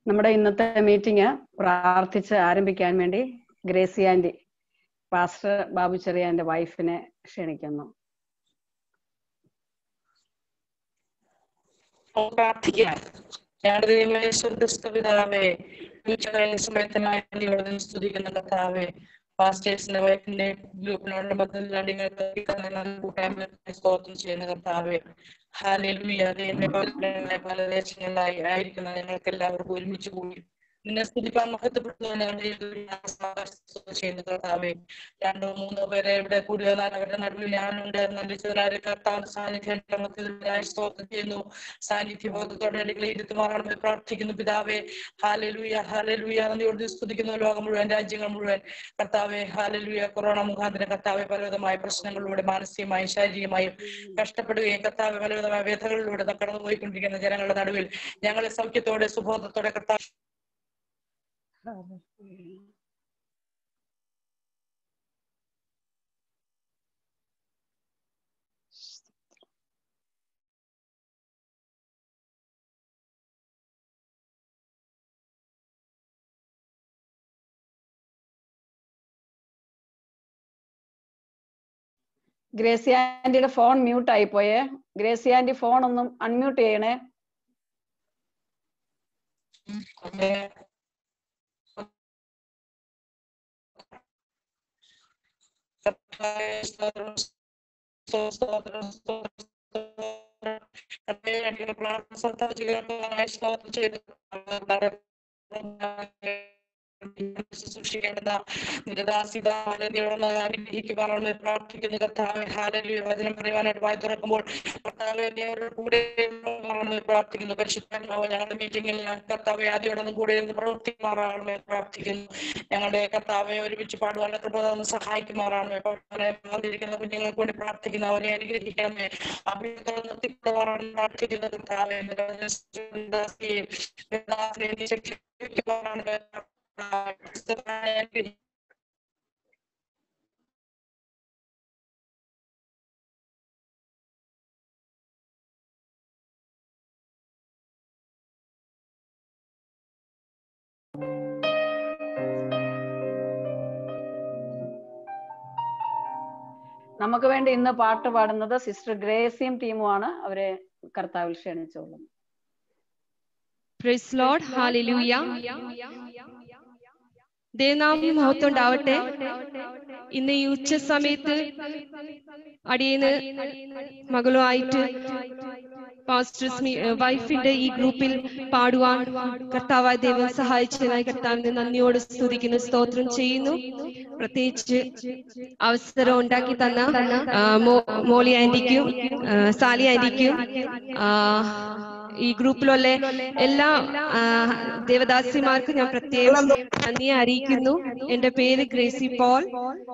നമ്മുടെ ഇന്നത്തെ മീറ്റിംഗ് പ്രാർത്ഥിച്ച് ആരംഭിക്കാൻ വേണ്ടി ഗ്രേസി ആന്റി പാസ്റ്റർ ബാബു ചെറിയാന്റെ വൈഫിനെ ക്ഷണിക്കുന്നു പ്രാർത്ഥിക്കാം ഞങ്ങളുടെ ദൈവമേ സ്വർഗസ്ഥ പിതാവേ ഉച്ചകാല സമയത്തിനായി ഇവിടെ സ്തുതിക്കുന്ന കർത്താവേ പാസ്റ്റേഴ്സിന്റെ വൈഫിന്റെ ഗ്രൂപ്പിനോടുള്ള ബന്ധത്തിലാണ് നിങ്ങൾക്ക് കൂട്ടായ്മ സ്തോത്രം ചെയ്യുന്ന കർത്താവേ ഹാലലുയ ദൈവമേ പല പല ദേശങ്ങളിലായി ആയിരിക്കുന്ന ഞങ്ങൾക്ക് എല്ലാവർക്കും ഒരുമിച്ച് കൂടി നിന്നെ സ്തുതിപ്പാൻ മഹത്വപ്പെടുത്തുന്ന ചെയ്യുന്ന കർത്താവേ രണ്ടോ മൂന്നോ പേരെ ഇവിടെ കൂടി വന്നാൽ അവരുടെ നടുവിൽ ഞാനുണ്ട് നല്ല ചെറുതായ കർത്താവ് സാന്നിധ്യം സ്തോത്രം ചെയ്യുന്നു സാന്നിധ്യബോധത്തോടെ അടികളെ ഇരുത്തുമാറാണെന്ന് പ്രാർത്ഥിക്കുന്നു പിതാവേ ഹാലലുയ ഹാലലുയ നന്ദിയോട് സ്തുതിക്കുന്ന ലോകം മുഴുവൻ രാജ്യങ്ങൾ മുഴുവൻ കർത്താവെ ഹാലലുയ കൊറോണ മുഖാന്തരം കർത്താവെ പലവിധമായ പ്രശ്നങ്ങളിലൂടെ മാനസികമായും ശാരീരികമായും കഷ്ടപ്പെടുകയും കർത്താവ് പലവിധമായ വ്യഥകളിലൂടെ കടന്നു പോയിക്കൊണ്ടിരിക്കുന്ന ജനങ്ങളുടെ നടുവിൽ ഞങ്ങളെ സൗഖ്യത്തോടെ സുബോധത്തോടെ കർത്താവ് ഗ്രേസി ആന്റിയുടെ ഫോൺ മ്യൂട്ട് ആയി പോയേ ഗ്രേസി ആന്റി ഫോൺ ഒന്നും അൺമ്യൂട്ട് ചെയ്യണേ സൂക്ഷിക്കേണ്ടത് നിരദാസിതാനുഗ്രഹിക്കുവാനുള്ള പ്രാർത്ഥിക്കുന്ന കർത്താവ് ഹാലലു വചനം പറയുവാനായിട്ട് വായി തുറക്കുമ്പോൾ കർത്താവ് കൂടെ പ്രാർത്ഥിക്കുന്നു പരിശുദ്ധാത്മാവ് ഞങ്ങളുടെ മീറ്റിംഗിൽ കർത്താവ് ആദ്യമോടൊന്നും കൂടെ ഇരുന്ന് പ്രവർത്തിക്കുമാറാണെന്ന് പ്രാർത്ഥിക്കുന്നു ഞങ്ങളുടെ കർത്താവെ ഒരുമിച്ച് പാടുവാനുള്ള കൃപ സഹായിക്കുമാറാണ് വന്നിരിക്കുന്ന കുഞ്ഞുങ്ങൾക്ക് വേണ്ടി പ്രാർത്ഥിക്കുന്നു അവരെ അനുഗ്രഹിക്കണമേ അഭിനയത്തോടെ നിർത്തിക്കൊണ്ടുപോകാൻ പ്രാർത്ഥിക്കുന്ന കർത്താവെ ശിക്ഷിക്കുമാറാണ് നമുക്ക് വേണ്ടി ഇന്ന് പാട്ട് പാടുന്നത് സിസ്റ്റർ ഗ്രേസിയും ടീമുമാണ് അവരെ കർത്താവിൽ ക്ഷണിച്ചോളും പ്രൈസ് ലോർഡ് ഹാലലൂയ ദേവനാമം മഹത്വം ഉണ്ടാവട്ടെ ഇന്ന് ഈ ഉച്ച സമയത്ത് അടിയന് മകളുമായിട്ട് പാസ്റ്റർ വൈഫിന്റെ ഈ ഗ്രൂപ്പിൽ പാടുവാൻ കർത്താവായ ദൈവം സഹായിച്ചതിനായി കർത്താവിന് നന്ദിയോട് സ്തുതിക്കുന്നു സ്തോത്രം ചെയ്യുന്നു പ്രത്യേകിച്ച് അവസരം ഉണ്ടാക്കി തന്ന മോളി ആന്റിക്കും സാലി ആന്റിക്കും ഈ ഗ്രൂപ്പിലുള്ള എല്ലാ ദേവദാസിമാർക്കും ഞാൻ പ്രത്യേകം നന്ദി അറിയിക്കുന്നു എന്റെ പേര് ഗ്രേസി പോൾ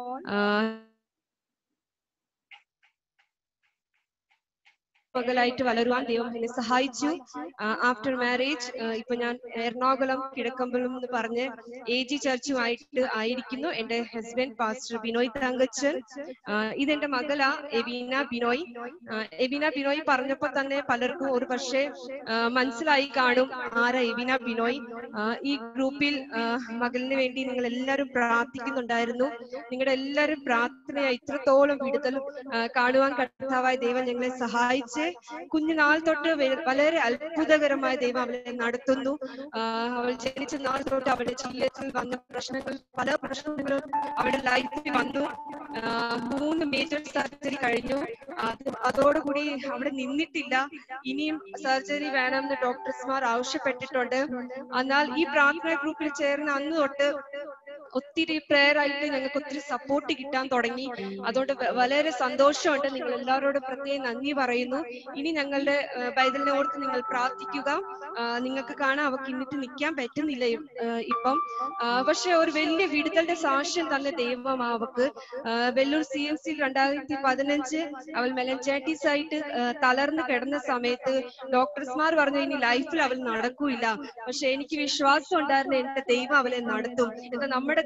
മകളായിട്ട് വളരുവാൻ ദൈവം എന്നെ സഹായിച്ചു ആഫ്റ്റർ മാരേജ് ഇപ്പൊ ഞാൻ എറണാകുളം കിഴക്കമ്പലം എന്ന് പറഞ്ഞ് എ ജി ചർച്ചുമായിട്ട് ആയിരിക്കുന്നു എന്റെ ഹസ്ബൻഡ് പാസ്റ്റർ ബിനോയ് തങ്കച്ചൻ ഇതെന്റെ മകളാ എവീന ബിനോയ് എവീന ബിനോയ് പറഞ്ഞപ്പോ തന്നെ പലർക്കും ഒരു പക്ഷേ മനസ്സിലായി കാണും ആരാ എവീന ബിനോയ് ഈ ഗ്രൂപ്പിൽ മകളിന് വേണ്ടി നിങ്ങൾ എല്ലാവരും പ്രാർത്ഥിക്കുന്നുണ്ടായിരുന്നു നിങ്ങളുടെ എല്ലാവരും പ്രാർത്ഥനയായി ഇത്രത്തോളം വിടുതൽ കാണുവാൻ കർത്താവായ ദൈവം ഞങ്ങളെ സഹായിച്ച് കുഞ്ഞുനാൾ തൊട്ട് വളരെ അത്ഭുതകരമായ ദൈവം അവളെ നടത്തുന്നു അവൾ ജനിച്ച നാൾ തൊട്ട് അവളുടെ ജീവിതത്തിൽ വന്ന പ്രശ്നങ്ങൾ പല പ്രശ്നങ്ങളും അവളുടെ ലൈഫിൽ വന്നു മൂന്ന് മേജർ സർജറി കഴിഞ്ഞു അതോടുകൂടി അവിടെ നിന്നിട്ടില്ല ഇനിയും സർജറി വേണമെന്ന് ഡോക്ടർമാർ ആവശ്യപ്പെട്ടിട്ടുണ്ട് എന്നാൽ ഈ പ്രാർത്ഥന ഗ്രൂപ്പിൽ ചേർന്ന് അന്ന് തൊട്ട് ഒത്തിരി പ്രെയർ ആയിട്ട് ഞങ്ങൾക്ക് ഒത്തിരി സപ്പോർട്ട് കിട്ടാൻ തുടങ്ങി അതുകൊണ്ട് വളരെ സന്തോഷമുണ്ട് നിങ്ങൾ എല്ലാവരോടും പ്രത്യേകം നന്ദി പറയുന്നു ഇനി ഞങ്ങളുടെ ബൈതലിനെ ഓർത്ത് നിങ്ങൾ പ്രാർത്ഥിക്കുക നിങ്ങൾക്ക് കാണാൻ അവർക്ക് ഇന്നിട്ട് നിൽക്കാൻ പറ്റുന്നില്ല ഇപ്പം പക്ഷെ ഒരു വലിയ വിടുതലിന്റെ സാക്ഷ്യം തന്നെ ദൈവം അവക്ക് വെല്ലൂർ സി എം സി രണ്ടായിരത്തി പതിനഞ്ച് അവൾ മെലൻചാറ്റീസ് ആയിട്ട് തളർന്ന് കിടന്ന സമയത്ത് ഡോക്ടർമാർ പറഞ്ഞു ഇനി ലൈഫിൽ അവൾ നടക്കൂല പക്ഷെ എനിക്ക് വിശ്വാസം ഉണ്ടായിരുന്ന എന്റെ ദൈവം അവളെ നടത്തും എന്താ നമ്മുടെ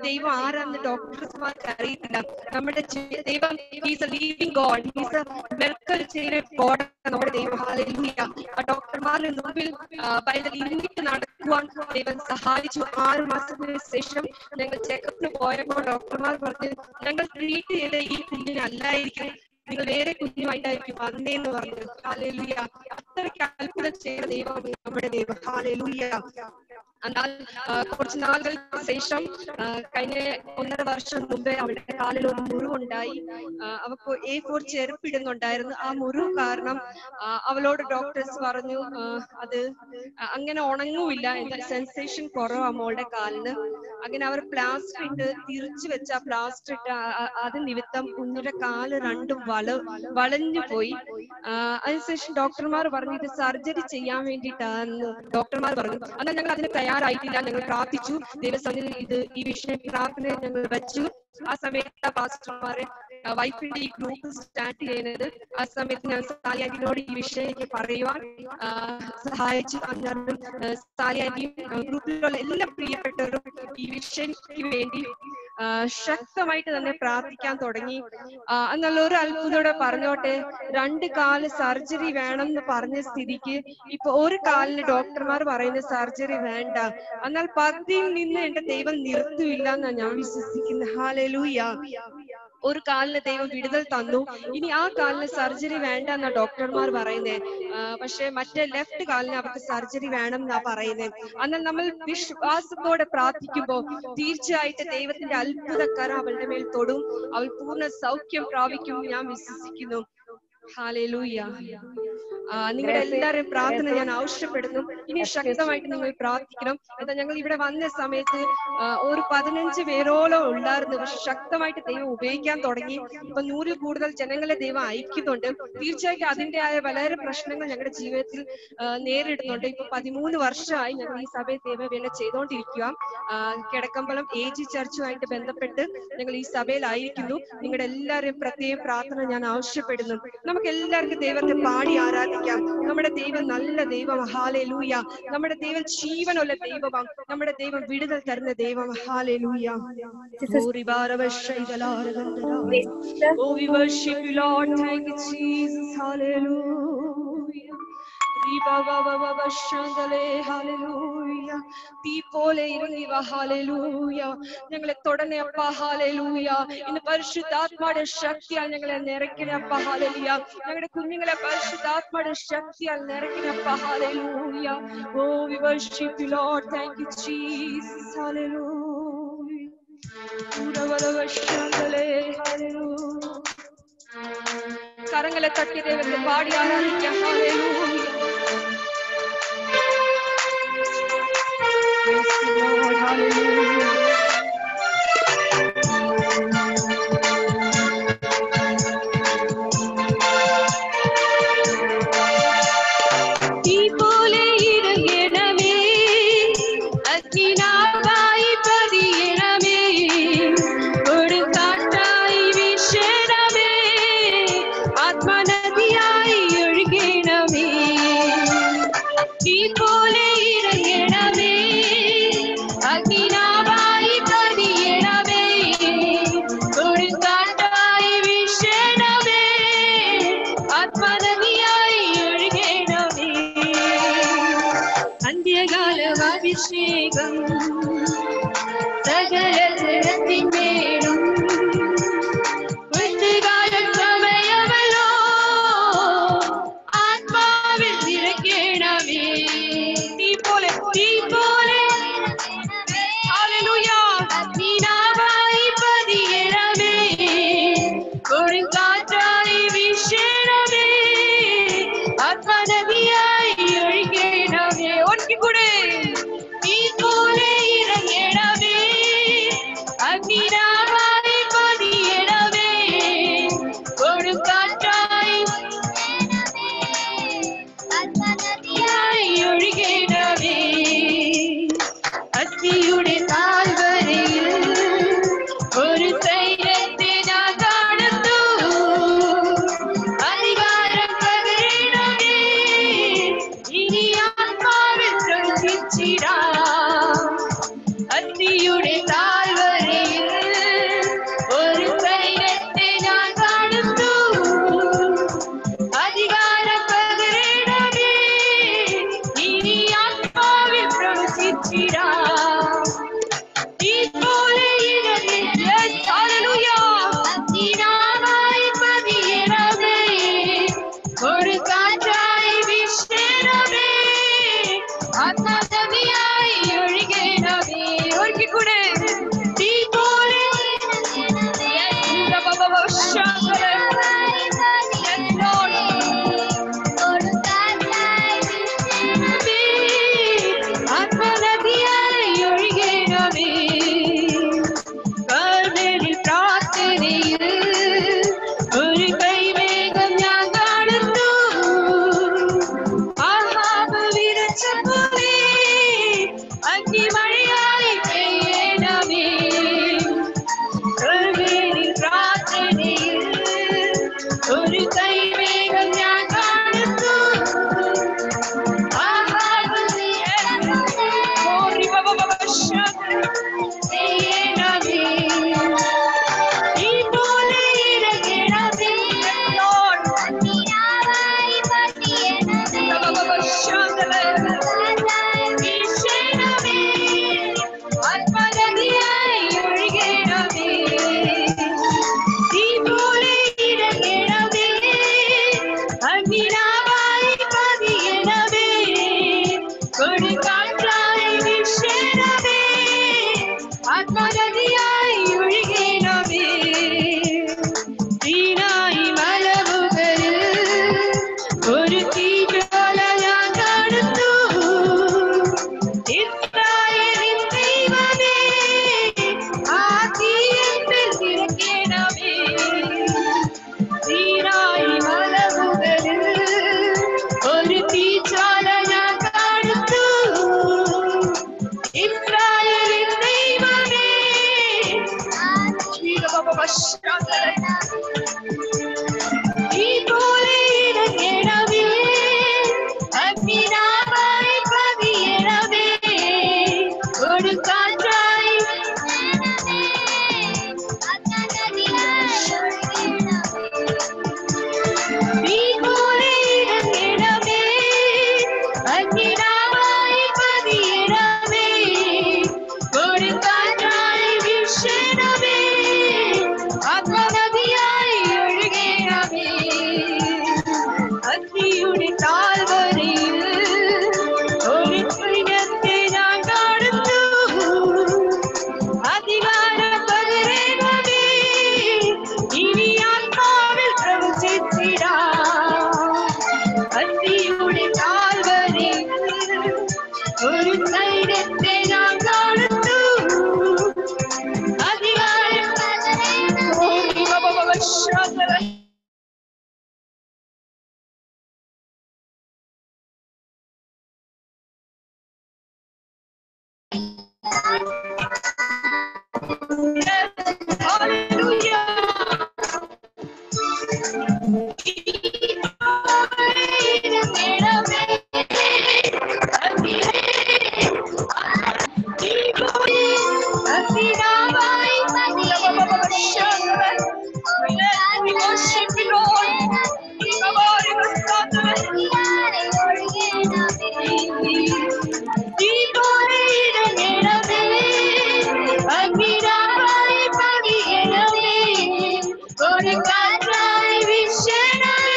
ദൈവം ആരാന്ന് ഡോക്ടർമാർക്ക് അറിയത്തില്ല നമ്മുടെ ജി- ദൈവം is a living God is a miracle ചെയ്യുന്ന ഗോഡ് നമ്മുടെ ദൈവം ഹാലൂയ ആ ഡോക്ടർമാരുടെ മുമ്പിൽ ആ, പൈതൽ ഇരുന്നിട്ട് നടക്കുവാൻ ദൈവം സഹായിച്ചു ആറ് മാസത്തിന് ശേഷം ഞങ്ങൾ ചെക്കപ്പിന് പോയപ്പോൾ ഡോക്ടർമാർ പറഞ്ഞു ഞങ്ങൾ ട്രീറ്റ് ചെയ്ത ഈ കുഞ്ഞിന് അല്ലായിരിക്കും നിങ്ങൾ വേറെ കുഞ്ഞുമായിട്ടായിരിക്കും വന്നേന്ന് പറഞ്ഞു ഹാലൂയ അത്രയ്ക്ക് അത്ഭുതം ചെയ്യുന്ന ദൈവം നമ്മുടെ ദൈവം ഹാലൂയ എന്നാൽ ആ, കുറച്ച് നാളുകൾക്ക് ശേഷം ആ, കഴിഞ്ഞ ഒന്നര വർഷം മുമ്പേ അവളുടെ കാലിൽ ഒരു മുറിവുണ്ടായി ആ, അവൾക്ക് എ ഫോർ ചെരുപ്പിടുന്നുണ്ടായിരുന്നു ആ മുറിവ് കാരണം ആ, അവളോട് ഡോക്ടേഴ്സ് പറഞ്ഞു ആ, അത് അങ്ങനെ ഉണങ്ങുമില്ല എന്താ സെൻസേഷൻ കുറവാ മോളുടെ കാലിന് അങ്ങനെ അവർ പ്ലാസ്റ്റർ ഇട്ട് തിരിച്ചു വെച്ച ആ പ്ലാസ്റ്റർ ഇട്ട് ആ- ആ- അത് നിമിത്തം കുഞ്ഞിന്റെ കാല് രണ്ടും വള വളഞ്ഞു പോയി ആ, അതിനുശേഷം ഡോക്ടർമാർ പറഞ്ഞു ഇത് സർജറി ചെയ്യാൻ വേണ്ടിയിട്ടാന്ന് ഡോക്ടർമാർ പറഞ്ഞു എന്നാൽ ഞങ്ങൾ അതിന് തയ്യാറായിട്ടില്ല ഞങ്ങൾ പ്രാർത്ഥിച്ചു ദൈവസന്നിധിയിൽ ഇത് ഈ വിഷയം പ്രാർത്ഥന ഞങ്ങൾ വെച്ചു ആ സമയത്ത് പാസ്റ്റർമാരെ വൈഫിന്റെ ഈ ഗ്രൂപ്പ് സ്റ്റാർട്ട് ചെയ്യുന്നത് ആ സമയത്ത് ഞാൻ സാലിയാന്റിനോട് ഈ വിഷയം എനിക്ക് പറയുവാൻ ആ, സഹായിച്ചു അന്നേരം സാലിയാന്റിയും ഗ്രൂപ്പിലുള്ള എല്ലാ പ്രിയപ്പെട്ടവരും ഈ വിഷയത്തിന് വേണ്ടി ആ, ശക്തമായിട്ട് തന്നെ പ്രാർത്ഥിക്കാൻ തുടങ്ങി ആ, എന്നുള്ള ഒരു അത്ഭുതത്തോടെ പറഞ്ഞോട്ടെ രണ്ട് കാല് സർജറി വേണം എന്ന് പറഞ്ഞ സ്ഥിതിക്ക് ഇപ്പൊ ഒരു കാലിന് ഡോക്ടർമാർ പറയുന്ന സർജറി വേണ്ട എന്നാൽ പതിയിൽ നിന്ന് എന്റെ ദൈവം നിർത്തില്ല എന്നാണ് ഞാൻ വിശ്വസിക്കുന്നത് ഹാലലൂയ ഒരു കാലിന് ദൈവം വിടുതൽ തന്നു ഇനി ആ കാലിന് സർജറി വേണ്ട എന്നാ ഡോക്ടർമാർ പറയുന്നേ ആ, പക്ഷെ മറ്റേ ലെഫ്റ്റ് കാലിന് അവർക്ക് സർജറി വേണം എന്നാ പറയുന്നത് എന്നാൽ നമ്മൾ വിശ്വാസത്തോടെ പ്രാർത്ഥിക്കുമ്പോൾ തീർച്ചയായിട്ടും ദൈവത്തിന്റെ അത്ഭുതക്കരം അവളുടെ മേൽ തൊടും അവൾ പൂർണ്ണ സൗഖ്യം പ്രാപിക്കും എന്ന് ഞാൻ വിശ്വസിക്കുന്നു ഹാലൂയ നിങ്ങളുടെ എല്ലാവരുടെയും പ്രാർത്ഥന ഞാൻ ആവശ്യപ്പെടുന്നു ഇനി ശക്തമായിട്ട് നിങ്ങൾ പ്രാർത്ഥിക്കണം എന്താ ഞങ്ങൾ ഇവിടെ വന്ന സമയത്ത് ആ, ഒരു പതിനഞ്ച് പേരോളം ഉണ്ടായിരുന്നു പക്ഷെ ശക്തമായിട്ട് ദൈവം ഉപയോഗിക്കാൻ തുടങ്ങി ഇപ്പൊ നൂറിൽ കൂടുതൽ ജനങ്ങളെ ദൈവം അയക്കുന്നുണ്ട് തീർച്ചയായിട്ടും അതിൻ്റെതായ വളരെ പ്രശ്നങ്ങൾ ഞങ്ങളുടെ ജീവിതത്തിൽ ആ, നേരിടുന്നുണ്ട് ഇപ്പൊ പതിമൂന്ന് വർഷമായി ഞങ്ങൾ ഈ സഭയെ ദൈവവേല ചെയ്തുകൊണ്ടിരിക്കുക ആ, കിടക്കമ്പലം എ ജി ചർച്ചുമായിട്ട് ബന്ധപ്പെട്ട് ഞങ്ങൾ ഈ സഭയിലായിരിക്കുന്നു നിങ്ങളുടെ എല്ലാവരെയും പ്രത്യേക പ്രാർത്ഥന ഞാൻ ആവശ്യപ്പെടുന്നു നമുക്ക് എല്ലാവർക്കും ദൈവത്തെ പാടി ആരാധിക്കാം നമ്മുടെ ദൈവം നല്ല ദൈവം ഹാലേ ലൂയ നമ്മുടെ ദൈവം ജീവനുള്ള ദൈവമാണ് നമ്മുടെ ദൈവം വിടുതൽ തരുന്ന ദൈവം ഹാലേ ലൂയ Oh, we worship you, Lord. Thank you, Jesus. Hallelujah. Hallelujah തീ പോലെ ഇറങ്ങി വാ ഹാലലൂയ ഞങ്ങളെ തൊടണേ അപ്പ ഹാലലൂയ ഇന്ന് പരിശുദ്ധാത്മായുടെ ശക്തിയാൽ ഞങ്ങളെ നിറയ്ക്കണേ അപ്പ ഹാലലൂയ ഞങ്ങളുടെ കുഞ്ഞുങ്ങളെ പരിശുദ്ധാത്മായുടെ ശക്തിയാൽ നിറയ്ക്കണേ അപ്പ hallelujah oh we worship you Lord thank you Jesus hallelujah ഉടവലവശങ്ങളെ ഹാലലൂയ കരങ്ങളെ തട്ടി ദൈവത്തെ പാടി ആരാധിക്കാം hallelujah Praise the Lord, hallelujah. തീ പോലെ ഇറങ്ങണമേ അഗ്നിനാവായി പതിയണമേ കൊടുങ്കാറ്റായി വീശണമേ ആത്മനദിയായി ഒഴുകണമേ തീ പോലെ ഇറങ്ങണമേ അഗ്നിനാവായി പതിയണമേ കൊടുങ്കാറ്റായി വീശണമേ ആത്മനദിയായി ഒഴുകണമേ അന്ത്യകാലമഭിഷേകം സകല ജനത്തിന്മേലും കൊയ്ത്തുകാലം സമയമല്ലോ ആത്മാവിൽ നിറയ്ക്കണമേ തീ പോലെ തീ പോലെ ഹല്ലേലൂയ അഗ്നിനാവായി പതിയണമേ കൊടുങ്കാറ്റായി വീശണമേ ആത്മനദിയായി ഒഴുകണമേ ഒരിക്കൂടെ തീ പോലെ ഇറങ്ങണമേ അഗ്നിനാവായി പതിയണമേ കൊടുങ്കാറ്റായി ആത്മനദിയായി ഒഴുകണമേ അസ്ഥിയുടെ താഴ്വരയിൽ ഒരു സൈന്യത്തെ ഞാൻ കാണുന്നു അധികാരം പകരണമേ ഇനി ആത്മാവിൽ ശ്രദ്ധിച്ചിടാം അസ്ഥിയുടെ താഴ്വരയിൽ പ്രവർത്തിച്ചിടാം ഇതുപോലെ ഇടയിൽ yes, hallelujah. അതിനായി പതിയണമേ ഒരു കാറ്റായി വീശണമേ ആത്മാതവിയായി ഒഴുകണമേ ഒരിക്കൽ കൂടെ തീ പോലെ ആത്മനദിയായി ഒഴുകണമേ കർമ്മനിൽ പ്രാർത്ഥനയിൽ ഒരു കൈവേഗം ഞാൻ കാണുന്നു ആഹാബ് വിരച്ച പോലെ അഗ്നിമഴയായി പെയ്യണമേ കർമ്മനിൽ പ്രാർത്ഥനയിൽ ഒരു കൈവേഗം ഞാൻ കാണുന്നു ആഹാബ് ഓറി ബബ ബബ ചെയ്യണമേ ഈ പോലെ ഇരകണമേ Lord ബബ ബബ ശാന്തലേ വീശണമേ ആത്മനദിയായി ഒഴുകണമേ ഈ പോലെ ഇരകണമേ അഗ്നിനാവായി പതിയണമേ കൊടുങ്കാറ്റായി വീശണമേ ആത്മനദിയായി ഒഴുകണമേ തീനായി മലമുകളിൽ ഒരു തീജ്വാല ഞാൻ കാണുന്നു ഇസ്രായേലിൻ ദൈവമേ ആ തീയമ്പിൽ നിറയ്ക്കണമേ തീനായി മലമുകളിൽ ഒരു തീജ്വാല ഞാൻ കാണുന്നു ഇസ്രായേലിൻ ദൈവമേ ഈ പോലെ ഇറങ്ങണമേ അഗ്നിനാവായി പതിയണമേ ഒരു കാറ്റായി ഈ പോലെ ഇറങ്ങണമേ അഗ്നിനാവായി പതിയണമേ ഒരു കാറ്റായി വീശണമേ ആത്മനദിയായി ഒഴുകണമേ അഗ്നിയുടെ താഴ്വരയിൽ ഒരു സൈന്യത്തെ ഞാൻ കാണുന്നു അധികാരം പകരണമേ ഇനി ആത്മാവിൽ പ്രവചിച്ചിടാം അഗ്നിയുടെ താഴ്വരയിൽ ഒരു സൈന്യത്തെ ഞാൻ കാണുന്നു അധികാരം ഓടി ബബ ബബ ശാന്തര ഒരു കാറ്റായി വീശണമേ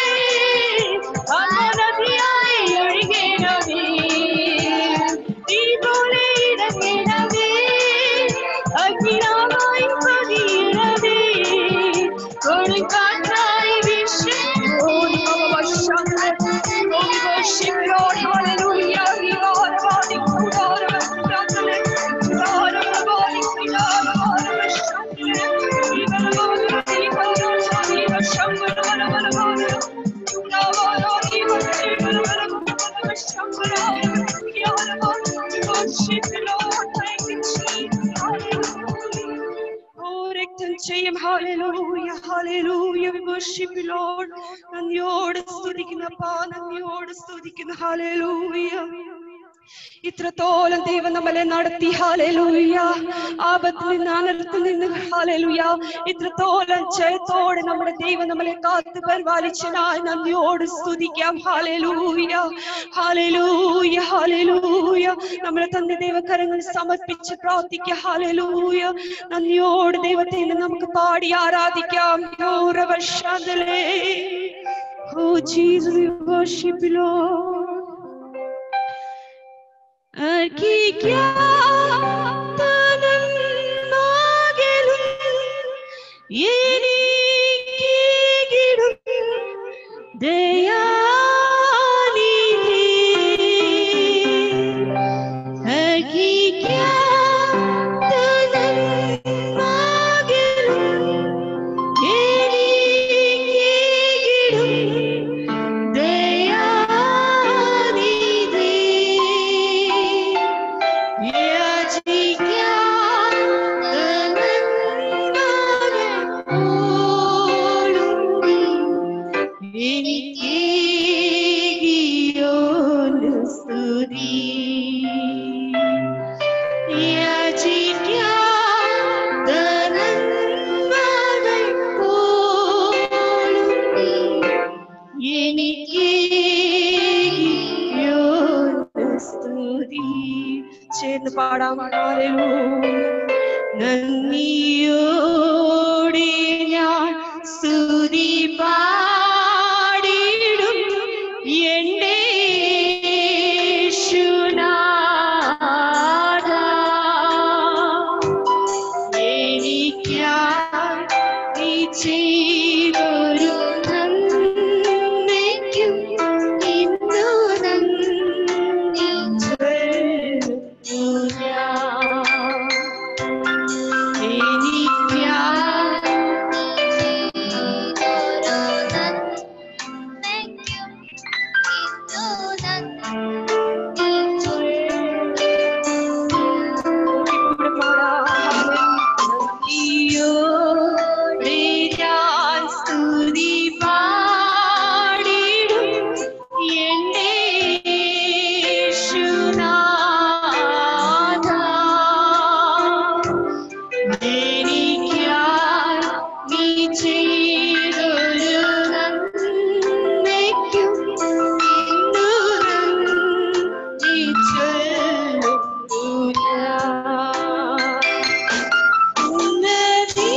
അനവധിയായി ഒഴുകണമേ ഈ പോലെ ഇറങ്ങണമേ അഗ്നിനാമായി പതിയണമേ ഒരു കാറ്റായി വീശണമേ ഓടി ഓടി worship Lord hallelujah we are body God of Shandale God of body God of Shandale even Lord even Lord even Shandale Bala Bala Lord even even Bala Shandale worship Lord thank you Jesus hallelujah Oh, രക്തം ചെയ്യും hallelujah hallelujah we worship you Lord നന്ദിയോട് സ്തുതിക്കുന്നപ്പാ നന്ദിയോട് സ്തുതിക്കുന്നു hallelujah ഇത്രത്തോളം ദൈവം നമ്മളെ നടത്തി hallelujah ആപത്തിൽ നിന്ന് അനർത്ഥത്തിൽ നിന്ന് ഹാലലൂയ ഇത്രത്തോളം ജയത്തോടെ നമ്മുടെ ദൈവം നമ്മളെ കാത്തു പരിപാലിച്ചതിനാൽ നന്ദിയോട് സ്തുതിക്കാം ഹാലലൂയ ഹാലലൂയ ഹാലലൂയ നമ്മളെ തന്നെ ദൈവകരങ്ങൾ സമർപ്പിച്ച് പ്രാർത്ഥിക്കുക ഹാലലൂയ നന്ദിയോട് ദൈവത്തെ ഇന്ന് നമുക്ക് പാടി ആരാധിക്കാം ഗൗരവശാന്തലേ Oh Jesus, we worship you, Lord. അർഹിക്കാത്തനന്മാകലും എനിക്കേകിടും Dayanidhi. അർഹിക്കാത്തനന്മാകലും എനിക്കേകിടും എനിക്ക് സ്തുതി ചേർന്ന് പാടാം ഹല്ലേലൂയ. നന്ദിയോടെ ഞാൻ സ്തുതി പാടിടും എന്റെ യേശുനാഥ. എനിക്കായി നീ ചെയ്തൊരു നന്മയ്ക്കും ഇന്നു നന്ദി ചൊല്ലുന്നു ഞാൻ. എനിക്കായി കൂടെ പാടാം. നന്ദിയോടെ ഞാൻ സ്തുതി പാടിടും എന്റെ യേശുനാഥ. എനിക്കായി നീ ചെയ്തൊരു നന്മയ്ക്കും ഇന്നു നന്ദി ചൊല്ലുന്നു ഞാൻ. ഉന്നതി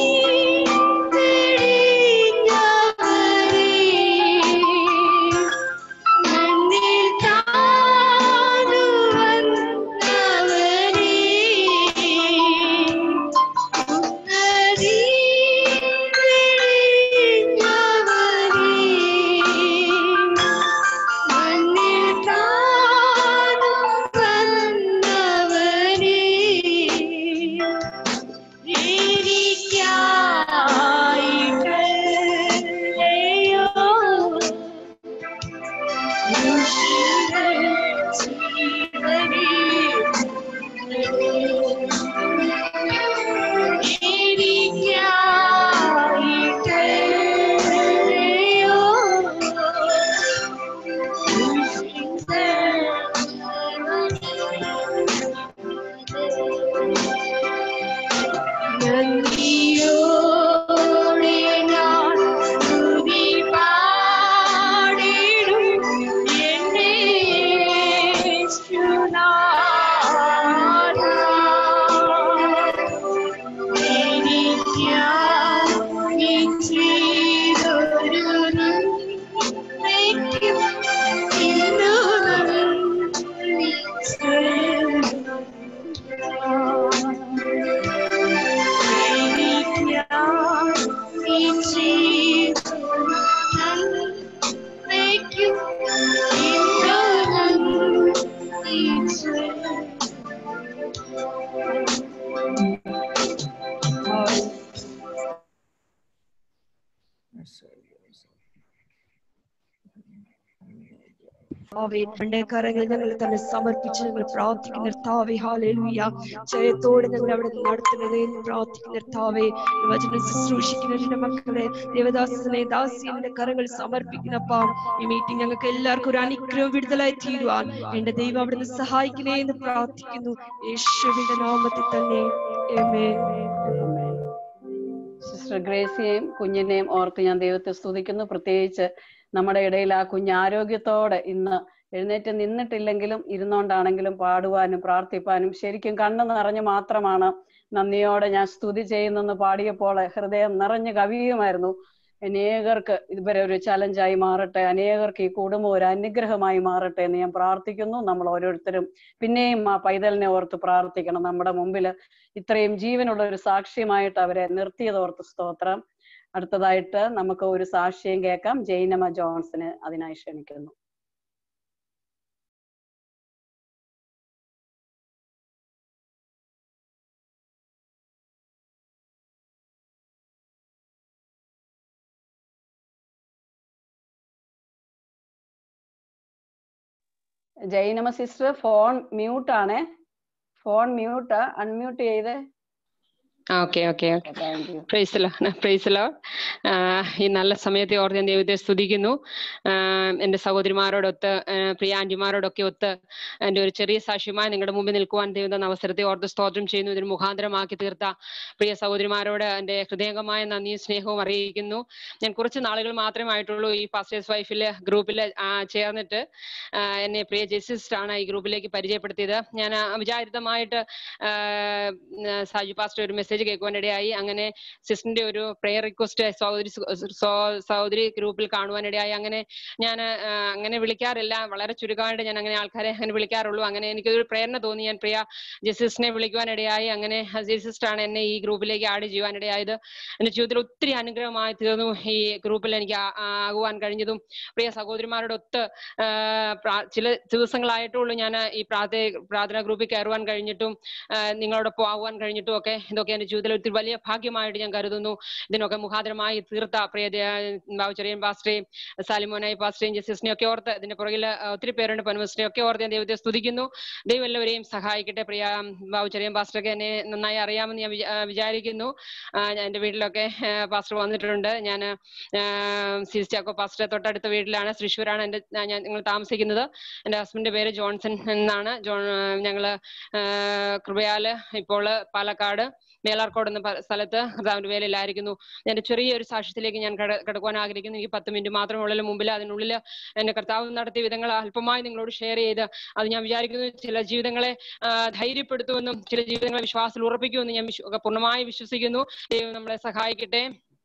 തെളിഞ്ഞവരേ, മണ്ണിൽ താണു വന്നവരേ, ഉന്നതി തെളിഞ്ഞവരേ, മണ്ണിൽ താണു വന്നവരേ, എനിക്കായിട്ടല്ലയോ എനിക്കായിട്ടല്ലയോ നന്ദിയോടെ ഞാൻ സ്തുതി പാടിടും എന്റെ യേശുനാഥ. എനിക്കായി നീ ചെയ്തൊരു നന്മയ്ക്കും ഇന്നു നന്ദി ചൊല്ലുന്നു. കർത്താവേ എന്റെ കരങ്ങൾ ഞങ്ങൾ തന്നെ സമർപ്പിച്ച് ഞങ്ങൾ പ്രാർത്ഥിക്കുന്ന കർത്താവേ ഹാലേലുയ ജയത്തോടെ ഞങ്ങൾ അവിടെ നടത്തുന്നത് എന്ന് പ്രാർത്ഥിക്കുന്ന കർത്താവേ വചനം ശുശ്രൂഷിക്കുന്ന എന്റെ മക്കളെ ദേവദാസനെ ദാസിയുടെ കരങ്ങൾ സമർപ്പിക്കുന്നപ്പാ ഈ മീറ്റിംഗ് ഞങ്ങൾക്ക് എല്ലാവർക്കും ഒരു അനുഗ്രഹം വിടുതലായി തീരുവാൻ എന്റെ ദൈവം അവിടുന്ന് സഹായിക്കണേ എന്ന് പ്രാർത്ഥിക്കുന്നു യേശുവിന്റെ നാമത്തിൽ തന്നെ ആമേൻ. സിസ്റ്റർ ഗ്രേസിയെയും കുഞ്ഞിനെയും ഓർത്ത് ഞാൻ ദൈവത്തെ സ്തുതിക്കുന്നു പ്രത്യേകിച്ച് നമ്മുടെ ഇടയിൽ ആ കുഞ്ഞ് ആരോഗ്യത്തോടെ ഇന്ന് എഴുന്നേറ്റ് നിന്നിട്ടില്ലെങ്കിലും ഇരുന്നോണ്ടാണെങ്കിലും പാടുവാനും പ്രാർത്ഥിപ്പാനും ശരിക്കും കണ്ണു നിറഞ്ഞ് മാത്രമാണ് നന്ദിയോടെ ഞാൻ സ്തുതി ചെയ്യുന്നെന്ന് പാടിയപ്പോൾ ഹൃദയം നിറഞ്ഞ് കവിയുമായിരുന്നു അനേകർക്ക് ഇതുവരെ ഒരു ചലഞ്ചായി മാറട്ടെ അനേകർക്ക് ഈ കുടുംബം ഒരു അനുഗ്രഹമായി മാറട്ടെ എന്ന് ഞാൻ പ്രാർത്ഥിക്കുന്നു നമ്മൾ ഓരോരുത്തരും പിന്നെയും ആ പൈതലിനെ ഓർത്ത് പ്രാർത്ഥിക്കണം നമ്മുടെ മുമ്പിൽ ഇത്രയും ജീവനുള്ള ഒരു സാക്ഷ്യമായിട്ട് അവരെ നിർത്തിയതോർത്ത് സ്തോത്രം അടുത്തതായിട്ട് നമുക്ക് ഒരു സാക്ഷ്യം കേൾക്കാം ജൈനമ ജോൺസിന് അതിനായി ക്ഷണിക്കുന്നു ജൈനമ സിസ്റ്റർ ഫോൺ മ്യൂട്ട് ആണേ ഫോൺ മ്യൂട്ട് അൺമ്യൂട്ട് ചെയ്ത് okay okay okay thank you praise Lord praise Lord ഈ നല്ല സമയത്തെ ഓർത്ത് ഞാൻ ദൈവത്തെ സ്തുതിക്കുന്നു ആഹ് എൻ്റെ സഹോദരിമാരോടൊത്ത് ആഹ് പ്രിയ ആന്റിമാരോടൊക്കെ ഒത്ത് എൻ്റെ ഒരു ചെറിയ സാക്ഷ്യമായി നിങ്ങളുടെ മുമ്പിൽ നിൽക്കുവാൻ ദൈവം തന്ന അവസരത്തെ ഓർത്ത് സ്തോത്രം ചെയ്യുന്നു ഇതിന് മുഖാന്തരമാക്കി തീർത്ത പ്രിയ സഹോദരിമാരോട് എൻ്റെ ഹൃദയംഗമായ നന്ദിയും സ്നേഹവും അറിയിക്കുന്നു ഞാൻ കുറച്ച് നാളുകൾ മാത്രമേ ആയിട്ടുള്ളൂ ഈ പാസ്റ്റേഴ്സ് വൈഫില് ഗ്രൂപ്പിൽ ചേർന്നിട്ട് ആഹ് എന്നെ പ്രിയ ജസ്റ്റിസ്റ്റ് ആണ് ഈ ഗ്രൂപ്പിലേക്ക് പരിചയപ്പെടുത്തിയത് ഞാൻ അവിചാരിതമായിട്ട് ആഹ് ഉം, സാജു പാസ്റ്റർ ഒരു മെസ്സേജ് കേൾക്കുവാനിടയായി അങ്ങനെ സിസ്റ്ററിന്റെ ഒരു പ്രെയർ റിക്വസ്റ്റ് സഹോദരി സഹോ- സഹോദരി ഗ്രൂപ്പിൽ കാണുവാനിടയായി അങ്ങനെ ഞാൻ അങ്ങനെ വിളിക്കാറില്ല വളരെ ചുരുക്കമായിട്ട് ഞാൻ അങ്ങനെ ആൾക്കാരെ അങ്ങനെ വിളിക്കാറുള്ളൂ അങ്ങനെ എനിക്കൊരു പ്രേരണ തോന്നി ഞാൻ പ്രിയ ജസ്റ്റിസിനെ വിളിക്കുവാനിടയായി അങ്ങനെ ജസ്റ്റിസ്റ്റ് ആണ് എന്നെ ഈ ഗ്രൂപ്പിലേക്ക് ആഡ് ചെയ്യുവാനിടയായത് എന്റെ ജീവിതത്തിൽ ഒത്തിരി അനുഗ്രഹമായി തീർന്നു ഈ ഗ്രൂപ്പിൽ എനിക്ക് ആ- ആകുവാൻ കഴിഞ്ഞതും പ്രിയ സഹോദരിമാരോടൊത്ത് ആഹ് പ്രാ- ചില ദിവസങ്ങളായിട്ടുള്ളൂ ഞാൻ ഈ പ്രാർത്ഥന പ്രാർത്ഥനാ ഗ്രൂപ്പിൽ കയറുവാൻ കഴിഞ്ഞിട്ടും ആഹ് നിങ്ങളോടൊപ്പം ആകുവാൻ കഴിഞ്ഞിട്ടും ഒക്കെ ഇതൊക്കെ എന്റെ ജീവിതത്തിൽ ഒത്തിരി വലിയ ഭാഗ്യമായിട്ട് ഞാൻ കരുതുന്നു ഇതിനൊക്കെ മുഖാന്തരമായി തീർത്ത പ്രിയ ബാബുചെറിയൻ പാസ്റ്ററേയും സാലിമോനായി പാസ്റ്ററേയും ജസ്റ്റിസിനെ ഒക്കെ ഓർത്ത് ഇതിന്റെ പുറകിൽ ഒത്തിരി പേരുണ്ട് പനവസിനെ ഒക്കെ ഓർത്ത് ഞാൻ ദൈവത്തെ സ്തുതിക്കുന്നു ദൈവം എല്ലാവരെയും സഹായിക്കട്ടെ പ്രിയ ബാബുചെറിയൻ പാസ്റ്ററൊക്കെ എന്നെ നന്നായി അറിയാമെന്ന് ഞാൻ വിചാ- ആ, വിചാരിക്കുന്നു ആ, ഞാൻ എന്റെ വീട്ടിലൊക്കെ ആ, പാസ്റ്റർ വന്നിട്ടുണ്ട് ഞാൻ സീസ് ചാക്കോ പാസ്റ്റർ തൊട്ടടുത്ത വീട്ടിലാണ് തൃശ്ശൂരാണ് എന്റെ ഞാൻ ഞങ്ങൾ താമസിക്കുന്നത് എന്റെ ഹസ്ബൻഡിന്റെ പേര് ജോൺസൺ എന്നാണ് ജോൺ ഞങ്ങള് ആ, കൃപയാല് ഇപ്പോൾ പാലക്കാട് മേലാർക്കോട് എന്ന പ- സ്ഥലത്ത് കർത്താവിന്റെ വേലയിലായിരിക്കുന്നു എന്റെ ചെറിയൊരു സാക്ഷ്യത്തിലേക്ക് ഞാൻ കട- കടക്കുവാൻ ആഗ്രഹിക്കുന്നു എനിക്ക് പത്ത് മിനിറ്റ് മാത്രമേ ഉള്ളൂ മുമ്പിൽ അതിനുള്ളിൽ എന്റെ കർത്താവ് നടത്തിയ വിധങ്ങൾ അല്പമായി നിങ്ങളോട് ഷെയർ ചെയ്ത് അത് ഞാൻ വിചാരിക്കുന്നു ചില ജീവിതങ്ങളെ ആ, ധൈര്യപ്പെടുത്തുമെന്നും ചില ജീവിതങ്ങളെ വിശ്വാസത്തിൽ ഉറപ്പിക്കുമെന്നും ഞാൻ വിശ്വ- പൂർണ്ണമായി വിശ്വസിക്കുന്നു ദൈവം നമ്മളെ സഹായിക്കട്ടെ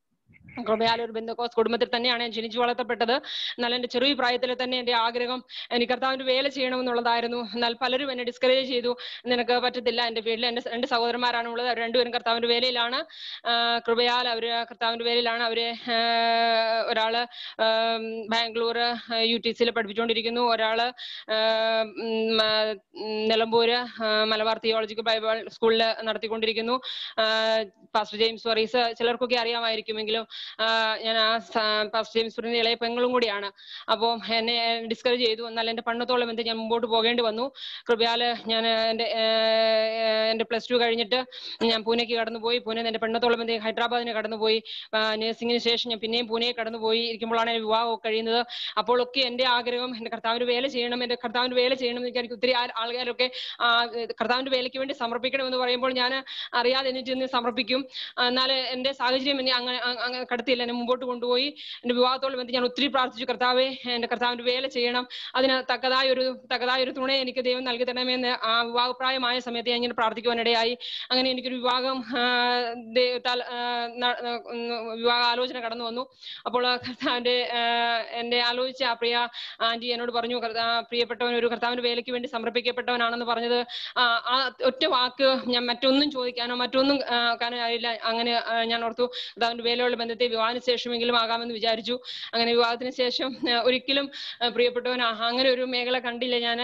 കൃപയാൽ ഒരു ബന്ധുക്കോസ് കുടുംബത്തിൽ തന്നെയാണ് ഞാൻ ജനിച്ചു വളർത്തപ്പെട്ടത് എന്നാൽ എന്റെ ചെറിയ പ്രായത്തിൽ തന്നെ എന്റെ ആഗ്രഹം എനിക്ക് കർത്താവിന്റെ വേല ചെയ്യണമെന്നുള്ളതായിരുന്നു എന്നാൽ പലരും എന്നെ ഡിസ്കറേജ് ചെയ്തു നിനക്ക് പറ്റത്തില്ല എന്റെ വീട്ടിൽ എന്റെ രണ്ട് സഹോദരന്മാരാണ് ഉള്ളത് അവർ രണ്ടുപേരും കർത്താവിന്റെ വേലയിലാണ് ആഹ് കൃപയാൽ അവര് കർത്താവിന്റെ വേലയിലാണ് അവര് ആഹ് ഒരാള് ആം, ബാംഗ്ലൂർ യു ടി സിയിൽ പഠിപ്പിച്ചുകൊണ്ടിരിക്കുന്നു ഒരാള് ആം, ഉം, ആ, ഉം, നിലമ്പൂര് ആ, മലബാർ തിയോളജിക്കൽ ബൈബിൾ സ്കൂളിൽ നടത്തിക്കൊണ്ടിരിക്കുന്നു ആഹ് പാസ്റ്റർ ജെയിംസ് വറീസ് ചിലർക്കൊക്കെ അറിയാമായിരിക്കുമെങ്കിലും ആഹ് ഞാൻ ആ സ- പാസ്റ്റർ ജെയിംസ് വറീസിന്റെ ഇളയ പെങ്ങളും കൂടിയാണ് അപ്പോൾ എന്നെ ഡിസ്കറേജ് ചെയ്തു എന്നാൽ എന്റെ പണ്ണത്തോളം എന്ത് ഞാൻ മുമ്പോട്ട് പോകേണ്ടി വന്നു കൃപയാല് ഞാൻ എന്റെ ആഹ് എന്റെ പ്ലസ് ടു കഴിഞ്ഞിട്ട് ഞാൻ പൂനെക്ക് കടന്നുപോയി പൂനെ എന്റെ പെണ്ണത്തോളം എന്ത് ഹൈദരാബാദിന് കടന്നുപോയി നഴ്സിംഗിന് ശേഷം ഞാൻ പിന്നെയും പൂനെ കടന്നുപോയി ഇരിക്കുമ്പോഴാണ് എന്റെ വിവാഹം കഴിയുന്നത് അപ്പോഴൊക്കെ എന്റെ ആഗ്രഹം എന്റെ കർത്താവിന്റെ വേല ചെയ്യണം എന്റെ കർത്താവിന്റെ വേല ചെയ്യണം എന്ന് എനിക്ക് ഒത്തിരി ആൾ- ആൾക്കാരൊക്കെ ആ, കർത്താവിന്റെ വേലയ്ക്ക് വേണ്ടി സമർപ്പിക്കണം എന്ന് പറയുമ്പോൾ ഞാൻ അറിയാതെ എന്നെ ചെന്ന് സമർപ്പിക്കും എന്നാൽ എന്റെ സാഹചര്യം എന്നെ അങ്ങനെ അ- അങ്ങനെ കടത്തിയില്ല എന്നെ മുമ്പോട്ട് കൊണ്ടുപോയി എന്റെ വിവാഹത്തോളം ബന്ധം ഞാൻ ഒത്തിരി പ്രാർത്ഥിച്ചു കർത്താവെ എന്റെ കർത്താവിന്റെ വേല ചെയ്യണം അതിന് തക്കതായ ഒരു തക്കതായ ഒരു തുണയെ എനിക്ക് ദൈവം നൽകി തരണമെന്ന് ആ വിവാഹപ്രായമായ സമയത്ത് ഞാൻ ഇങ്ങനെ പ്രാർത്ഥിക്കുവാനിടയായി അങ്ങനെ എനിക്കൊരു വിവാഹം ആ, ദൈവത്താൽ ആ, ന- ഉം, വിവാഹ ആലോചന കടന്നു വന്നു അപ്പോൾ കർത്താവിന്റെ ആ, എന്റെ ആലോചിച്ച ആ പ്രിയ ആന്റി എന്നോട് പറഞ്ഞു കർത്താ- പ്രിയപ്പെട്ടവൻ ഒരു കർത്താവിന്റെ വേലയ്ക്ക് വേണ്ടി സമർപ്പിക്കപ്പെട്ടവനാണെന്ന് പറഞ്ഞത് ആ ആ ഒറ്റ വാക്ക് ഞാൻ മറ്റൊന്നും ചോദിക്കാനോ മറ്റൊന്നും ആ, ആക്കാനോ ആയില്ല അങ്ങനെ ആ, ഞാൻ ഓർത്തു കർത്താവിന്റെ വേലയുള്ള ബന്ധത്തെ വിവാഹത്തിന് ശേഷമെങ്കിലും ആകാമെന്ന് വിചാരിച്ചു അങ്ങനെ വിവാഹത്തിന് ശേഷം ആ, ഒരിക്കലും ആ, പ്രിയപ്പെട്ടവൻ ആ, അങ്ങനെ ഒരു മേഖല കണ്ടില്ല ഞാൻ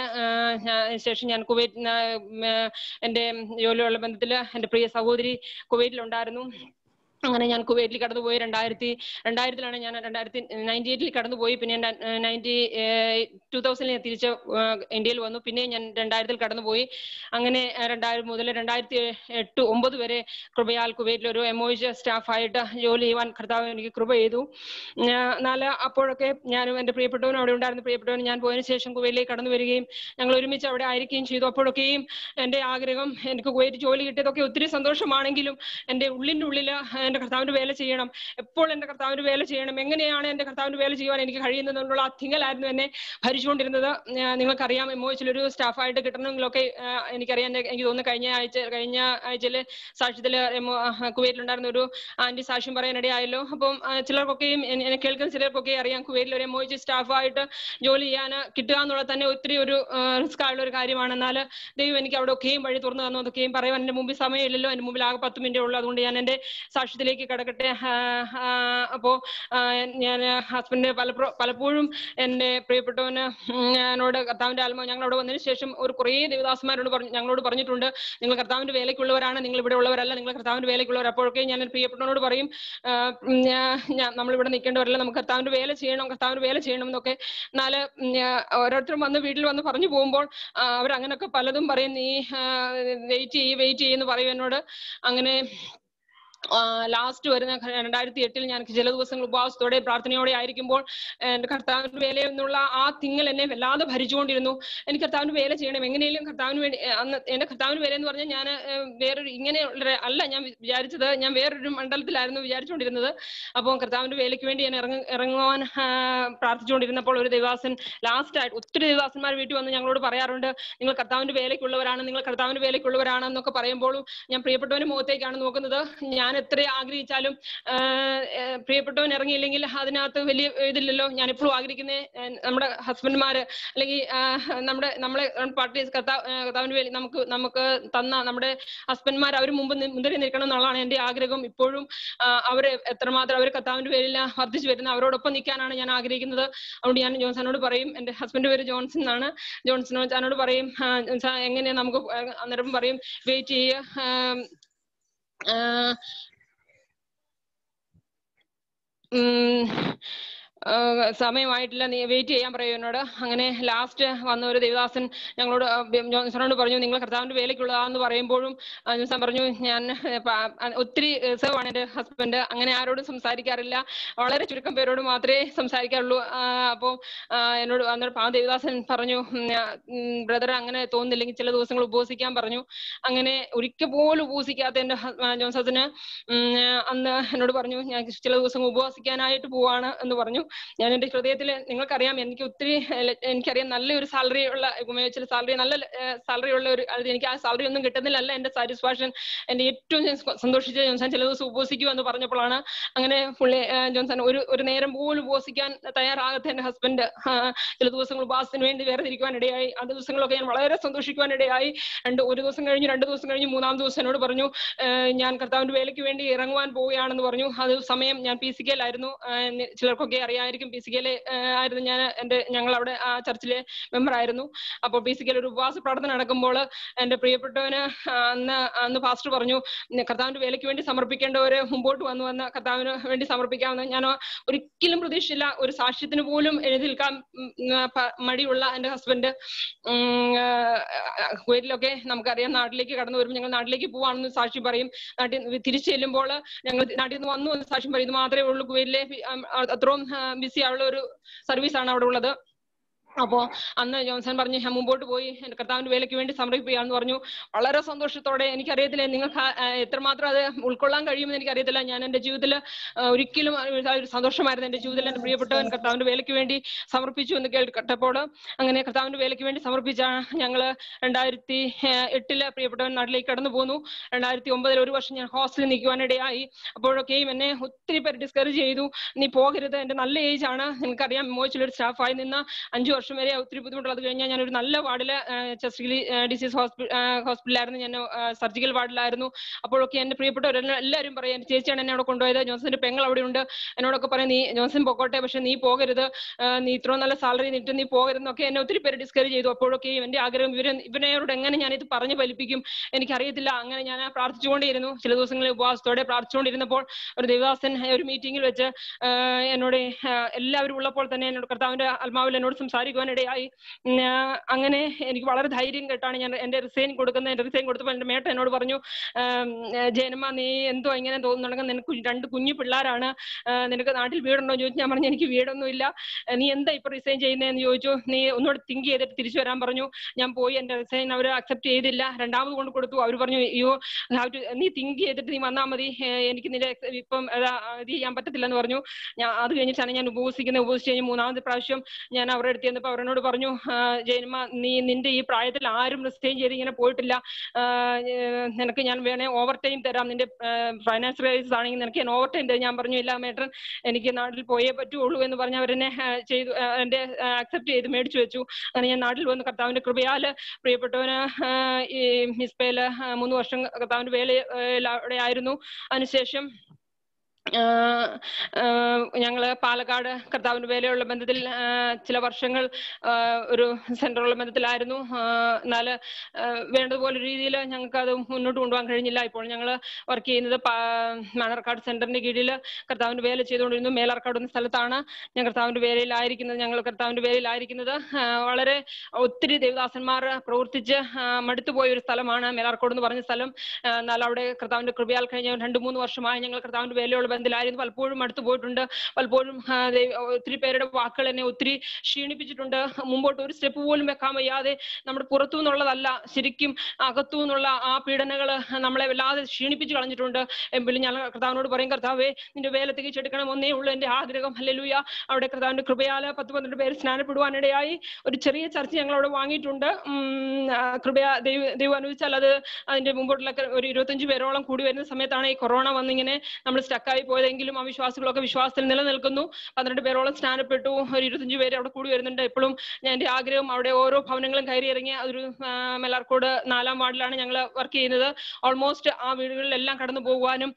ശേഷം ഞാൻ കുവൈറ്റ് എന്റെ ജോലിയുള്ള ബന്ധത്തിൽ എന്റെ പ്രിയ സഹോദരി കുവൈറ്റിലുണ്ടായിരുന്നു അങ്ങനെ ഞാൻ കുവൈറ്റിൽ കടന്നുപോയി രണ്ടായിരത്തി രണ്ടായിരത്തിലാണ് ഞാൻ രണ്ടായിരത്തി നയൻറ്റി എയ്റ്റിൽ കടന്നുപോയി പിന്നെ ഞാൻ നയൻറ്റി ടൂ തൗസൻഡിൽ ഞാൻ തിരിച്ച് ഇന്ത്യയിൽ വന്നു പിന്നെ ഞാൻ രണ്ടായിരത്തിൽ കടന്നുപോയി അങ്ങനെ രണ്ടായിരം മുതൽ രണ്ടായിരത്തി എട്ട് ഒമ്പത് വരെ കൃപയാൽ കുവൈറ്റിൽ ഒരു എമോയിജ് സ്റ്റാഫായിട്ട് ജോലി ചെയ്യുവാൻ കർത്താവ് എനിക്ക് കൃപ ചെയ്തു എന്നാൽ അപ്പോഴൊക്കെ ഞാനും എൻ്റെ പ്രിയപ്പെട്ടവനും അവിടെ ഉണ്ടായിരുന്ന പ്രിയപ്പെട്ടവനും ഞാൻ പോയതിനു ശേഷം കുവൈറ്റിലേക്ക് കടന്നു വരികയും ഞങ്ങൾ ഒരുമിച്ച് അവിടെ ആയിരിക്കുകയും ചെയ്തു അപ്പോഴൊക്കെയും എൻ്റെ ആഗ്രഹം എനിക്ക് കുവൈറ്റ് ജോലി കിട്ടിയതൊക്കെ ഒത്തിരി സന്തോഷമാണെങ്കിലും എൻ്റെ ഉള്ളിൻ്റെ ഉള്ളിൽ എന്റെ കർത്താവിന്റെ വേല ചെയ്യണം എപ്പോൾ എന്റെ കർത്താവിന്റെ വേല ചെയ്യണം എങ്ങനെയാണ് എന്റെ കർത്താവിന്റെ വേല ചെയ്യുവാൻ എനിക്ക് കഴിയുന്നതെന്നുള്ള ആ തിങ്ങലായിരുന്നു എന്നെ ഭരിച്ചുകൊണ്ടിരുന്നത് നിങ്ങൾക്കറിയാം എംഒഎച്ചിൽ ഒരു സ്റ്റാഫായിട്ട് കിട്ടണമെങ്കിലൊക്കെ എനിക്കറിയാം എനിക്ക് തോന്നുന്നു കഴിഞ്ഞ ആഴ്ച കഴിഞ്ഞ ആഴ്ചയില് സാക്ഷ്യത്തില് കുവൈറ്റിലുണ്ടായിരുന്ന ഒരു ആന്റി സാക്ഷ്യം പറയാനിടയായല്ലോ അപ്പം ചിലർക്കൊക്കെയും എന്നെ കേൾക്കുന്ന ചിലർക്കൊക്കെ അറിയാം കുവൈറ്റിൽ ഒരു എംഒഎച്ച് സ്റ്റാഫായിട്ട് ജോലി ചെയ്യാൻ കിട്ടുക എന്നുള്ളത് തന്നെ ഒത്തിരി ഒരു റിസ്ക് ആയുള്ള ഒരു കാര്യമാണ് എന്നാൽ ദൈവം എനിക്ക് അവിടെ ഒക്കെയും വഴി തുറന്നു തന്നു അതൊക്കെയും പറയാൻ എന്റെ മുമ്പിൽ സമയമില്ലല്ലോ എന്റെ മുമ്പിൽ ആകെ പത്ത് മിനിറ്റേ ഉള്ളൂ അതുകൊണ്ട് ഞാൻ എന്റെ സാക്ഷ്യത്തിലേക്ക് കടക്കട്ടെ അപ്പോ ഞാൻ ഹസ്ബൻഡ് പല പലപ്പോഴും എന്റെ പ്രിയപ്പെട്ടവന് എന്നോട് കർത്താവിന്റെ ആത്മാവ് ഞങ്ങൾ അവിടെ വന്നതിന് ശേഷം ഒരു കുറേ ദേവദാസന്മാരോട് പറഞ്ഞു ഞങ്ങളോട് പറഞ്ഞിട്ടുണ്ട് നിങ്ങൾ കർത്താവിന്റെ വേലയ്ക്കുള്ളവരാണ് നിങ്ങൾ ഇവിടെ ഉള്ളവരല്ല നിങ്ങൾ കർത്താവിന്റെ വേലയ്ക്കുള്ളവർ അപ്പോഴൊക്കെ ഞാൻ പ്രിയപ്പെട്ടവനോട് പറയും നമ്മൾ ഇവിടെ നിൽക്കേണ്ടവരല്ല നമുക്ക് കർത്താവിന്റെ വേല ചെയ്യണം കർത്താവിന്റെ വേല ചെയ്യണം എന്നൊക്കെ എന്നാല് ഓരോരുത്തരും വന്ന് വീട്ടിൽ വന്ന് പറഞ്ഞു പോകുമ്പോൾ അവർ അങ്ങനെയൊക്കെ പലതും പറയും നീ വെയിറ്റ് ചെയ്യ് വെയിറ്റ് ചെയ്യുന്നു പറയും എന്നോട് അങ്ങനെ ലാസ്റ്റ് വരുന്ന രണ്ടായിരത്തി എട്ടിൽ ഞാൻ ചില ദിവസങ്ങൾ ഉപവാസത്തോടെ പ്രാർത്ഥനയോടെ ആയിരിക്കുമ്പോൾ എന്റെ കർത്താവിന്റെ വേല എന്നുള്ള ആ തിങ്ങൽ എന്നെ വല്ലാതെ ഭരിച്ചുകൊണ്ടിരുന്നു എനിക്ക് കർത്താവിന്റെ വേല ചെയ്യണം എങ്ങനെയും കർത്താവിന് വേണ്ടി അന്ന് എന്റെ കർത്താവിന് വേല എന്ന് പറഞ്ഞാൽ ഞാൻ വേറൊരു ഇങ്ങനെ അല്ല ഞാൻ വിചാരിച്ചത് ഞാൻ വേറൊരു മണ്ഡലത്തിലായിരുന്നു വിചാരിച്ചുകൊണ്ടിരുന്നത് അപ്പോൾ കർത്താവിന്റെ വേലയ്ക്ക് വേണ്ടി ഞാൻ ഇറങ്ങ ഇറങ്ങുവാൻ പ്രാർത്ഥിച്ചുകൊണ്ടിരുന്നപ്പോൾ ഒരു ദേവാസൻ ലാസ്റ്റ് ആയിട്ട് ഒത്തിരി ദേവാസന്മാർ വീട്ടിൽ വന്ന് ഞങ്ങളോട് പറയാറുണ്ട് നിങ്ങൾ കർത്താവിന്റെ വേലയ്ക്കുള്ളവരാണ് നിങ്ങൾ കർത്താവിന്റെ വേലയ്ക്കുള്ളവരാണ് എന്നൊക്കെ പറയുമ്പോഴും ഞാൻ പ്രിയപ്പെട്ടവന്റെ മുഖത്തേക്കാണ് നോക്കുന്നത് ഞാൻ എത്ര ആഗ്രഹിച്ചാലും പ്രിയപ്പെട്ടവൻ ഇറങ്ങിയില്ലെങ്കിൽ അതിനകത്ത് വലിയ ഇതില്ലല്ലോ ഞാൻ എപ്പോഴും ആഗ്രഹിക്കുന്നത് നമ്മുടെ ഹസ്ബൻഡ്മാര് അല്ലെങ്കിൽ നമ്മുടെ നമ്മളെ പാർട്ടി കർത്താവിന് വേണ്ടി നമുക്ക് നമുക്ക് തന്ന നമ്മുടെ ഹസ്ബൻഡ്മാർ അവർ മുമ്പ് മുന്തിരി നിൽക്കണം എന്നുള്ളതാണ് എന്റെ ആഗ്രഹം ഇപ്പോഴും അവര് എത്രമാത്രം അവർ കർത്താവിന്റെ പേരിൽ വർദ്ധിച്ചു വരുന്ന അവരോടൊപ്പം നിൽക്കാനാണ് ഞാൻ ആഗ്രഹിക്കുന്നത് അതുകൊണ്ട് ഞാൻ ജോൺസനോട് പറയും എന്റെ ഹസ്ബൻഡ് പേര് ജോൺസൺ എന്നാണ് ജോൺസൺ ഞാനോട് പറയും എങ്ങനെയാ നമുക്ക് അന്നേരം പറയും വെയിറ്റ് ചെയ്യുക സമയമായിട്ടില്ല നീ വെയിറ്റ് ചെയ്യാൻ പറയും എന്നോട് അങ്ങനെ ലാസ്റ്റ് വന്ന ഒരു ദേവദാസൻ ഞങ്ങളോട് ജോൺസണോട് പറഞ്ഞു നിങ്ങൾ കർത്താവിന്റെ വേലയ്ക്കുള്ളതാന്ന് പറയുമ്പോഴും ജോൺസൺ പറഞ്ഞു ഞാൻ ഒത്തിരി റിസർവ് ആണ് എന്റെ ഹസ്ബൻഡ് അങ്ങനെ ആരോടും സംസാരിക്കാറില്ല വളരെ ചുരുക്കം പേരോട് മാത്രമേ സംസാരിക്കാറുള്ളൂ അപ്പോൾ എന്നോട് അന്നേരം ആ ദേവദാസൻ പറഞ്ഞു ബ്രദർ അങ്ങനെ തോന്നുന്നില്ലെങ്കിൽ ചില ദിവസങ്ങൾ ഉപവസിക്കാൻ പറഞ്ഞു അങ്ങനെ ഒരിക്കൽ പോലും ഉപവസിക്കാത്ത എന്റെ ജോൺസത്തിന് അന്ന് എന്നോട് പറഞ്ഞു ഞാൻ ചില ദിവസം ഉപവസിക്കാനായിട്ട് പോവാണ് എന്ന് പറഞ്ഞു ഞാൻ എന്റെ ഹൃദയത്തിൽ നിങ്ങൾക്കറിയാം എനിക്ക് ഒത്തിരി എനിക്കറിയാം നല്ലൊരു സാലറി ഉള്ള ഉപയോഗിച്ച സാലറി നല്ല സാലറി ഉള്ള ഒരു എനിക്ക് ആ സാലറി ഒന്നും കിട്ടുന്നില്ലല്ല എന്റെ സാറ്റിസ്ഫാക്ഷൻ എന്റെ ഏറ്റവും സന്തോഷിച്ച ജോൺസൺ ചില ദിവസം ഉപവസിക്കൂ എന്ന് പറഞ്ഞപ്പോഴാണ് അങ്ങനെ പുള്ളി ജോൺസൺ ഒരു ഒരു നേരം പോലും ഉപവസിക്കാൻ തയ്യാറാകാത്ത എന്റെ ഹസ്ബൻഡ് ചില ദിവസങ്ങൾ ഉപവാസത്തിന് വേണ്ടി വേറെ തിരിക്കുവാൻ ഇടയായി ആ ദിവസങ്ങളൊക്കെ ഞാൻ വളരെ സന്തോഷിക്കുവാൻ ഇടയായി രണ്ട് ഒരു ദിവസം കഴിഞ്ഞു രണ്ട് ദിവസം കഴിഞ്ഞു മൂന്നാം ദിവസം എന്നോട് പറഞ്ഞു ഞാൻ കർത്താവിന്റെ വേലയ്ക്ക് വേണ്ടി ഇറങ്ങുവാൻ പോവുകയാണെന്ന് പറഞ്ഞു അത് സമയം ഞാൻ പി സി കെയിലായിരുന്നു ചിലർക്കൊക്കെ അറിയാമായിരിക്കും പി സി കെയിലെ ആയിരുന്നു ഞാൻ എന്റെ ഞങ്ങൾ അവിടെ ആ ചർച്ചിലെ മെമ്പർ ആയിരുന്നു അപ്പോൾ പി സി കെയിൽ ഒരു ഉപവാസ പ്രാർത്ഥന നടക്കുമ്പോൾ എന്റെ പ്രിയപ്പെട്ടവന് അന്ന് അന്ന് പാസ്റ്റർ പറഞ്ഞു കർത്താവിന്റെ വേലയ്ക്ക് വേണ്ടി സമർപ്പിക്കേണ്ടവര് മുമ്പോട്ട് വന്നു വന്ന് കർത്താവിന് വേണ്ടി സമർപ്പിക്കാമെന്ന് ഞാൻ ഒരിക്കലും പ്രതീക്ഷിച്ചില്ല ഒരു സാക്ഷ്യത്തിന് പോലും എഴുതി നിൽക്കാൻ മടിയുള്ള എന്റെ ഹസ്ബൻഡ് കുവൈറ്റിലൊക്കെ നമുക്കറിയാം നാട്ടിലേക്ക് കടന്നു വരും ഞങ്ങൾ നാട്ടിലേക്ക് പോവാണെന്ന് സാക്ഷി പറയും നാട്ടിൽ തിരിച്ചു ചെല്ലുമ്പോൾ ഞങ്ങൾ നാട്ടിൽ നിന്ന് വന്നു എന്ന് സാക്ഷ്യം പറയും ഇത് മാത്രമേ ഉള്ളൂ കുവൈറ്റിലെ അത്രയും ബിസി ആയുള്ള ഒരു സർവീസാണ് അവിടെ ഉള്ളത് അപ്പോ അന്ന് ജോൺസൺ പറഞ്ഞു ഞാൻ മുമ്പോട്ട് പോയി എന്റെ കർത്താവിന്റെ വേലയ്ക്ക് വേണ്ടി സമർപ്പിക്കാന്ന് പറഞ്ഞു വളരെ സന്തോഷത്തോടെ എനിക്കറിയത്തില്ല നിങ്ങൾക്ക് എത്രമാത്രം അത് ഉൾക്കൊള്ളാൻ കഴിയുമെന്ന് എനിക്കറിയത്തില്ല ഞാൻ എന്റെ ജീവിതത്തിൽ ഒരിക്കലും ഒരു സന്തോഷമായിരുന്നു എന്റെ ജീവിതത്തിൽ എന്റെ പ്രിയപ്പെട്ടവൻ കർത്താവിന്റെ വേലയ്ക്ക് വേണ്ടി സമർപ്പിച്ചു എന്ന് കേട്ടപ്പോൾ അങ്ങനെ കർത്താവിന്റെ വേലയ്ക്ക് വേണ്ടി സമർപ്പിച്ച ഞങ്ങള് രണ്ടായിരത്തി എട്ടില് പ്രിയപ്പെട്ടവൻ നാട്ടിലേക്ക് കടന്നു പോന്നു രണ്ടായിരത്തി ഒമ്പതിൽ ഒരു വർഷം ഞാൻ ഹോസ്റ്റലിൽ നിൽക്കുവാനിടയായി അപ്പോഴൊക്കെയും എന്നെ ഒത്തിരി പേര് ഡിസ്കറേജ് ചെയ്തു നീ പോകരുത് എന്റെ നല്ല ഏജ് ആണ് നിനക്കറിയാം മോച്ചിലൊരു സ്റ്റാഫായി നിന്ന് അഞ്ചു വർഷം വർഷം വരെ ഒത്തിരി ബുദ്ധിമുട്ടുള്ളത് അത് കഴിഞ്ഞാൽ ഞാൻ ഒരു നല്ല വാർഡില് ചെസ്റ്റിലി ഡിസീസ് ഹോസ്പിറ്റലായിരുന്നു ഞാൻ സർജിക്കൽ വാർഡിലായിരുന്നു അപ്പോഴൊക്കെ എന്റെ പ്രിയപ്പെട്ടവരെല്ലാം എല്ലാവരും പറയും എന്റെ ചേച്ചിയാണ് എന്നെ അവിടെ കൊണ്ടുപോയത് ജോൺസന്റെ പെങ്ങൾ അവിടെ ഉണ്ട് എന്നോടൊക്കെ പറയും നീ ജോൺസൺ പൊക്കോട്ടെ പക്ഷെ നീ പോകരുത് ആ, നീ ഇത്രയും നല്ല സാലറി നിട്ട് നീ പോകരുതെന്നൊക്കെ എന്നെ ഒത്തിരി പേര് ഡിസ്കറേജ് ചെയ്തു അപ്പോഴൊക്കെ എന്റെ ആഗ്രഹം ഇവരെ ഇവനോട് എങ്ങനെ ഞാൻ ഇത് പറഞ്ഞു ഫലിപ്പിക്കും എനിക്കറിയത്തില്ല അങ്ങനെ ഞാൻ പ്രാർത്ഥിച്ചുകൊണ്ടേയിരുന്നു ചില ദിവസങ്ങളിൽ ഉപവാസത്തോടെ പ്രാർത്ഥിച്ചുകൊണ്ടിരുന്നപ്പോൾ ഒരു ദേവദാസൻ ഒരു മീറ്റിംഗിൽ വെച്ച് ആ, എന്നോട് ആ, എല്ലാവരും ഉള്ളപ്പോൾ തന്നെ എന്നോട് കർത്താവിന്റെ ആത്മാവിൽ എന്നോട് സംസാരിക്കുവാനിടയായി ഉം, ആ, അങ്ങനെ എനിക്ക് വളരെ ധൈര്യം കേട്ടാണ് ഞാൻ എന്റെ റിസൈൻ കൊടുക്കുന്നത് എന്റെ റിസൈൻ കൊടുത്തപ്പോൾ എന്റെ മേട്ട എന്നോട് പറഞ്ഞു ആം, ആ, ജയനമ്മ നീ എന്തോ ഇങ്ങനെ തോന്നുന്നുണ്ടെങ്കിൽ നിനക്ക് രണ്ട് കുഞ്ഞു പിള്ളേരാണ് ആ, നിനക്ക് നാട്ടിൽ വീടുണ്ടോ എന്ന് ചോദിച്ചു ഞാൻ പറഞ്ഞു എനിക്ക് വീടൊന്നുമില്ല ആ, നീ എന്താ ഇപ്പൊ റിസൈൻ ചെയ്യുന്നതെന്ന് ചോദിച്ചു നീ ഒന്നുകൂടെ തിങ്ക് ചെയ്തിട്ട് തിരിച്ചു വരാൻ പറഞ്ഞു ഞാൻ പോയി എന്റെ റിസൈൻ അവർ അക്സെപ്റ്റ് ചെയ്തില്ല രണ്ടാമത് കൊണ്ട് കൊടുത്തു അവർ പറഞ്ഞു യു ഹാവ് ടു നീ തിങ്ക് ചെയ്തിട്ട് നീ വന്നാൽ മതി ഏ, എനിക്ക് നിന്റെ ex- ഇപ്പം അതാ, ഇത് ചെയ്യാൻ പറ്റത്തില്ലെന്ന് പറഞ്ഞു ഞാൻ അത് കഴിഞ്ഞിട്ടാണ് ഞാൻ ഉപവസിക്കുന്നത് ഉപവസിച്ച് കഴിഞ്ഞ് മൂന്നാമത്തെ പ്രാവശ്യം ഞാൻ അവരുടെ അടുത്ത് ചെന്നപ്പോൾ അവരോട് പറഞ്ഞു ആ, ജയന്മ നീ നിന്റെ ഈ പ്രായത്തിൽ ആരും റിസൈൻ ചെയ്ത് ഇങ്ങനെ പോയിട്ടില്ല ആ, ഏ, നിനക്ക് ഞാൻ വേണേ ഓവർ ടൈം തരാം നിന്റെ ഫൈനാൻസ് റൈസ് ആണെങ്കിൽ നിനക്ക് ഞാൻ ഓവർ ടൈം തരാം ഞാൻ പറഞ്ഞു ഇല്ല മേട്ടൻ എനിക്ക് നാട്ടിൽ പോയേ പറ്റുള്ളൂ എന്ന് പറഞ്ഞ് അവരെന്നെ ആ, ചെയ്തു ആ, എന്റെ അക്സെപ്റ്റ് ചെയ്ത് മേടിച്ചു വെച്ചു അങ്ങനെ ഞാൻ നാട്ടിൽ വന്ന് കർത്താവിന്റെ കൃപയാല് പ്രിയപ്പെട്ടവന് ആ, ഈ മിസ്ബയില് ആ, മൂന്ന് വർഷം കർത്താവിന്റെ വേല അവിടെ ആയിരുന്നു അതിനുശേഷം ആഹ് ആഹ് ഞങ്ങള് പാലക്കാട് കർത്താവിന്റെ വേലയുള്ള ബന്ധത്തിൽ ആഹ് ചില വർഷങ്ങൾ ആഹ് ഒരു സെൻട്രലുള്ള ബന്ധത്തിലായിരുന്നു ആഹ് എന്നാല് ആഹ് വേണ്ടതുപോലെ രീതിയിൽ ഞങ്ങൾക്ക് അത് മുന്നോട്ട് കൊണ്ടുപോകാൻ കഴിഞ്ഞില്ല ഇപ്പോൾ ഞങ്ങൾ വർക്ക് ചെയ്യുന്നത് പാ- മണർക്കാട് സെന്ററിന്റെ കീഴിൽ കർത്താവിന്റെ വേല ചെയ്തുകൊണ്ടിരുന്നു മേലാർക്കാട് എന്ന സ്ഥലത്താണ് ഞാൻ കർത്താവിന്റെ വേലയിലായിരിക്കുന്നത് ഞങ്ങൾ കർത്താവിന്റെ വേലയിലായിരിക്കുന്നത് ആഹ് വളരെ ഒത്തിരി ദേവദാസന്മാർ പ്രവർത്തിച്ച് ആഹ് മടുത്തുപോയ ഒരു സ്ഥലമാണ് മേലാർക്കോട് എന്ന് പറഞ്ഞ സ്ഥലം ആഹ് എന്നാൽ അവിടെ കർത്താവിന്റെ കൃപയാൽ കഴിഞ്ഞ രണ്ട് മൂന്ന് വർഷമായി ഞങ്ങൾ കർത്താവിന്റെ വേലയുള്ള ബന്ധത്തിലായിരുന്നു പലപ്പോഴും അടുത്തു പോയിട്ടുണ്ട് പലപ്പോഴും ആ, ദൈവ- ഒത്തിരി പേരുടെ വാക്കുകൾ എന്നെ ഒത്തിരി ക്ഷീണിപ്പിച്ചിട്ടുണ്ട് മുമ്പോട്ട് ഒരു സ്റ്റെപ്പ് പോലും വെക്കാൻ വയ്യാതെ നമ്മുടെ പുറത്തു നിന്നുള്ളതല്ല ശരിക്കും അകത്തു നിന്നുള്ള ആ പീഡനകൾ നമ്മളെ വല്ലാതെ ക്ഷീണിപ്പിച്ച് കളഞ്ഞിട്ടുണ്ട് എങ്കിലും ഞാൻ കർത്താവിനോട് പറയും കർത്താവേ നിന്റെ വേല തികച്ചെടുക്കണം ഒന്നേ ഉള്ളൂ എന്റെ ആഗ്രഹം ഹല്ലേലൂയ അവിടെ കർത്താവിന്റെ കൃപയാല് പത്ത് പന്ത്രണ്ട് പേര് സ്നാനപ്പെടുവാനിടയായി ഒരു ചെറിയ ചർച്ച ഞങ്ങൾ അവിടെ വാങ്ങിയിട്ടുണ്ട് ഉം, ആ, കൃപയാ ദൈവ ദൈവം അനുവദിച്ചാൽ അത് അതിന്റെ മുമ്പോട്ടുള്ള ഒരു ഇരുപത്തഞ്ച് പേരോളം കൂടി വരുന്ന സമയത്താണ് ഈ കൊറോണ വന്നിങ്ങനെ നമ്മൾ സ്റ്റക്കായി പോയതെങ്കിലും ആ വിശ്വാസികളൊക്കെ വിശ്വാസത്തിൽ നിലനിൽക്കുന്നു പന്ത്രണ്ട് പേരോളം സ്നാനപ്പെട്ടു ഒരു ഇരുപത്തഞ്ച് പേര് അവിടെ കൂടി വരുന്നുണ്ട് എപ്പോഴും ഞാൻ എന്റെ ആഗ്രഹം അവിടെ ഓരോ ഭവനങ്ങളും കയറി ഇറങ്ങി അതൊരു ആ, മെല്ലാർക്കോട് നാലാം വാർഡിലാണ് ഞങ്ങൾ വർക്ക് ചെയ്യുന്നത് ഓൾമോസ്റ്റ് ആ വീടുകളിലെല്ലാം കടന്നു പോകുവാനും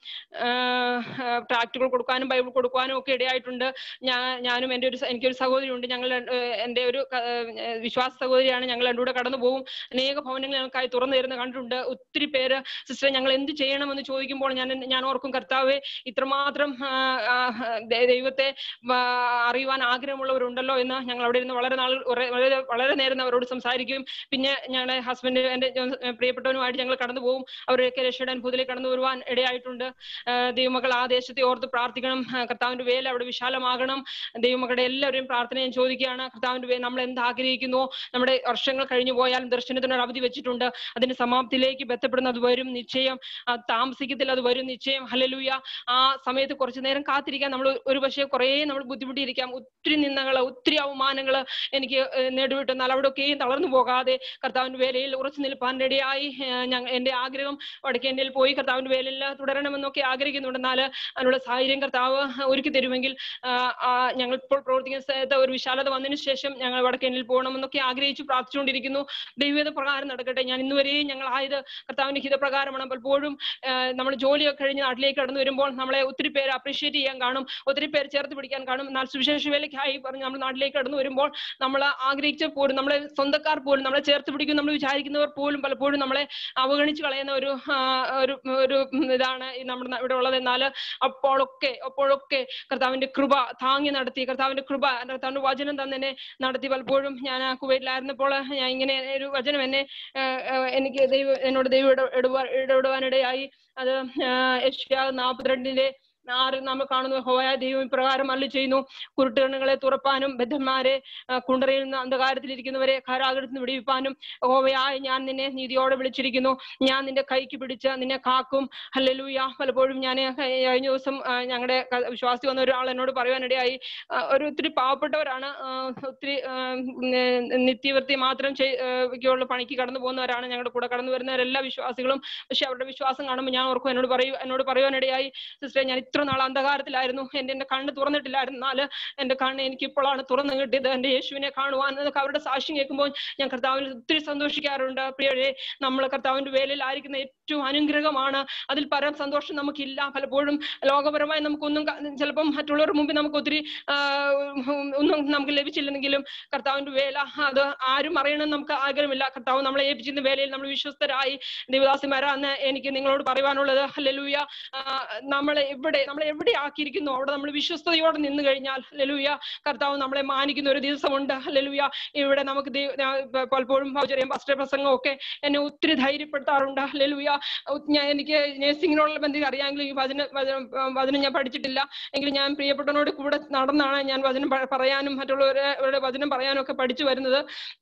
ട്രാക്റ്റുകൾ കൊടുക്കാനും ബൈബിൾ കൊടുക്കാനും ഒക്കെ ഇടയായിട്ടുണ്ട് ഞാൻ ഞാനും എൻ്റെ ഒരു സ- എനിക്കൊരു സഹോദരിയുണ്ട് ഞങ്ങൾ രണ്ട്- ഏഹ് എൻ്റെ ഒരു ക- ഏഹ് വിശ്വാസ സഹോദരിയാണ് ഞങ്ങൾ രണ്ടുകൂടെ കടന്നു പോകും അനേക ഭവനങ്ങൾ ഞങ്ങൾക്കായി തുറന്നു തരുന്ന കണ്ടിട്ടുണ്ട് ഒത്തിരി പേര് സിസ്റ്റർ ഞങ്ങൾ എന്ത് ചെയ്യണമെന്ന് ചോദിക്കുമ്പോൾ ഞാൻ ഞാൻ ഓർക്കും കർത്താവെ ഇത്രമാത്രം ആ, ആ, ദൈ- ദൈവത്തെ ആ, അറിയുവാൻ ആഗ്രഹമുള്ളവരുണ്ടല്ലോ എന്ന് ഞങ്ങൾ അവിടെ ഇരുന്ന് വളരെ നാൾ കുറെ- വളരെ വളരെ നേരം അവരോട് സംസാരിക്കും പിന്നെ ഞങ്ങളുടെ ഹസ്ബൻഡ് എൻ്റെ ജോൺസൺ- ഏഹ് പ്രിയപ്പെട്ടവനുമായിട്ട് ഞങ്ങൾ കടന്നു പോകും അവരൊക്കെ രക്ഷയുടെ അനുഭവത്തിലേക്ക് കടന്നു വരുവാൻ ഇടയായിട്ടുണ്ട് ആ, ദൈവമക്കൾ ആ ദേശത്തെ ഓർത്ത് പ്രാർത്ഥിക്കണം ആ, കർത്താവിന്റെ വേല അവിടെ വിശാലമാകണം ദൈവമക്കളുടെ എല്ലാവരെയും പ്രാർത്ഥന ഞാൻ ചോദിക്കുകയാണ് കർത്താവിന്റെ വേല നമ്മൾ എന്ത് ആഗ്രഹിക്കുന്നു നമ്മുടെ വർഷങ്ങൾ കഴിഞ്ഞു പോയാലും ദർശനത്തിന് ഒരു അവധി വെച്ചിട്ടുണ്ട് അതിന്റെ സമാപ്തിയിലേക്ക് ബന്ധപ്പെടുന്നത് വരും നിശ്ചയം അത് താമസിക്കത്തില്ല അത് വരും നിശ്ചയം ഹലലൂയ ആ സമയത്ത് കുറച്ചു നേരം കാത്തിരിക്കാൻ നമ്മൾ ഒരു പക്ഷേ കുറേ നമ്മൾ ബുദ്ധിമുട്ടിയിരിക്കാം ഒത്തിരി നിന്ദകള് ഒത്തിരി അവമാനങ്ങള് എനിക്ക് ഏഹ് നേടിവിട്ട് എന്നാൽ അവിടെയൊക്കെയും തളർന്നു പോകാതെ കർത്താവിന്റെ വേലയിൽ ഉറച്ചു നിൽപ്പാൻ റെഡിയായി ഞങ്ങൾ എന്റെ ആഗ്രഹം വടക്കേന്ത്യയിൽ പോയി കർത്താവിന്റെ വേലയിൽ തുടരണമെന്നൊക്കെ ആഗ്രഹിക്കുന്നുണ്ട് എന്നാൽ അതിനുള്ള സാഹചര്യം കർത്താവ് ഒരുക്കി തരുമെങ്കിൽ ആഹ് ആ ഞങ്ങൾ ഇപ്പോൾ പ്രവർത്തിക്കുന്ന സ്ഥലത്ത് ഒരു വിശാലത വന്നതിന് ശേഷം ഞങ്ങൾ വടക്കേന്ത്യയിൽ പോകണമെന്നൊക്കെ ആഗ്രഹിച്ചു പ്രാർത്ഥിച്ചുകൊണ്ടിരിക്കുന്നു ദൈവത പ്രകാരം നടക്കട്ടെ ഞാൻ ഇന്നുവരെയും ഞങ്ങൾ ആയത് കർത്താവിന്റെ ഹിതപ്രകാരമാണ് പലപ്പോഴും നമ്മൾ ജോലിയൊക്കെ കഴിഞ്ഞ് നാട്ടിലേക്ക് കടന്നു വരുമ്പോൾ നമ്മളെ ഒത്തിരി പേര് അപ്രീഷിയേറ്റ് ചെയ്യാൻ കാണും ഒത്തിരി പേര് ചേർത്ത് പിടിക്കാൻ കാണും എന്നാൽ സുവിശേഷ വേലയ്ക്കായി പറഞ്ഞ് നമ്മൾ നാട്ടിലേക്ക് കടന്നു വരുമ്പോൾ നമ്മൾ ആഗ്രഹിച്ച പോലും നമ്മളെ സ്വന്തക്കാർ പോലും നമ്മളെ ചേർത്ത് പിടിക്കും നമ്മൾ വിചാരിക്കുന്നവർ പോലും പലപ്പോഴും നമ്മളെ അവഗണിച്ച് കളയുന്ന ഒരു ആ, ഒരു ഒരു ഇതാണ് ഈ നമ്മുടെ ന- ഇവിടെ ഉള്ളത് എന്നാൽ അപ്പോഴൊക്കെ അപ്പോഴൊക്കെ കർത്താവിന്റെ കൃപ താങ്ങി നടത്തി കർത്താവിന്റെ കൃപ കർത്താവിന്റെ വചനം തന്നെ നടത്തി പലപ്പോഴും ഞാൻ ആ കുവൈറ്റിലായിരുന്നപ്പോൾ ഞാൻ ഇങ്ങനെ ഒരു വചനം എന്നെ ആ, ആ, എനിക്ക് ദൈവം എന്നോട് ദൈവം ഇട- ഇടപെടുവാൻ ഇടപെടുവാനിടയായി അത് യശ്യാ നാൽപ്പത്തിരണ്ടിന്റെ ആറ് നമ്മൾ കാണുന്നു ഹോയ ദൈവം ഇപ്രകാരം അല്ലി ചെയ്യുന്നു കുരുട്ടുകണ്ണുകളെ തുറപ്പാനും ബദ്ധന്മാരെ ആ, കുണ്ടറയിൽ നിന്ന് അന്ധകാരത്തിലിരിക്കുന്നവരെ കാരാഗ്രഹത്തിൽ നിന്ന് വിടിവിപ്പാനും ഹോവയായി ഞാൻ നിന്നെ നീതിയോടെ വിളിച്ചിരിക്കുന്നു ഞാൻ നിന്റെ കൈക്ക് പിടിച്ച് നിന്നെ കാക്കും ഹല്ലേലൂയ പലപ്പോഴും ഞാൻ കഴിഞ്ഞ ദിവസം ഞങ്ങളുടെ വിശ്വാസി വന്ന ഒരാൾ എന്നോട് പറയുവാനിടയായി ആ, ഒരു ഒത്തിരി പാവപ്പെട്ടവരാണ് ആ, ഒത്തിരി ആ, ഉം, ഏ, നിത്യവൃത്തി മാത്രം ചെയ്- ഏ, ഒക്കെയുള്ള പണിക്ക് കടന്നു പോകുന്നവരാണ് ഞങ്ങളുടെ കൂടെ കടന്നു വരുന്നവരെല്ലാ വിശ്വാസികളും പക്ഷെ അവരുടെ വിശ്വാസം കാണുമ്പോൾ ഞാൻ ഓർക്കും എന്നോട് പറയൂ എന്നോട് പറയുവാനിടയായി സിസ്റ്റർ ഞാൻ ഇത്ര നാൾ അന്ധകാരത്തിലായിരുന്നു എന്റെ എന്റെ കണ്ണ് തുറന്നിട്ടില്ലായിരുന്നു എന്നാല് എന്റെ കണ്ണ് എനിക്ക് ഇപ്പോഴാണ് തുറന്നു കിട്ടിയത് എന്റെ യേശുവിനെ കാണുവാൻ എന്നൊക്കെ അവരുടെ സാക്ഷ്യം കേൾക്കുമ്പോൾ ഞാൻ കർത്താവിൽ ഒത്തിരി സന്തോഷിക്കാറുണ്ട് പ്രിയരെ നമ്മൾ കർത്താവിന്റെ വേലയിൽ ആയിരിക്കുന്ന ഏറ്റവും അനുഗ്രഹമാണ് അതിൽ പരം സന്തോഷം നമുക്കില്ല പലപ്പോഴും ലോകപരമായി നമുക്കൊന്നും ക- ചിലപ്പം മറ്റുള്ളവരുടെ മുമ്പിൽ നമുക്ക് ഒത്തിരി ആ, ഒന്നും നമുക്ക് ലഭിച്ചില്ലെങ്കിലും കർത്താവിന്റെ വേല അത് ആരും അറിയണമെന്ന് നമുക്ക് ആഗ്രഹമില്ല കർത്താവ് നമ്മളെ ഏൽപ്പിച്ചിരുന്ന വേലയിൽ നമ്മൾ വിശ്വസ്തരായി ദേവദാസിമാരാ അന്ന് എനിക്ക് നിങ്ങളോട് പറയുവാനുള്ളത് ഹല്ലേലൂയ നമ്മളെ എവിടെ നമ്മളെ എവിടെ ആക്കിയിരിക്കുന്നു അവിടെ നമ്മൾ വിശ്വസ്തയോടെ നിന്ന് കഴിഞ്ഞാൽ ഹല്ലേലൂയ കർത്താവ് നമ്മളെ മാനിക്കുന്ന ഒരു ദിവസമുണ്ട് ഹല്ലേലൂയ ഇവിടെ നമുക്ക് ദൈവ- ഞാൻ പ- പലപ്പോഴും ചെറിയ പാസ്റ്റർ പ്രസംഗം ഒക്കെ എന്നെ ഒത്തിരി ധൈര്യപ്പെടുത്താറുണ്ട് ഹല്ലേലൂയ ഉ- ഞാൻ എനിക്ക് നേഴ്സിങ്ങിനോടുള്ള ബന്ധം അറിയാമെങ്കിലും ഈ വചന വചനം ആ, വചനം ഞാൻ പഠിച്ചിട്ടില്ല എങ്കിലും ഞാൻ പ്രിയപ്പെട്ടവനോട് കൂടെ നടന്നാണ് ഞാൻ വചനം പ- പറയാനും മറ്റുള്ളവരുടെ വചനം പറയാനും ഒക്കെ പഠിച്ചു വരുന്നത്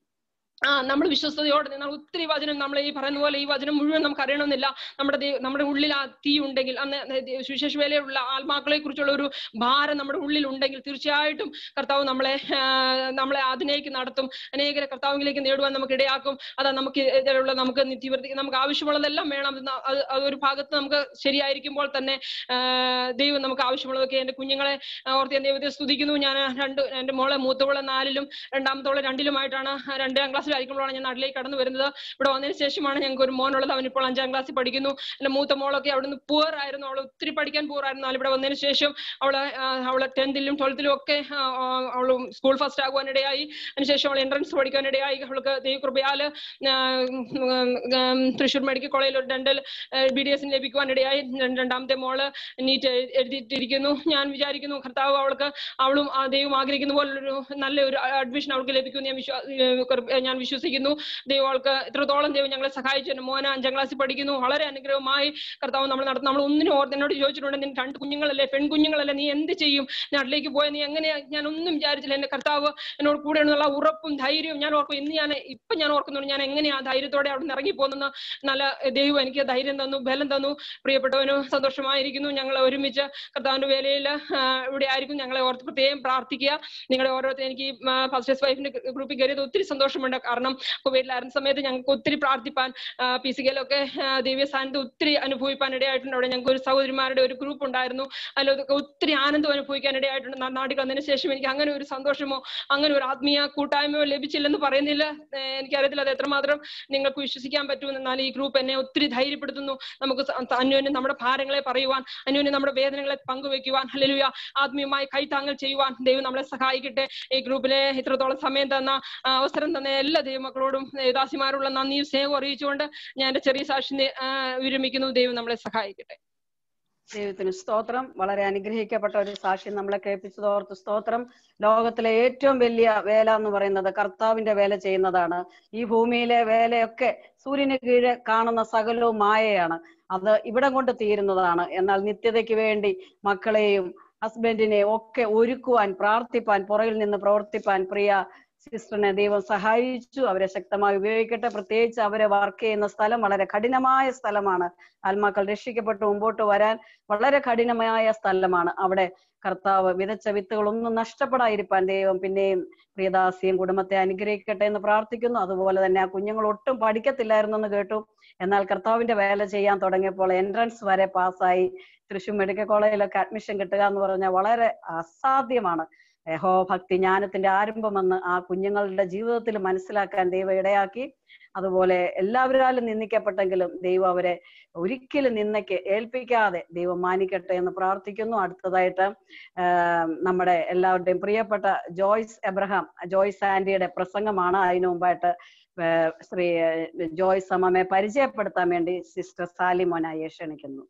ആ നമ്മൾ വിശ്വസ്തയോടെ നിന്നാൽ ഒത്തിരി വചനം നമ്മൾ ഈ പറയുന്ന പോലെ ഈ വചനം മുഴുവൻ നമുക്ക് അറിയണമെന്നില്ല നമ്മുടെ ദൈ- നമ്മുടെ ഉള്ളിൽ ആ തീ ഉണ്ടെങ്കിൽ അന്ന് ദൈ- സുവിശേഷ വേലയിലുള്ള ആത്മാക്കളെ കുറിച്ചുള്ള ഒരു ഭാരം നമ്മുടെ ഉള്ളിൽ ഉണ്ടെങ്കിൽ തീർച്ചയായിട്ടും കർത്താവ് നമ്മളെ ആ, നമ്മളെ അതിനേക്ക് നടത്തും അനേകരെ കർത്താവിലേക്ക് നേടുവാൻ നമുക്ക് ഇടയാക്കും അതാ നമുക്ക് ഇതിലുള്ള നമുക്ക് നിത്യവൃത്തി നമുക്ക് ആവശ്യമുള്ളതെല്ലാം വേണം അത് ന- അത് അത് ഒരു ഭാഗത്ത് നമുക്ക് ശരിയായിരിക്കുമ്പോൾ തന്നെ ആ, ദൈവം നമുക്ക് ആവശ്യമുള്ളതൊക്കെ എന്റെ കുഞ്ഞുങ്ങളെ ആ, ഓർത്ത് ഞാൻ ദൈവത്തെ സ്തുതിക്കുന്നു ഞാൻ രണ്ട് എന്റെ മോളെ മൂത്തവളെ നാലിലും രണ്ടാമത്തോളെ രണ്ടിലുമായിട്ടാണ് രണ്ടാം ക്ലാസ്സിലായിരിക്കുമ്പോഴാണ് ഞാൻ നാട്ടിലേക്ക് കടന്നു വരുന്നത് ഇവിടെ വന്നതിന് ശേഷമാണ് ഞങ്ങൾക്ക് ഒരു മോനുള്ളത് അവൻ ഇപ്പോൾ അഞ്ചാം ക്ലാസ്സിൽ പഠിക്കുന്നു എന്റെ മൂത്ത മോളൊക്കെ അവിടുന്ന് പൂർ ആയിരുന്നു അവൾ ഒത്തിരി പഠിക്കാൻ പൂർ ആയിരുന്നു എന്നാൽ ഇവിടെ വന്നതിന് ശേഷം അവള് ആ, അവള് ടെൻത്തിലും ട്വൽത്തിലും ഒക്കെ ആ, ആ, അവള് സ്കൂൾ ഫസ്റ്റ് ആകുവാനിടയായി അതിനുശേഷം അവൾ എൻട്രൻസ് പഠിക്കാനിടയായി അവൾക്ക് ദൈവകൃപയാല് ആ, ഉം, ഉം, തൃശ്ശൂർ മെഡിക്കൽ കോളേജിൽ ഒരു ഡെന്റൽ ബി ഡി എസിന് ലഭിക്കുവാനിടയായി ര- രണ്ടാമത്തെ മോള് നീറ്റ് എഴുതിയിട്ടിരിക്കുന്നു ഞാൻ വിചാരിക്കുന്നു കർത്താവ് അവൾക്ക് അവളും ആ ദൈവം ആഗ്രഹിക്കുന്ന പോലൊരു നല്ല ഒരു അഡ്മിഷൻ അവൾക്ക് ലഭിക്കുമെന്ന് ഞാൻ വിശ്വാ ഏഹ് കൃപ- ഞാൻ വിശ്വസിക്കുന്നു ദൈവം അവൾക്ക് ഇത്രത്തോളം ദൈവം ഞങ്ങളെ സഹായിച്ചു എന്റെ മോന അഞ്ചാം ക്ലാസ്സിൽ പഠിക്കുന്നു വളരെ അനുഗ്രഹമായി കർത്താവ് നമ്മൾ നടത്തും നമ്മൾ ഒന്നിനും ഓർത്ത് എന്നോട് ചോദിച്ചിട്ടുണ്ട് നിന്റെ രണ്ട് കുഞ്ഞുങ്ങളല്ലേ പെൺകുഞ്ഞുങ്ങളല്ലേ നീ എന്ത് ചെയ്യും നാട്ടിലേക്ക് പോയ നീ എങ്ങനെയാ ഞാൻ ഒന്നും വിചാരിച്ചില്ല എന്റെ കർത്താവ് എന്നോട് കൂടെ ഉള്ള ഉറപ്പും ധൈര്യവും ഞാൻ ഓർക്കും ഇന്ന് ഞാൻ ഇപ്പൊ ഞാൻ ഓർക്കുന്നുണ്ട് ഞാൻ എങ്ങനെയാ ധൈര്യത്തോടെ അവിടെ നിന്ന് ഇറങ്ങി പോകുന്ന നല്ല ദൈവം എനിക്ക് ധൈര്യം തന്നു ബലം തന്നു പ്രിയപ്പെട്ടവനും സന്തോഷമായിരിക്കുന്നു ഞങ്ങൾ ഒരുമിച്ച് കർത്താവിന്റെ വേലയിൽ ഇവിടെ ആയിരിക്കും ഞങ്ങളെ ഓർത്ത് പ്രത്യേകം പ്രാർത്ഥിക്കുക നിങ്ങളുടെ ഓരോരുത്തരും എനിക്ക് ഫസ്റ്റേഴ്സ് വൈഫിന്റെ ഗ്രൂപ്പിൽ കയറിയത് ഒത്തിരി സന്തോഷമുണ്ട് കാരണം കോവിഡിലായിരുന്ന സമയത്ത് ഞങ്ങൾക്ക് ഒത്തിരി പ്രാർത്ഥിപ്പാൻ പി സി കെയിലൊക്കെ ദിവ്യ സാന്നിധ്യം ഒത്തിരി അനുഭവിപ്പാൻ ഇടയായിട്ടുണ്ട് അവിടെ ഞങ്ങൾക്ക് ഒരു സഹോദരിമാരുടെ ഒരു ഗ്രൂപ്പ് ഉണ്ടായിരുന്നു അതിലൊക്കെ ഒത്തിരി ആനന്ദം അനുഭവിക്കാൻ ഇടയായിട്ടുണ്ട് നാ- നാട്ടിൽ വന്നതിന് ശേഷം എനിക്ക് അങ്ങനെ ഒരു സന്തോഷമോ അങ്ങനെ ഒരു ആത്മീയ കൂട്ടായ്മയോ ലഭിച്ചില്ലെന്ന് പറയുന്നില്ല ഏഹ് എനിക്കറിയത്തില്ല അത് എത്രമാത്രം നിങ്ങൾക്ക് വിശ്വസിക്കാൻ പറ്റുമെന്ന് എന്നാൽ ഈ ഗ്രൂപ്പ് എന്നെ ഒത്തിരി ധൈര്യപ്പെടുത്തുന്നു നമുക്ക് സ- അന്യോന്യം നമ്മുടെ ഭാരങ്ങളെ പറയുവാൻ അന്യോന്യം നമ്മുടെ വേദനകളെ പങ്കുവെക്കുവാൻ ഹല്ലേലൂയ ആത്മീയമായി കൈത്താങ്ങൽ ചെയ്യുവാൻ ദൈവം നമ്മളെ സഹായിക്കട്ടെ ഈ ഗ്രൂപ്പിലെ ഇത്രത്തോളം സമയം തന്ന ആ, അവസരം തന്ന എല്ലാ ദൈവമക്കളോടും ദാസിമാരുള്ള നന്ദിയും സ്നേഹവും അറിയിച്ചുകൊണ്ട് ഞാൻ എന്റെ ചെറിയ സാക്ഷി നി- ആ, വിരമിക്കുന്നു ദൈവം നമ്മളെ സഹായിക്കട്ടെ ദൈവത്തിന് സ്തോത്രം വളരെ അനുഗ്രഹിക്കപ്പെട്ട ഒരു സാക്ഷ്യം നമ്മളെ കേൾപ്പിച്ചത് ഓർത്ത് സ്തോത്രം ലോകത്തിലെ ഏറ്റവും വലിയ വേല എന്ന് പറയുന്നത് കർത്താവിന്റെ വേല ചെയ്യുന്നതാണ് ഈ ഭൂമിയിലെ വേലയൊക്കെ സൂര്യന് കീഴെ കാണുന്ന സകലവും മായയാണ് അത് ഇവിടം കൊണ്ട് തീരുന്നതാണ് എന്നാൽ നിത്യതയ്ക്ക് വേണ്ടി മക്കളെയും ഹസ്ബൻഡിനെയും ഒക്കെ ഒരുക്കുവാൻ പ്രാർത്ഥിപ്പാൻ പുറകിൽ നിന്ന് പ്രവർത്തിപ്പാൻ പ്രിയ സിസ്റ്ററിനെ ദൈവം സഹായിച്ചു അവരെ ശക്തമായി ഉപയോഗിക്കട്ടെ പ്രത്യേകിച്ച് അവരെ വർക്ക് ചെയ്യുന്ന സ്ഥലം വളരെ കഠിനമായ സ്ഥലമാണ് ആത്മാക്കൾ രക്ഷിക്കപ്പെട്ട് മുമ്പോട്ട് വരാൻ വളരെ കഠിനമായ സ്ഥലമാണ് അവിടെ കർത്താവ് വിതച്ച വിത്തുകളൊന്നും നഷ്ടപ്പെടാതിരിപ്പാൻ ദൈവം പിന്നെയും പ്രിയദാസിയും കുടുംബത്തെ അനുഗ്രഹിക്കട്ടെ എന്ന് പ്രാർത്ഥിക്കുന്നു അതുപോലെ തന്നെ ആ കുഞ്ഞുങ്ങൾ ഒട്ടും പഠിക്കത്തില്ലായിരുന്നു എന്ന് കേട്ടു എന്നാൽ കർത്താവിന്റെ വേല ചെയ്യാൻ തുടങ്ങിയപ്പോൾ എൻട്രൻസ് വരെ പാസ്സായി തൃശൂർ മെഡിക്കൽ കോളേജിലൊക്കെ അഡ്മിഷൻ കിട്ടുക എന്ന് പറഞ്ഞാൽ വളരെ അസാധ്യമാണ് യഹോ ഭക്തി ജ്ഞാനത്തിന്റെ ആരംഭമെന്ന് ആ കുഞ്ഞുങ്ങളുടെ ജീവിതത്തിൽ മനസ്സിലാക്കാൻ ദൈവം ഇടയാക്കി അതുപോലെ എല്ലാവരാലും നിന്ദിക്കപ്പെട്ടെങ്കിലും ദൈവം അവരെ ഒരിക്കലും നിന്നയ്ക്ക് ഏൽപ്പിക്കാതെ ദൈവം മാനിക്കട്ടെ എന്ന് പ്രാർത്ഥിക്കുന്നു അടുത്തതായിട്ട് ആഹ് നമ്മുടെ എല്ലാവരുടെയും പ്രിയപ്പെട്ട ജോയ്സ് എബ്രഹാം ജോയ്സ് ആന്റിയുടെ പ്രസംഗമാണ് അതിനു മുമ്പായിട്ട് ആഹ് ശ്രീ ആഹ് ജോയ്സ് അമ്മയെ പരിചയപ്പെടുത്താൻ വേണ്ടി സിസ്റ്റർ സാലിമോനായി ക്ഷണിക്കുന്നു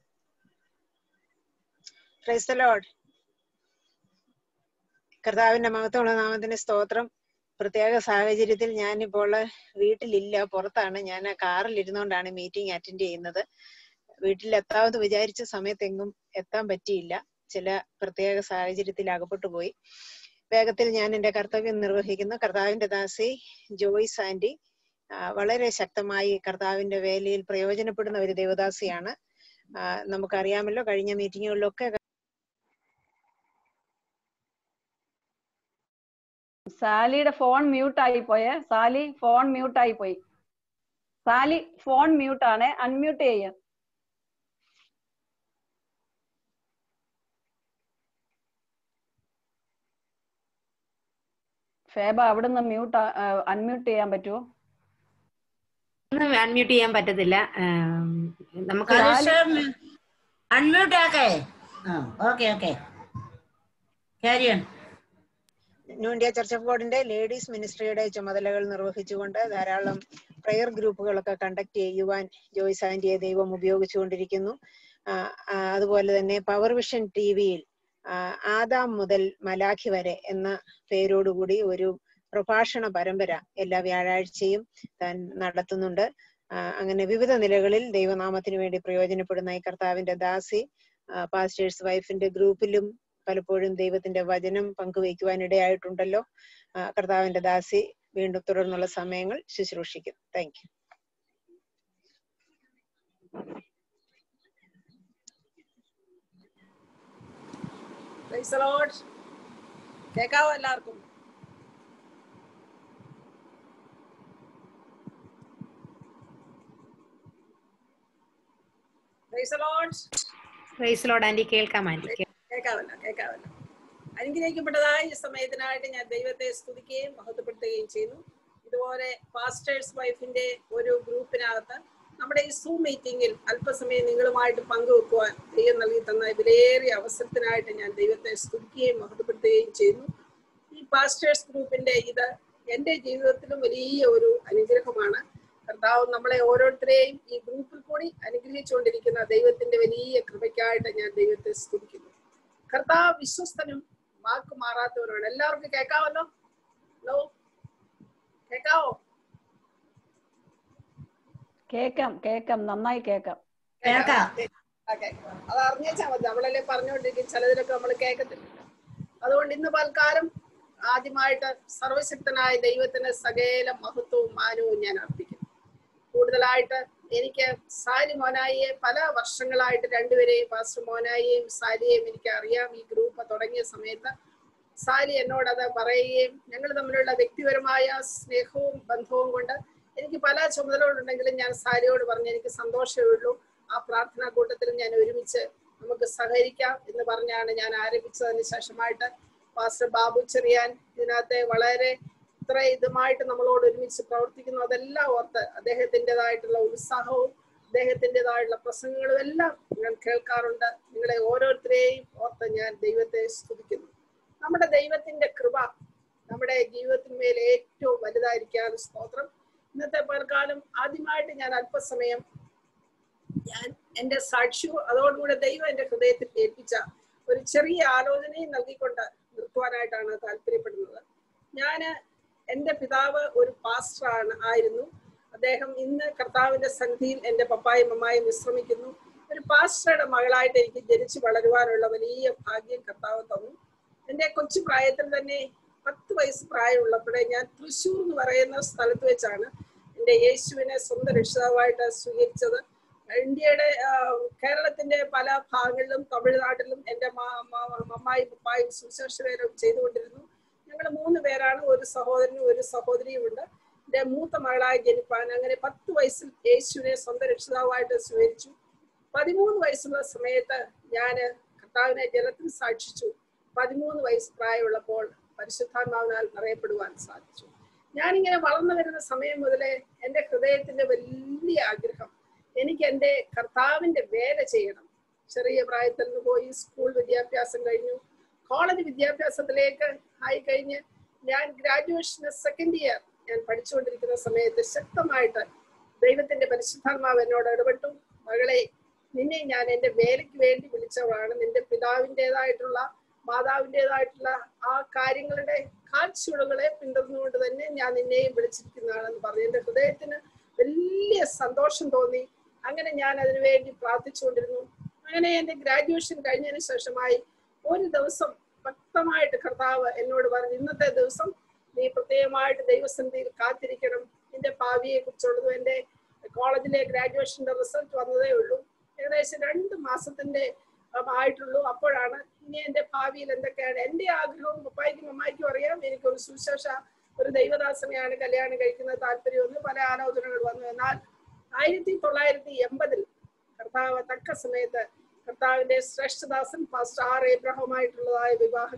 പ്രൈസ് ലോഡ് കർത്താവിന്റെ മഹത്വമുള്ള നാമത്തിന് സ്തോത്രം പ്രത്യേക സാഹചര്യത്തിൽ ഞാനിപ്പോൾ വീട്ടിലില്ല പുറത്താണ് ഞാൻ കാറിൽ ഇരുന്നുകൊണ്ടാണ് മീറ്റിംഗ് അറ്റൻഡ് ചെയ്യുന്നത് വീട്ടിൽ എത്താമെന്ന് വിചാരിച്ച സമയത്തെങ്ങും എത്താൻ പറ്റിയില്ല ചില പ്രത്യേക സാഹചര്യത്തിൽ അകപ്പെട്ടു പോയി വേഗത്തിൽ ഞാൻ എന്റെ കർത്തവ്യം നിർവഹിക്കുന്നു കർത്താവിന്റെ ദാസി ജോയ്സ് ആന്റി ആ, വളരെ ശക്തമായി കർത്താവിന്റെ വേലയിൽ പ്രയോജനപ്പെടുന്ന ഒരു ദേവദാസിയാണ് ആ, നമുക്കറിയാമല്ലോ കഴിഞ്ഞ മീറ്റിങ്ങുകളിലൊക്കെ സാലിയുടെ ഫോൺ മ്യൂട്ട് ആയി പോയേ സാലി ഫോൺ മ്യൂട്ട് ആയി പോയി സാലി ഫോൺ മ്യൂട്ട് ആണ് അൺമ്യൂട്ട് ചെയ്യ ഫേബ അവിടുന്ന് മ്യൂട്ട് അൺമ്യൂട്ട് ചെയ്യാൻ പറ്റുമോ അൺമ്യൂട്ട് ചെയ്യാൻ പറ്റത്തില്ല ആം, നമുക്ക് അൺമ്യൂട്ട് ആക്കേ ആ okay okay carry on New India Church of ഗോഡിന്റെ ലേഡീസ് മിനിസ്ട്രിയുടെ ചുമതലകൾ നിർവഹിച്ചുകൊണ്ട് ധാരാളം പ്രയർ ഗ്രൂപ്പുകളൊക്കെ കണ്ടക്ട് ചെയ്യുവാൻ ജോയ്സ് ആന്റിയെ ദൈവം ഉപയോഗിച്ചുകൊണ്ടിരിക്കുന്നു ആ, ആ, അതുപോലെ തന്നെ പവർ വിഷൻ ടി വിയിൽ ആദാം മുതൽ മലാഖി വരെ എന്ന പേരോടുകൂടി ഒരു പ്രഭാഷണ പരമ്പര എല്ലാ വ്യാഴാഴ്ചയും താൻ നടത്തുന്നുണ്ട് ആ, അങ്ങനെ വിവിധ നിലകളിൽ ദൈവനാമത്തിന് വേണ്ടി പ്രയോജനപ്പെടുന്ന ഈ കർത്താവിന്റെ ദാസി പാസ്റ്റേഴ്സ് വൈഫിന്റെ ഗ്രൂപ്പിലും പലപ്പോഴും ദൈവത്തിന്റെ വചനം പങ്കുവയ്ക്കുവാൻ ഇടയായിട്ടുണ്ടല്ലോ ആ, കർത്താവിന്റെ ദാസി വീണ്ടും തുടർന്നുള്ള സമയങ്ങൾ ശുശ്രൂഷിക്കും thank you Praise the Lord. കേക്കാവോ എല്ലാവർക്കും Praise the Lord. Praise Lord aunty കേൾക്കാം ആന്റി കേൾക്കാമല്ലോ കേൾക്കാമല്ലോ അനുഗ്രഹിക്കപ്പെട്ടതായ ഈ സമയത്തിനായിട്ട് ഞാൻ ദൈവത്തെ സ്തുതിക്കുകയും മഹത്വപ്പെടുത്തുകയും ചെയ്യുന്നു ഇതുപോലെ പാസ്റ്റേഴ്സ് വൈഫിന്റെ ഒരു ഗ്രൂപ്പിനകത്ത് നമ്മുടെ ഈ സൂം മീറ്റിംഗിൽ അല്പസമയം നിങ്ങളുമായിട്ട് പങ്കുവെക്കുവാൻ ദൈവം നൽകി തന്ന വിലയേറിയ അവസരത്തിനായിട്ട് ഞാൻ ദൈവത്തെ സ്തുതിക്കുകയും മഹത്വപ്പെടുത്തുകയും ചെയ്യുന്നു ഈ പാസ്റ്റേഴ്സ് ഗ്രൂപ്പിന്റെ ഇത് എൻ്റെ ജീവിതത്തിലും വലിയ ഒരു അനുഗ്രഹമാണ് കർത്താവ് നമ്മളെ ഓരോരുത്തരെയും ഈ ഗ്രൂപ്പിൽ കൂടി അനുഗ്രഹിച്ചുകൊണ്ടിരിക്കുന്ന ദൈവത്തിന്റെ വലിയ കൃപയ്ക്കായിട്ട് ഞാൻ ദൈവത്തെ സ്തുതിക്കുന്നു കർത്താവ് വിശ്വസ്തനും വാക്ക് മാറാത്തവരാണ് എല്ലാവർക്കും കേൾക്കാമല്ലോ ഹലോ കേൾക്കാവോ കേക്കാം കേക്കാം നന്നായി കേക്കാം കേൾക്കാം ഓക്കെ അത് അറിഞ്ഞാൽ മതി നമ്മളല്ലേ പറഞ്ഞുകൊണ്ടിരിക്കും ചിലതിലൊക്കെ നമ്മൾ കേൾക്കത്തില്ല അതുകൊണ്ട് ഇന്ന് പൽക്കാലം ആദ്യമായിട്ട് സർവശക്തനായ ദൈവത്തിന് സകല മഹത്വവും മാനവും ഞാൻ അർപ്പിക്കുന്നു കൂടുതലായിട്ട് എനിക്ക് സാരി മോനായിയെ പല വർഷങ്ങളായിട്ട് രണ്ടുപേരെയും പാസ്റ്റർ മോനായിയെയും സാരിയെയും എനിക്ക് അറിയാം ഈ ഗ്രൂപ്പ് തുടങ്ങിയ സമയത്ത് സാരി എന്നോട് അത് പറയുകയും ഞങ്ങൾ തമ്മിലുള്ള വ്യക്തിപരമായ സ്നേഹവും ബന്ധവും കൊണ്ട് എനിക്ക് പല ചുമതലകളുണ്ടെങ്കിലും ഞാൻ സാരിയോട് പറഞ്ഞ് എനിക്ക് സന്തോഷമേ ഉള്ളൂ ആ പ്രാർത്ഥനാ കൂട്ടത്തിൽ ഞാൻ ഒരുമിച്ച് നമുക്ക് സഹകരിക്കാം എന്ന് പറഞ്ഞാണ് ഞാൻ ആരംഭിച്ചതിന് ശേഷമായിട്ട് പാസ്റ്റർ ബാബു ചെറിയാൻ ഇതിനകത്തെ വളരെ ഇത്ര ഇതുമായിട്ട് നമ്മളോട് ഒരുമിച്ച് പ്രവർത്തിക്കുന്നു അതെല്ലാം ഓർത്ത് അദ്ദേഹത്തിൻ്റെതായിട്ടുള്ള ഉത്സാഹവും അദ്ദേഹത്തിൻ്റെതായിട്ടുള്ള പ്രസംഗങ്ങളും എല്ലാം ഞാൻ കേൾക്കാറുണ്ട് നിങ്ങളെ ഓരോരുത്തരെയും ഓർത്ത് ഞാൻ ദൈവത്തെ സ്തുതിക്കുന്നു നമ്മുടെ ദൈവത്തിന്റെ കൃപ നമ്മുടെ ജീവിതത്തിന്മേൽ ഏറ്റവും വലുതായിരിക്കാൻ സ്തോത്രം ഇന്നത്തെ പൽക്കാലം ആദ്യമായിട്ട് ഞാൻ അല്പസമയം ഞാൻ എന്റെ സാക്ഷ്യവും അതോടുകൂടെ ദൈവം എന്റെ ഹൃദയത്തിൽ ഏൽപ്പിച്ച ഒരു ചെറിയ ആലോചനയും നൽകിക്കൊണ്ട് നിർത്തുവാനായിട്ടാണ് താല്പര്യപ്പെടുന്നത് ഞാന് എന്റെ പിതാവ് ഒരു പാസ്റ്റർ ആണ് ആയിരുന്നു അദ്ദേഹം ഇന്ന് കർത്താവിന്റെ സന്ധിയിൽ എന്റെ പപ്പായും അമ്മായും വിശ്രമിക്കുന്നു ഒരു പാസ്റ്ററുടെ മകളായിട്ട് എനിക്ക് ജനിച്ചു വളരുവാനുള്ള വലിയ ഭാഗ്യം കർത്താവ് തന്നു എന്റെ കൊച്ചു പ്രായത്തിൽ തന്നെ പത്ത് വയസ്സ് പ്രായമുള്ളപ്പോഴേ ഞാൻ തൃശ്ശൂർ എന്ന് പറയുന്ന സ്ഥലത്ത് വെച്ചാണ് എന്റെ യേശുവിനെ സ്വന്തം രക്ഷിതാവായിട്ട് സ്വീകരിച്ചത് ഇന്ത്യയുടെ ആ, കേരളത്തിന്റെ പല ഭാഗങ്ങളിലും തമിഴ്നാട്ടിലും എന്റെ മാ- മാ- അമ്മായും പപ്പായും സുശേഷവേലും ചെയ്തുകൊണ്ടിരുന്നു ഞങ്ങൾ മൂന്ന് പേരാണ് ഒരു സഹോദരനും ഒരു സഹോദരിയും ഉണ്ട് എന്റെ മൂത്ത മകളായ ജനിപ്പാൻ അങ്ങനെ പത്ത് വയസ്സിൽ യേശുവിനെ സ്വന്തം രക്ഷിതാവായിട്ട് സ്വീകരിച്ചു പതിമൂന്ന് വയസ്സുള്ള സമയത്ത് ഞാൻ കർത്താവിനെ ജലത്തിൽ സാക്ഷിച്ചു പതിമൂന്ന് വയസ്സ് പ്രായമുള്ളപ്പോൾ പരിശുദ്ധാത്മാവിനാൽ നിറയപ്പെടുവാൻ സാധിച്ചു ഞാനിങ്ങനെ വളർന്നു വരുന്ന സമയം മുതലേ എൻ്റെ ഹൃദയത്തിന്റെ വലിയ ആഗ്രഹം എനിക്ക് എൻ്റെ കർത്താവിന്റെ വേല ചെയ്യണം ചെറിയ പ്രായത്തിൽ നിന്ന് പോയി സ്കൂൾ വിദ്യാഭ്യാസം കഴിഞ്ഞു കോളേജ് വിദ്യാഭ്യാസത്തിലേക്ക് ആയി കഴിഞ്ഞ് ഞാൻ ഗ്രാജുവേഷന് സെക്കൻഡ് ഇയർ ഞാൻ പഠിച്ചുകൊണ്ടിരിക്കുന്ന സമയത്ത് ശക്തമായിട്ട് ദൈവത്തിന്റെ പരിശുദ്ധാത്മാവ് എന്നോട് ഇടപെട്ടു മകളെ നിന്നെ ഞാൻ എൻ്റെ വേലയ്ക്ക് വേണ്ടി വിളിച്ചവളാണ് നിന്റെ പിതാവിൻ്റെതായിട്ടുള്ള മാതാവിൻ്റെതായിട്ടുള്ള ആ കാര്യങ്ങളുടെ കാഴ്ചകളെ പിന്തുടർന്നുകൊണ്ട് തന്നെ ഞാൻ നിന്നെയും വിളിച്ചിരിക്കുന്നതാണെന്ന് പറഞ്ഞു എൻ്റെ ഹൃദയത്തിന് വലിയ സന്തോഷം തോന്നി അങ്ങനെ ഞാൻ അതിനുവേണ്ടി പ്രാർത്ഥിച്ചുകൊണ്ടിരുന്നു അങ്ങനെ എൻ്റെ ഗ്രാജുവേഷൻ കഴിഞ്ഞതിന് ശേഷമായി ഒരു ദിവസം വ്യക്തമായിട്ട് കർത്താവ് എന്നോട് പറഞ്ഞു ഇന്നത്തെ ദിവസം നീ പ്രത്യേകമായിട്ട് ദൈവസന്നിധിയിൽ കാത്തിരിക്കണം നിന്റെ ഭാവിയെ കുറിച്ചുള്ളതും എൻ്റെ കോളേജിലെ ഗ്രാജുവേഷന്റെ റിസൾട്ട് വന്നതേ ഉള്ളൂ ഏകദേശം രണ്ട് മാസത്തിന്റെ ഉം, ആയിട്ടുള്ളൂ അപ്പോഴാണ് ഇനി എന്റെ ഭാവിയിൽ എന്തൊക്കെയാണ് എന്റെ ആഗ്രഹവും പപ്പായ്ക്കും അമ്മായിക്കും അറിയാം എനിക്കൊരു സുശേഷ ഒരു ദൈവദാസനെയാണ് കല്യാണം കഴിക്കുന്നത് താല്പര്യമെന്ന് പല ആലോചനകൾ വന്നു എന്നാൽ ആയിരത്തി തൊള്ളായിരത്തി എൺപതിൽ കർത്താവ് തക്ക സമയത്ത് കർത്താവിന്റെ ശ്രേഷ്ഠദാസൻ പാസ്റ്റർ ആർ എബ്രഹമായിട്ടുള്ളതായ വിവാഹം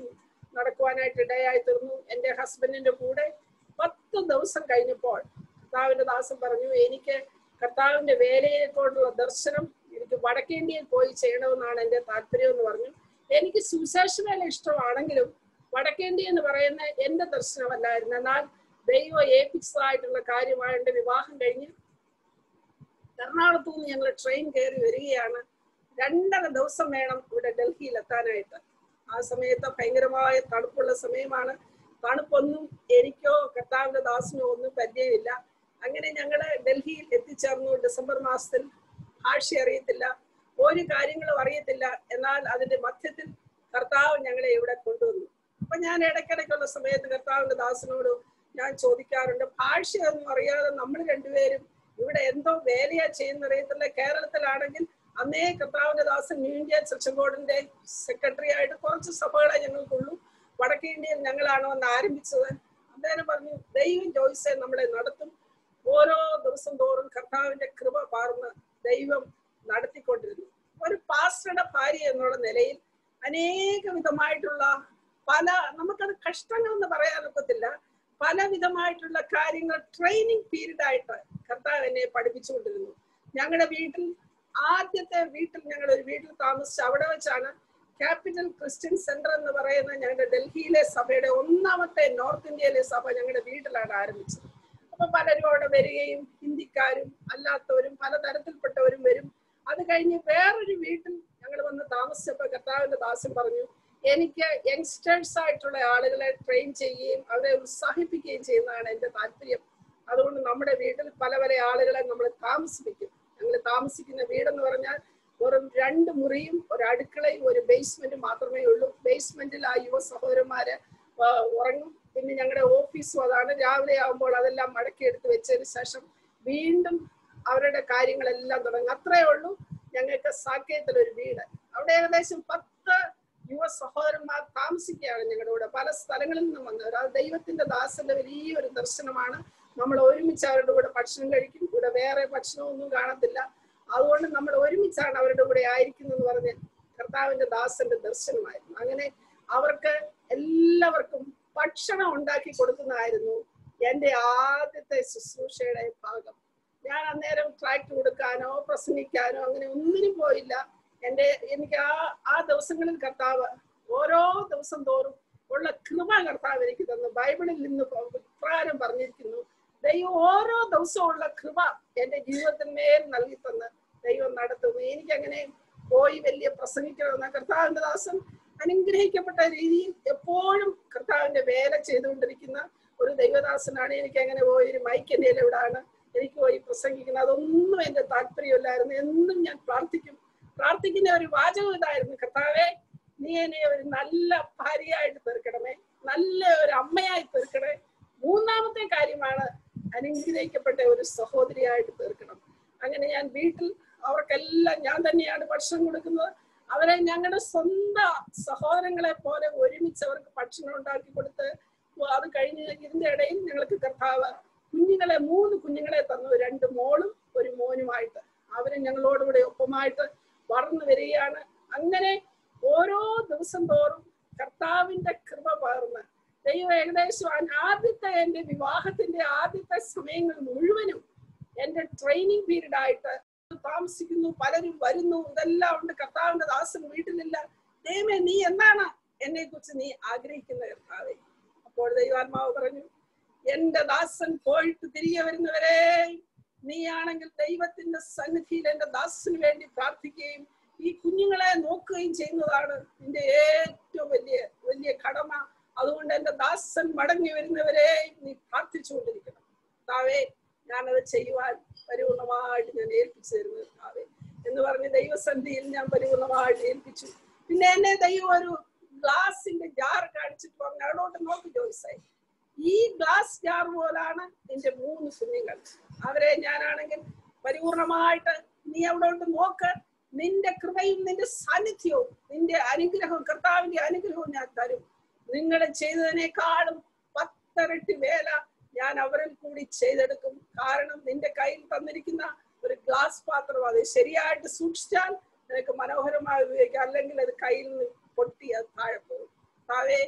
നടക്കുവാനായിട്ട് ഇടയായി തീർന്നു എന്റെ ഹസ്ബൻഡിന്റെ കൂടെ പത്ത് ദിവസം കഴിഞ്ഞപ്പോൾ കർത്താവിന്റെ ദാസൻ പറഞ്ഞു എനിക്ക് കർത്താവിന്റെ വേലയെ കൊണ്ടുള്ള ദർശനം എനിക്ക് വടക്കേന്ത്യയിൽ പോയി ചെയ്യണമെന്നാണ് എന്റെ താല്പര്യം എന്ന് പറഞ്ഞു എനിക്ക് സുവിശേഷ വേല ഇഷ്ടമാണെങ്കിലും വടക്കേന്ത്യ എന്ന് പറയുന്ന എന്റെ ദർശനമല്ലായിരുന്നു എന്നാൽ ദൈവം ഏൽപ്പിച്ചതായിട്ടുള്ള കാര്യമായ എന്റെ വിവാഹം കഴിഞ്ഞ് എറണാകുളത്തു നിന്ന് ഞങ്ങൾ ട്രെയിൻ കയറി വരികയാണ് രണ്ടര ദിവസം വേണം ഇവിടെ ഡൽഹിയിൽ എത്താനായിട്ട് ആ സമയത്ത് ഭയങ്കരമായ തണുപ്പുള്ള സമയമാണ് തണുപ്പൊന്നും എനിക്കോ കർത്താവിന്റെ ദാസിനോ ഒന്നും പരിചയമില്ല അങ്ങനെ ഞങ്ങള് ഡൽഹിയിൽ എത്തിച്ചേർന്നു ഡിസംബർ മാസത്തിൽ ഭാഷ അറിയത്തില്ല ഒരു കാര്യങ്ങളും അറിയത്തില്ല എന്നാൽ അതിന്റെ മധ്യത്തിൽ കർത്താവ് ഞങ്ങളെ ഇവിടെ കൊണ്ടുവന്നു അപ്പൊ ഞാൻ ഇടയ്ക്കിടയ്ക്കുള്ള സമയത്ത് കർത്താവിന്റെ ദാസനോട് ഞാൻ ചോദിക്കാറുണ്ട് ഭാഷയൊന്നും അറിയാതെ നമ്മൾ രണ്ടുപേരും ഇവിടെ എന്തോ വേലയാ ചെയ്യുന്ന അറിയത്തില്ല കേരളത്തിലാണെങ്കിൽ അന്നേ കർത്താവിന്റെ ദാസൻ ന്യൂ ഇന്ത്യ ചർച്ച് ബോർഡിന്റെ സെക്രട്ടറി ആയിട്ട് കുറച്ച് സഭകളെ ഞങ്ങൾക്കുള്ളൂ വടക്കേ ഇന്ത്യയിൽ ഞങ്ങളാണ് വന്ന് ആരംഭിച്ചത് അദ്ദേഹം പറഞ്ഞു ദൈവം ജോയിസെ നമ്മളെ നടത്തും ഓരോ ദിവസം തോറും കർത്താവിന്റെ കൃപ പാർന്ന് ദൈവം നടത്തിക്കൊണ്ടിരുന്നു ഒരു പാസ്റ്ററുടെ ഭാര്യ എന്നുള്ള നിലയിൽ അനേക വിധമായിട്ടുള്ള പല നമുക്കത് കഷ്ടങ്ങൾ എന്ന് പറയാനൊക്കത്തില്ല പല വിധമായിട്ടുള്ള കാര്യങ്ങൾ ട്രെയിനിങ് പീരീഡ് ആയിട്ട് കർത്താവ് എന്നെ പഠിപ്പിച്ചുകൊണ്ടിരുന്നു ഞങ്ങളുടെ വീട്ടിൽ ആദ്യത്തെ വീട്ടിൽ ഞങ്ങൾ ഒരു വീട്ടിൽ താമസിച്ച് അവിടെ വെച്ചാണ് ക്യാപിറ്റൽ ക്രിസ്ത്യൻ സെന്റർ എന്ന് പറയുന്ന ഞങ്ങളുടെ ഡൽഹിയിലെ സഭയുടെ ഒന്നാമത്തെ നോർത്ത് ഇന്ത്യയിലെ സഭ ഞങ്ങളുടെ വീട്ടിലാണ് ആരംഭിച്ചത് അപ്പൊ പലരും അവിടെ വരികയും ഹിന്ദിക്കാരും അല്ലാത്തവരും പലതരത്തിൽപ്പെട്ടവരും വരും അത് കഴിഞ്ഞ് വേറൊരു വീട്ടിൽ ഞങ്ങൾ വന്ന് താമസിച്ചപ്പോ കർത്താവിന്റെ ദാസൻ പറഞ്ഞു എനിക്ക് യങ്സ്റ്റേഴ്സ് ആയിട്ടുള്ള ആളുകളെ ട്രെയിൻ ചെയ്യുകയും അവരെ ഉത്സാഹിപ്പിക്കുകയും ചെയ്യുന്നതാണ് എന്റെ താല്പര്യം അതുകൊണ്ട് നമ്മുടെ വീട്ടിൽ പല പല ആളുകളെ നമ്മൾ താമസിപ്പിക്കും ഞങ്ങൾ താമസിക്കുന്ന വീടെന്ന് പറഞ്ഞാൽ വെറും രണ്ട് മുറിയും ഒരു അടുക്കളയും ഒരു ബേസ്മെന്റും മാത്രമേ ഉള്ളൂ ബേസ്മെന്റിൽ ആ യുവ സഹോദരന്മാര് ആ, ഉറങ്ങും പിന്നെ ഞങ്ങളുടെ ഓഫീസും അതാണ് രാവിലെ ആകുമ്പോൾ അതെല്ലാം മടക്കി എടുത്ത് വെച്ചതിന് ശേഷം വീണ്ടും അവരുടെ കാര്യങ്ങളെല്ലാം തുടങ്ങും അത്രേ ഉള്ളൂ ഞങ്ങൾക്ക് സാക്കേത്തിൽ ഒരു വീട് അവിടെ ഏകദേശം പത്ത് യുവ സഹോദരന്മാർ താമസിക്കുകയാണ് ഞങ്ങളുടെ കൂടെ പല സ്ഥലങ്ങളിൽ നിന്നും വന്നവർ അത് ദൈവത്തിന്റെ ദാസന്റെ വലിയൊരു ദർശനമാണ് നമ്മൾ ഒരുമിച്ച് അവരുടെ കൂടെ ഭക്ഷണം കഴിക്കും ഇവിടെ വേറെ ഭക്ഷണമൊന്നും കാണത്തില്ല അതുകൊണ്ട് നമ്മൾ ഒരുമിച്ചാണ് അവരുടെ കൂടെ ആയിരിക്കുന്നതെന്ന് പറഞ്ഞ് കർത്താവിന്റെ ദാസന്റെ ദർശനമായിരുന്നു അങ്ങനെ അവർക്ക് എല്ലാവർക്കും ഭക്ഷണം ഉണ്ടാക്കി കൊടുക്കുന്നതായിരുന്നു എന്റെ ആദ്യത്തെ ശുശ്രൂഷയുടെ ഭാഗം ഞാൻ അന്നേരം ട്രാക്ട് കൊടുക്കാനോ പ്രസംഗിക്കാനോ അങ്ങനെ ഒന്നിനും പോയില്ല എന്റെ എനിക്ക് ആ ആ ദിവസങ്ങളിൽ കർത്താവ് ഓരോ ദിവസം തോറും ഉള്ള കൃപ കർത്താവ് എനിക്ക് തന്നു ബൈബിളിൽ നിന്ന് ഇപ്രകാരം പറഞ്ഞിരിക്കുന്നു ദൈവം ഓരോ ദിവസവും ഉള്ള കൃപ എന്റെ ജീവിതത്തിന്മേൽ നൽകി തന്ന് ദൈവം നടത്തുന്നു എനിക്കങ്ങനെ പോയി വലിയ പ്രസംഗിക്കണമെന്ന കർത്താവിന്റെ ദാസൻ അനുഗ്രഹിക്കപ്പെട്ട രീതിയിൽ എപ്പോഴും കർത്താവിന്റെ വേല ചെയ്തുകൊണ്ടിരിക്കുന്ന ഒരു ദൈവദാസനാണ് എനിക്ക് അങ്ങനെ പോയി ഒരു മൈക്ക് എൻ്റെ എവിടാണ് എനിക്ക് പോയി പ്രസംഗിക്കുന്നത് അതൊന്നും എന്റെ താല്പര്യമില്ലായിരുന്നു എന്നും ഞാൻ പ്രാർത്ഥിക്കും പ്രാർത്ഥിക്കുന്ന ഒരു വാചകം ഇതായിരുന്നു കർത്താവെ നീ എന്നെ ഒരു നല്ല ഭാര്യയായിട്ട് തീർക്കണമേ നല്ല ഒരു അമ്മയായി തീർക്കണേ മൂന്നാമത്തെ കാര്യമാണ് അനുഗ്രഹിക്കപ്പെട്ട ഒരു സഹോദരിയായിട്ട് തീർക്കണം അങ്ങനെ ഞാൻ വീട്ടിൽ അവർക്കെല്ലാം ഞാൻ തന്നെയാണ് ഭക്ഷണം കൊടുക്കുന്നത് അവരെ ഞങ്ങളുടെ സ്വന്തം സഹോദരങ്ങളെ പോലെ ഒരുമിച്ച് അവർക്ക് ഭക്ഷണം ഉണ്ടാക്കി കൊടുത്ത് അത് കഴിഞ്ഞ് ഇതിന്റെ ഇടയിൽ ഞങ്ങൾക്ക് കർത്താവ് കുഞ്ഞുങ്ങളെ മൂന്ന് കുഞ്ഞുങ്ങളെ തന്നു രണ്ട് മോളും ഒരു മോനുമായിട്ട് അവര് ഞങ്ങളോടുകൂടെ ഒപ്പമായിട്ട് വളർന്നു വരികയാണ് അങ്ങനെ ഓരോ ദിവസം തോറും കർത്താവിന്റെ കൃപ പകർന്ന് ദൈവം ഏകദേശം ആ- ആദ്യത്തെ എന്റെ വിവാഹത്തിന്റെ ആദ്യത്തെ സമയങ്ങൾ മുഴുവനും എന്റെ ട്രെയിനിങ് പീരീഡ് ആയിട്ട് താമസിക്കുന്നു പലരും വരുന്നു ഇതെല്ലാം ഉണ്ട് കർത്താവിന്റെ ദാസൻ വീട്ടിലില്ല ദൈവമേ നീ എന്താണ് എന്നെ കുറിച്ച് നീ ആഗ്രഹിക്കുന്ന കർത്താവേ അപ്പോൾ ദൈവാത്മാവ് പറഞ്ഞു എന്റെ ദാസൻ പോയിട്ട് തിരികെ വരുന്നവരെ നീയാണെങ്കിൽ ദൈവത്തിന്റെ സന്നിധിയിൽ എന്റെ ദാസന് വേണ്ടി പ്രാർത്ഥിക്കുകയും ഈ കുഞ്ഞുങ്ങളെ നോക്കുകയും ചെയ്യുന്നതാണ് നിന്റെ ഏറ്റവും വലിയ വലിയ കടമ അതുകൊണ്ട് എന്റെ ദാസൻ മടങ്ങി വരുന്നവരെ നീ പ്രാർത്ഥിച്ചുകൊണ്ടിരിക്കണം താവേ ഞാനത് ചെയ്യുവാൻ പരിപൂർണമായിട്ട് ഞാൻ ഏൽപ്പിച്ചു തരുന്നത് താവേ എന്ന് പറഞ്ഞ് ദൈവസന്ധിയിൽ ഞാൻ പരിപൂർണമായിട്ട് ഏൽപ്പിച്ചു പിന്നെ എന്നെ ദൈവം ഒരു ഗ്ലാസിന്റെ ജാർ കാണിച്ചിട്ട് പറഞ്ഞു അവിടോട്ട് നോക്കി ജോയിസായി ഈ ഗ്ലാസ് ജാർ പോലാണ് നിന്റെ മൂന്ന് കുഞ്ഞുങ്ങൾ അവരെ ഞാനാണെങ്കിൽ പരിപൂർണമായിട്ട് നീ അവിടോട്ട് നോക്ക് നിന്റെ കൃപയും നിന്റെ സാന്നിധ്യവും നിന്റെ അനുഗ്രഹവും കർത്താവിന്റെ അനുഗ്രഹവും ഞാൻ തരും നിങ്ങൾ ചെയ്തതിനേക്കാളും പത്തരട്ടി വേല ഞാൻ അവരിൽ കൂടി ചെയ്തെടുക്കും കാരണം നിന്റെ കയ്യിൽ തന്നിരിക്കുന്ന ഒരു ഗ്ലാസ് പാത്രം അത് ശരിയായിട്ട് സൂക്ഷിച്ചാൽ നിനക്ക് മനോഹരമായി ഉപയോഗിക്കാം അല്ലെങ്കിൽ അത് കയ്യിൽ നിന്ന് പൊട്ടി അത് താഴെ പോകും താവേ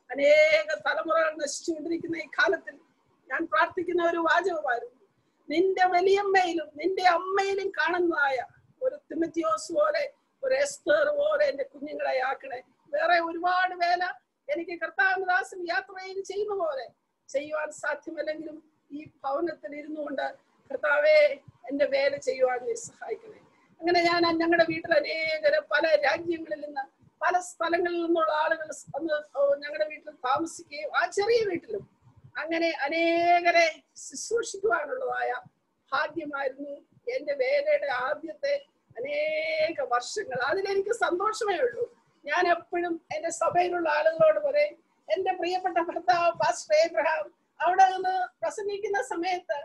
അനേക തലമുറകൾ നശിച്ചുകൊണ്ടിരിക്കുന്ന ഈ കാലത്തിൽ ഞാൻ പ്രാർത്ഥിക്കുന്ന ഒരു വാചകമായിരുന്നു നിന്റെ വലിയമ്മയിലും നിന്റെ അമ്മയിലും കാണുന്നതായ ഒരു തിമത്തിയോസ് പോലെ ഒരു എസ്തർ പോലെ എന്റെ കുഞ്ഞുങ്ങളെ ആക്കണേ വേറെ ഒരുപാട് വേല എനിക്ക് കർത്താവദാസൻ യാത്രയിൽ ചെയ്യുന്ന പോലെ ചെയ്യുവാൻ സാധ്യമല്ലെങ്കിലും ഈ ഭവനത്തിൽ ഇരുന്നു കൊണ്ട് കർത്താവെ എന്റെ വേല ചെയ്യുവാൻ നീ സഹായിക്കണേ അങ്ങനെ ഞാൻ ഞങ്ങളുടെ വീട്ടിൽ അനേകരെ പല രാജ്യങ്ങളിൽ നിന്ന് പല സ്ഥലങ്ങളിൽ നിന്നുള്ള ആളുകൾ വന്ന് ഞങ്ങളുടെ വീട്ടിൽ താമസിക്കുകയും ആ ചെറിയ വീട്ടിലും അങ്ങനെ അനേകരെ ശുശ്രൂഷിക്കുവാനുള്ളതായ ഭാഗ്യമായിരുന്നു എന്റെ വേലയുടെ ആദ്യത്തെ അനേക വർഷങ്ങൾ അതിലെനിക്ക് സന്തോഷമേ ഉള്ളൂ ഞാൻ എപ്പോഴും എന്റെ സഭയിലുള്ള ആളുകളോട് പറയും എന്റെ പ്രിയപ്പെട്ട ഭർത്താവ് പാസ്റ്റർ ഏബ്രഹാം അവിടെ നിന്ന് പ്രസംഗിക്കുന്ന സമയത്ത്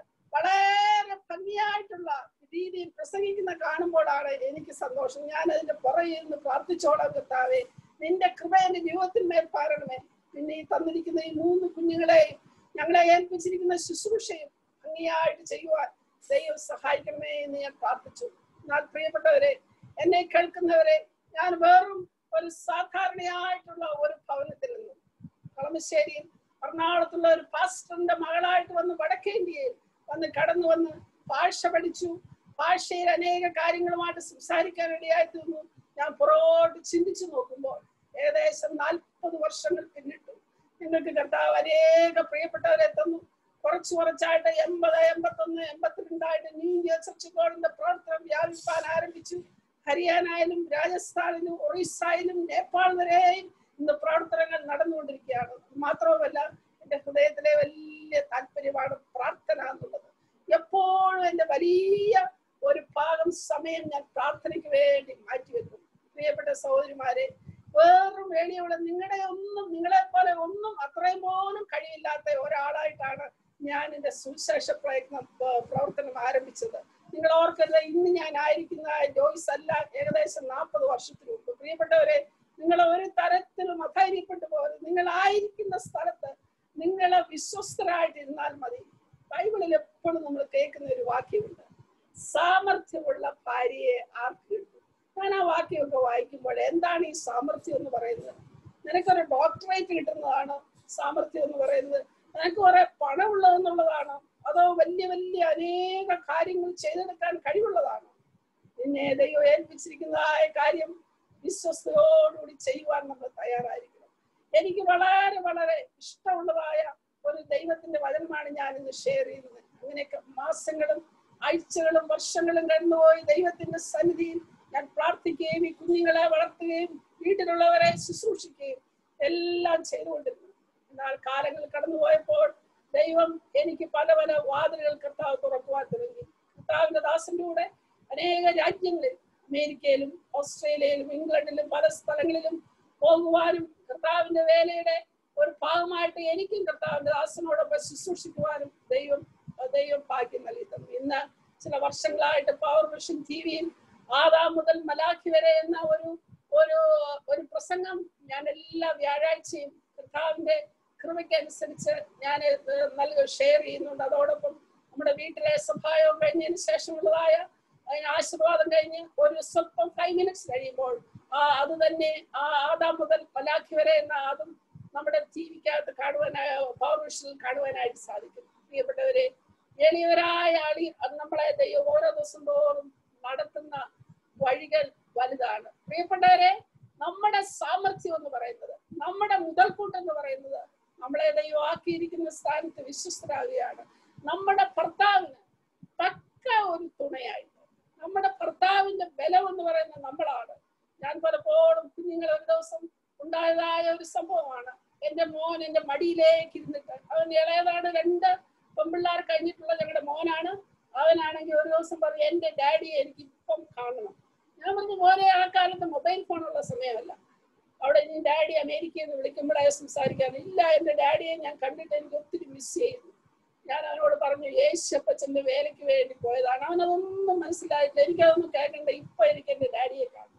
വളരെ ഭംഗിയായിട്ടുള്ള രീതിയിൽ പ്രസംഗിക്കുന്ന കാണുമ്പോഴാണ് എനിക്ക് സന്തോഷം ഞാൻ അതിന്റെ പുറകിൽ നിന്ന് പ്രാർത്ഥിച്ചോളാം കർത്താവേ നിന്റെ കൃപ എന്റെ ജീവിതത്തിൽ മേൽ പാരണമേ പിന്നെ ഈ തന്നിരിക്കുന്ന ഈ മൂന്ന് കുഞ്ഞുങ്ങളെയും ഞങ്ങളെ ഏൽപ്പിച്ചിരിക്കുന്ന ശുശ്രൂഷയും ഭംഗിയായിട്ട് ചെയ്യുവാൻ ദൈവം സഹായിക്കണമേ എന്ന് ഞാൻ പ്രാർത്ഥിച്ചു എന്നാൽ പ്രിയപ്പെട്ടവരെ എന്നെ കേൾക്കുന്നവരെ ഞാൻ വേറും ഒരു സാധാരണയായിട്ടുള്ള ഒരു ഭവനത്തിൽ നിന്നും കളമശ്ശേരിയിൽ എറണാകുളത്തുള്ള ഒരു പാസ്റ്ററിന്റെ മകളായിട്ട് വന്ന് വടക്കേ ഇന്ത്യയിൽ വന്ന് കടന്നു വന്ന് ഭാഷ പഠിച്ചു ഭാഷയിൽ അനേക കാര്യങ്ങളുമായിട്ട് സംസാരിക്കാൻ ഇടയായി തീർന്നു ഞാൻ പുറകോട്ട് ചിന്തിച്ചു നോക്കുമ്പോൾ ഏകദേശം നാൽപ്പത് വർഷങ്ങൾ പിന്നിട്ടു നിങ്ങൾക്ക് കർത്താവ് അനേക പ്രിയപ്പെട്ടവരെ തന്നു കുറച്ച് കുറച്ചായിട്ട് എൺപത് എൺപത്തൊന്ന് എൺപത്തിരണ്ടായിട്ട് ന്യൂ ഇയർ ചർച്ച് കോഡിന്റെ പ്രവർത്തനം വ്യാപിപ്പാൻ ആരംഭിച്ചു ഹരിയാനയിലും രാജസ്ഥാനിലും ഒറീസയിലും നേപ്പാൾ വരെയും ഇന്ന് പ്രവർത്തനങ്ങൾ നടന്നുകൊണ്ടിരിക്കുകയാണ് മാത്രവുമല്ല എന്റെ ഹൃദയത്തിലെ വലിയ താല്പര്യമാണ് പ്രാർത്ഥന എന്നുള്ളത് എപ്പോഴും എന്റെ വലിയ ഒരു ഭാഗം സമയം ഞാൻ പ്രാർത്ഥനയ്ക്ക് വേണ്ടി മാറ്റിവെക്കും പ്രിയപ്പെട്ട സഹോദരിമാരെ വേറും വേണിയുള്ള നിങ്ങളുടെ ഒന്നും നിങ്ങളെ പോലെ ഒന്നും അത്രയും പോലും കഴിയില്ലാത്ത ഒരാളായിട്ടാണ് ഞാൻ എന്റെ സുവിശേഷ പ്രയത്നം പ്രവർത്തനം ആരംഭിച്ചത് നിങ്ങൾ ഓർക്കരുത് ഇന്ന് ഞാൻ ആയിരിക്കുന്ന ജോയ്സ് അല്ല ഏകദേശം നാൽപ്പത് വർഷത്തിന് മുമ്പ് പ്രിയപ്പെട്ടവരെ നിങ്ങൾ ഒരു തരത്തിലും അധൈര്യപ്പെട്ടു പോകരുത് നിങ്ങൾ ആയിരിക്കുന്ന സ്ഥലത്ത് നിങ്ങൾ വിശ്വസ്തരായിട്ടിരുന്നാൽ മതി ബൈബിളിൽ എപ്പോഴും നമ്മൾ കേൾക്കുന്ന ഒരു വാക്യമുണ്ട് സാമർഥ്യമുള്ള ഭാര്യയെ ആർക്ക് കിട്ടും ഞാൻ ആ വാക്യമൊക്കെ വായിക്കുമ്പോൾ എന്താണ് ഈ സാമർഥ്യം എന്ന് പറയുന്നത് നിനക്കൊരു ഡോക്ടറേറ്റ് കിട്ടുന്നതാണ് സാമർഥ്യം എന്ന് പറയുന്നത് നിനക്ക് കുറെ പണമുള്ളതെന്നുള്ളതാണ് അതോ വലിയ വലിയ അനേക കാര്യങ്ങൾ ചെയ്തെടുക്കാൻ കഴിവുള്ളതാണ് നിന്നെ ദൈവം ഏൽപ്പിച്ചിരിക്കുന്നതായ കാര്യം വിശ്വസ്തയോടുകൂടി ചെയ്യുവാൻ നമ്മൾ തയ്യാറായിരിക്കണം എനിക്ക് വളരെ വളരെ ഇഷ്ടമുള്ളതായ ഒരു ദൈവത്തിന്റെ വചനമാണ് ഞാൻ ഇന്ന് ഷെയർ ചെയ്യുന്നത് അങ്ങനെയൊക്കെ മാസങ്ങളും ആഴ്ചകളും വർഷങ്ങളും കടന്നുപോയി ദൈവത്തിന്റെ സന്നിധിയിൽ ഞാൻ പ്രാർത്ഥിക്കുകയും ഈ കുഞ്ഞുങ്ങളെ വളർത്തുകയും വീട്ടിലുള്ളവരെ ശുശ്രൂഷിക്കുകയും എല്ലാം ചെയ്തുകൊണ്ടിരുന്നു എന്നാൽ കാലങ്ങൾ കടന്നുപോയപ്പോൾ ദൈവം എനിക്ക് പല പല വാതിലുകൾ കർത്താവ് തുറക്കുവാൻ തുടങ്ങി കർത്താവിന്റെ ദാസന്റെ കൂടെ അനേക രാജ്യങ്ങളിൽ അമേരിക്കയിലും ഓസ്ട്രേലിയയിലും ഇംഗ്ലണ്ടിലും പല സ്ഥലങ്ങളിലും പോകുവാനും കർത്താവിന്റെ വേലയുടെ ഒരു ഭാഗമായിട്ട് എനിക്കും കർത്താവിന്റെ ദാസനോടൊപ്പം ശുശ്രൂഷിക്കുവാനും ദൈവം ദൈവം ഭാഗ്യം നൽകി തന്നു ഇന്ന് ചില വർഷങ്ങളായിട്ട് പവർ മിഷൻ ടി വിയിൽ ആദാം മുതൽ മലാഖി വരെ എന്ന ഒരു ഒരു ഒരു പ്രസംഗം ഞാൻ എല്ലാ വ്യാഴാഴ്ചയും കർത്താവിന്റെ കൃപയ്ക്കനുസരിച്ച് ഞാൻ നൽക ഷെയർ ചെയ്യുന്നുണ്ട് അതോടൊപ്പം നമ്മുടെ വീട്ടിലെ സഭായവും കഴിഞ്ഞതിന് ശേഷമുള്ളതായ അതിന് ആശീർവാദം കഴിഞ്ഞ് ഒരു സ്വല്പം ഫൈവ് മിനിറ്റ്സ് കഴിയുമ്പോൾ ആ അത് തന്നെ ആ ആദാം മുതൽ പലാഖി വരെ എന്ന അതും നമ്മുടെ ടി വിക്കകത്ത് കാണുവാനായ പവർ വിഷനിൽ കാണുവാനായിട്ട് സാധിക്കും പ്രിയപ്പെട്ടവരെ എളിയവരായ ആളി നമ്മളെ ദൈവം ഓരോ ദിവസം തോറും നടത്തുന്ന വഴികൾ വലുതാണ് പ്രിയപ്പെട്ടവരെ നമ്മുടെ സാമർഥ്യം എന്ന് പറയുന്നത് നമ്മുടെ മുതൽക്കൂട്ട് എന്ന് പറയുന്നത് നമ്മളെ ദൈവം ആക്കിയിരിക്കുന്ന സ്ഥാനത്ത് വിശ്വസ്തരാകുകയാണ് നമ്മുടെ ഭർത്താവിന് തക്ക ഒരു തുണയായിട്ട് നമ്മുടെ ഭർത്താവിന്റെ ബലം എന്ന് പറയുന്നത് നമ്മളാണ് ഞാൻ പലപ്പോഴും കുഞ്ഞുങ്ങൾ ഒരു ദിവസം ഉണ്ടായതായ ഒരു സംഭവമാണ് എന്റെ മോൻ എന്റെ മടിയിലേക്ക് ഇരുന്നിട്ട് അവൻ ഇളയതാണ് രണ്ട് പെൺപിള്ളേർ കഴിഞ്ഞിട്ടുള്ള ഞങ്ങളുടെ മോനാണ് അവനാണെങ്കിൽ ഒരു ദിവസം പറയും എന്റെ ഡാഡിയെ എനിക്ക് ഇപ്പം കാണണം ഞാൻ പറഞ്ഞു മോനെ ആ കാലത്ത് മൊബൈൽ ഫോണുള്ള സമയമല്ല അവിടെ ഇനി ഡാഡി അമേരിക്കയിൽ നിന്ന് വിളിക്കുമ്പോഴേ സംസാരിക്കാൻ ഇല്ല എന്റെ ഡാഡിയെ ഞാൻ കണ്ടിട്ട് എനിക്ക് ഒത്തിരി മിസ് ചെയ്യുന്നു ഞാൻ അവനോട് പറഞ്ഞു യേശപ്പച്ചന്റെ വേലയ്ക്ക് വേണ്ടി പോയതാണ് അവനതൊന്നും മനസ്സിലായിട്ടില്ല എനിക്കതൊന്നും കേൾക്കണ്ട ഇപ്പൊ എനിക്ക് എന്റെ ഡാഡിയെ കാണും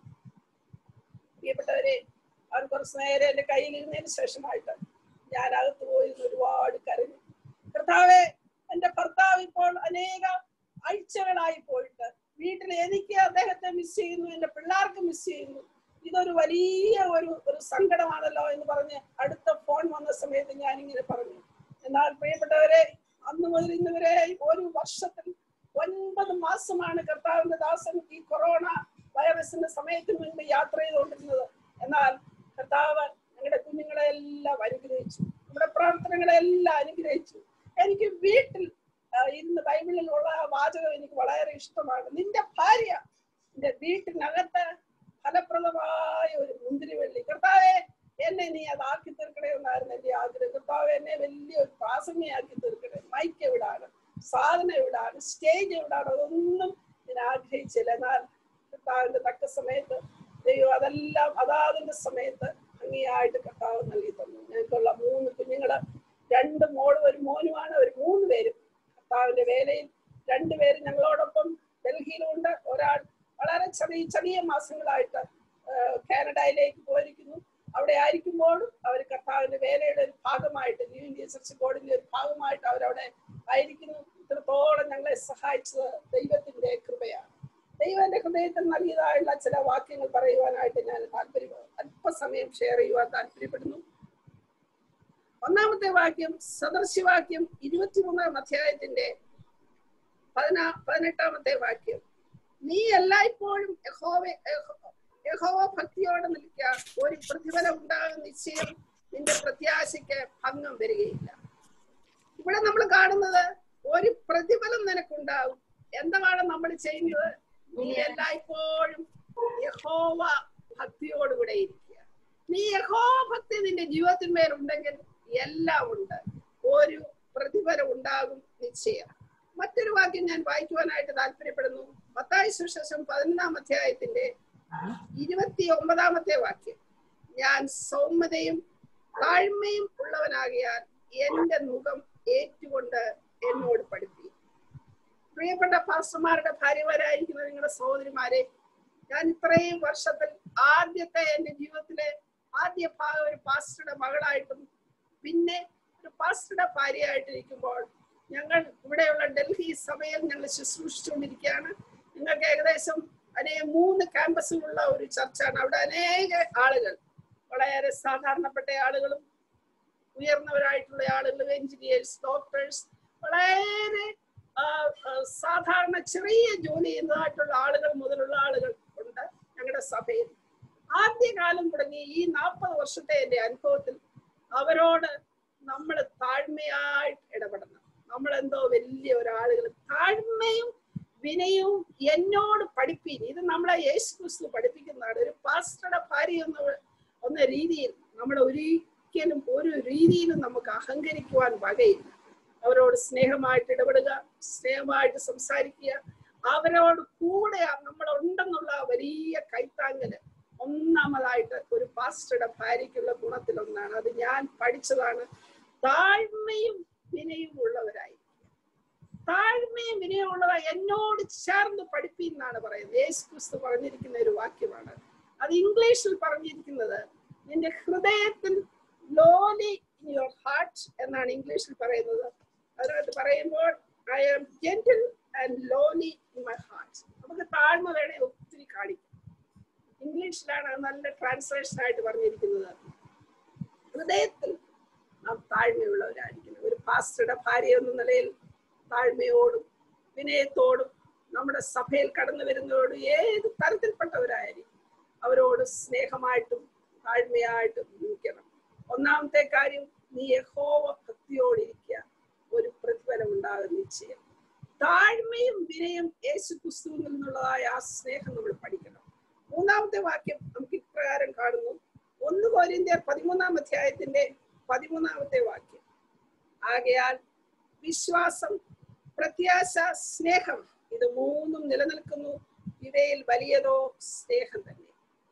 പ്രിയപ്പെട്ടവരെ അവൻ കുറച്ച് നേരം എന്റെ കയ്യിൽ ഇരുന്നതിന് ശേഷമായിട്ട് ഞാൻ അകത്ത് പോയിരുന്ന് ഒരുപാട് കരഞ്ഞു കർത്താവെ എന്റെ ഭർത്താവ് ഇപ്പോൾ അനേക ആഴ്ചകളായി പോയിട്ട് വീട്ടിൽ എനിക്ക് അദ്ദേഹത്തെ മിസ് ചെയ്യുന്നു എന്റെ പിള്ളേർക്ക് മിസ് ചെയ്യുന്നു ഇതൊരു വലിയ ഒരു ഒരു സങ്കടമാണല്ലോ എന്ന് പറഞ്ഞ് അടുത്ത ഫോൺ വന്ന സമയത്ത് ഞാൻ ഇങ്ങനെ പറഞ്ഞു എന്നാൽ പ്രിയപ്പെട്ടവരെ അന്ന് മുതൽ ഇന്ന് വരെ ഒരു വർഷത്തിൽ ഒൻപത് മാസമാണ് കർത്താവിന്റെ ദാസൻ ഈ കൊറോണ വൈറസിന്റെ സമയത്തിന് മുൻപ് യാത്ര ചെയ്തുകൊണ്ടിരുന്നത് എന്നാൽ കർത്താവ് ഞങ്ങളുടെ കുഞ്ഞുങ്ങളെ എല്ലാം അനുഗ്രഹിച്ചു നമ്മുടെ പ്രാർത്ഥനകളെല്ലാം അനുഗ്രഹിച്ചു എനിക്ക് വീട്ടിൽ ആ, ഇന്ന് ബൈബിളിലുള്ള ആ വാചകം എനിക്ക് വളരെ ഇഷ്ടമാണ് നിന്റെ ഭാര്യ നിന്റെ വീട്ടിനകത്ത് ഫലപ്രദമായ ഒരു മുന്തിരിവള്ളി കർത്താവെ എന്നെ നീ അതാക്കി തീർക്കണേ എന്നായിരുന്നു എന്റെ ആഗ്രഹം കർത്താവ് എന്നെ വലിയ ഒരു പ്രാസംഗിയാക്കി തീർക്കണേ മൈക്ക് എവിടാണ് സാധനം എവിടാണ് സ്റ്റേജ് എവിടാണ് അതൊന്നും ഞാൻ ആഗ്രഹിച്ചില്ല എന്നാൽ കർത്താവിന്റെ തക്ക സമയത്ത് ദൈവം അതെല്ലാം അതാതിന്റെ സമയത്ത് ഭംഗിയായിട്ട് കർത്താവ് നൽകി തന്നു ഞങ്ങൾക്കുള്ള മൂന്ന് കുഞ്ഞുങ്ങള് രണ്ട് മോളും ഒരു മോനുമാണ് ഒരു മൂന്ന് പേരും കർത്താവിന്റെ വേലയിൽ രണ്ടുപേരും ഞങ്ങളോടൊപ്പം ഡൽഹിയിലുണ്ട് ഒരാൾ വളരെ ചെറിയ ചെറിയ മാസങ്ങളായിട്ട് ആ, കാനഡയിലേക്ക് പോയിരിക്കുന്നു അവിടെ ആയിരിക്കുമ്പോഴും അവർ കർത്താവിന്റെ വേലയുടെ ഒരു ഭാഗമായിട്ട് ന്യൂ ഇന്ത്യ ചർച്ച് ബോർഡിന്റെ ഒരു ഭാഗമായിട്ട് അവരവിടെ ആയിരിക്കുന്നു ഇത്രത്തോളം ഞങ്ങളെ സഹായിച്ചത് ദൈവത്തിന്റെ കൃപയാണ് ദൈവം എന്റെ ഹൃദയത്തിൽ നൽകിയതായുള്ള ചില വാക്യങ്ങൾ പറയുവാനായിട്ട് ഞാൻ താല്പര്യം അല്പസമയം ഷെയർ ചെയ്യുവാൻ താല്പര്യപ്പെടുന്നു ഒന്നാമത്തെ വാക്യം സദർശിവാക്യം ഇരുപത്തിമൂന്നാം അധ്യായത്തിന്റെ പതിനാ പതിനെട്ടാമത്തെ വാക്യം നീ എല്ലായ്പ്പോഴും യഹോവ യഹോവ ഭക്തിയോടെ നിൽക്കുക ഒരു പ്രതിഫലം ഉണ്ടാകും നിശ്ചയം നിന്റെ പ്രത്യാശയ്ക്ക് ഭംഗം വരികയില്ല ഇവിടെ നമ്മൾ കാണുന്നത് ഒരു പ്രതിഫലം നിനക്കുണ്ടാവും എന്താണ് നമ്മൾ ചെയ്യുന്നത് നീ എല്ലായ്പ്പോഴും യഹോവ ഭക്തിയോടുകൂടെ ഇരിക്കുക നീ യഹോവ ഭക്തി നിന്റെ ജീവിതത്തിന്മേൽ ഉണ്ടെങ്കിൽ എല്ലാം ഉണ്ട് ഒരു പ്രതിഫലം ഉണ്ടാകും നിശ്ചയം മറ്റൊരു വാക്യം ഞാൻ വായിക്കുവാനായിട്ട് താല്പര്യപ്പെടുന്നു മത്തായി സുശേഷം പതിനൊന്നാം അധ്യായത്തിന്റെ ഇരുപത്തി ഒമ്പതാമത്തെ വാക്യം ഞാൻ സൗമ്യതയും താഴ്മയും ഉള്ളവനാകിയാൽ എന്റെ മുഖം ഏറ്റുകൊണ്ട് എന്നോട് പഠിപ്പി പ്രിയപ്പെട്ട പാസ്റ്റർമാരുടെ ഭാര്യമാരായിരിക്കുന്ന നിങ്ങളുടെ സഹോദരിമാരെ ഞാൻ ഇത്രയും വർഷത്തിൽ ആദ്യത്തെ എന്റെ ജീവിതത്തിലെ ആദ്യ ഭാഗം ഒരു പാസ്റ്ററുടെ മകളായിട്ടും പിന്നെ ഒരു പാസ്റ്ററുടെ ഭാര്യയായിട്ടിരിക്കുമ്പോൾ ഞങ്ങൾ ഇവിടെയുള്ള ഡൽഹി സഭയിൽ ഞങ്ങൾ ശുശ്രൂഷിച്ചുകൊണ്ടിരിക്കുകയാണ് നിങ്ങൾക്ക് ഏകദേശം അനേക മൂന്ന് ക്യാമ്പസുകളുള്ള ഒരു ചർച്ചാണ് അവിടെ അനേക ആളുകൾ വളരെ സാധാരണപ്പെട്ട ആളുകളും ഉയർന്നവരായിട്ടുള്ള ആളുകൾ എഞ്ചിനീയേഴ്സ് ഡോക്ടേഴ്സ് വളരെ ആ, ആ, സാധാരണ ചെറിയ ജോലി ചെയ്യുന്നതായിട്ടുള്ള ആളുകൾ മുതലുള്ള ആളുകൾ ഉണ്ട് ഞങ്ങളുടെ സഭയിൽ ആദ്യകാലം തുടങ്ങി ഈ നാൽപ്പത് വർഷത്തെ എന്റെ അനുഭവത്തിൽ അവരോട് നമ്മൾ താഴ്മയായിട്ട് ഇടപെടണം നമ്മൾ എന്തോ വലിയ ഒരാളുകൾ താഴ്മയും വിനയവും എന്നോട് പഠിപ്പീൻ ഇത് നമ്മളെ യേശു ക്രിസ്തു പഠിപ്പിക്കുന്നതാണ് ഒരു പാസ്റ്ററുടെ ഭാര്യ എന്ന എന്ന രീതിയിൽ നമ്മൾ ഒരിക്കലും ഒരു രീതിയിലും നമുക്ക് അഹങ്കരിക്കുവാൻ വകയില്ല അവരോട് സ്നേഹമായിട്ട് ഇടപെടുക സ്നേഹമായിട്ട് സംസാരിക്കുക അവരോട് കൂടെ നമ്മൾ ഉണ്ടെന്നുള്ള ആ വലിയ കൈത്താങ്ങല് ഒന്നാമതായിട്ട് ഒരു പാസ്റ്ററുടെ ഭാര്യയ്ക്കുള്ള ഗുണത്തിൽ ഒന്നാണ് അത് ഞാൻ പഠിച്ചതാണ് താഴ്മയും വിനയും ഉള്ളവരായി താഴ്മയും വിനയമുള്ളവ എന്നോട് ചേർന്ന് പഠിപ്പിന്നാണ് പറയുന്നത് യേശു ക്രിസ്തു പറഞ്ഞിരിക്കുന്ന ഒരു വാക്യമാണ് അത് ഇംഗ്ലീഷിൽ പറഞ്ഞിരിക്കുന്നത് നിന്റെ ഹൃദയത്തിൽ ലോലി ഇൻ യുവർ ഹാർട്ട് എന്നാണ് ഇംഗ്ലീഷിൽ പറയുന്നത് അതിനകത്ത് പറയുമ്പോൾ I am gentle and lowly in my heart നമുക്ക് താഴ്മ വേണേ ഒത്തിരി കാണിക്കാം ഇംഗ്ലീഷിലാണ് അത് നല്ല ട്രാൻസ്ലേഷൻ ആയിട്ട് പറഞ്ഞിരിക്കുന്നത് ഹൃദയത്തിൽ നാം താഴ്മയുള്ളവരായിരിക്കണം ഒരു പാസ്റ്ററുടെ ഭാര്യ എന്ന നിലയിൽ താഴ്മയോടും വിനയത്തോടും നമ്മുടെ സഭയിൽ കടന്നു വരുന്നവരോട് ഏത് തരത്തിൽപ്പെട്ടവരായിരിക്കും അവരോട് സ്നേഹമായിട്ടും താഴ്മയായിട്ടും ജീവിക്കണം ഒന്നാമത്തെ കാര്യം നീ യഹോവ ഭക്തിയോടിരിക്കുക ഒരു പ്രതിഫലം ഉണ്ടാകും നിശ്ചയം താഴ്മയും വിനയം യേശു ക്രിസ്തുവിൽ നിന്നുള്ളതായ ആ സ്നേഹം നമ്മൾ പഠിക്കണം മൂന്നാമത്തെ വാക്യം നമുക്ക് ഇപ്രകാരം കാണുന്നു ഒന്ന് കോരിന്ത്യർ പതിമൂന്നാം അധ്യായത്തിന്റെ പതിമൂന്നാമത്തെ വാക്യം ആകയാൽ വിശ്വാസം പ്രത്യാശ സ്നേഹം ഇത് മൂന്നും നിലനിൽക്കുന്നു ഇവയിൽ വലിയതോ സ്നേഹം തന്നെ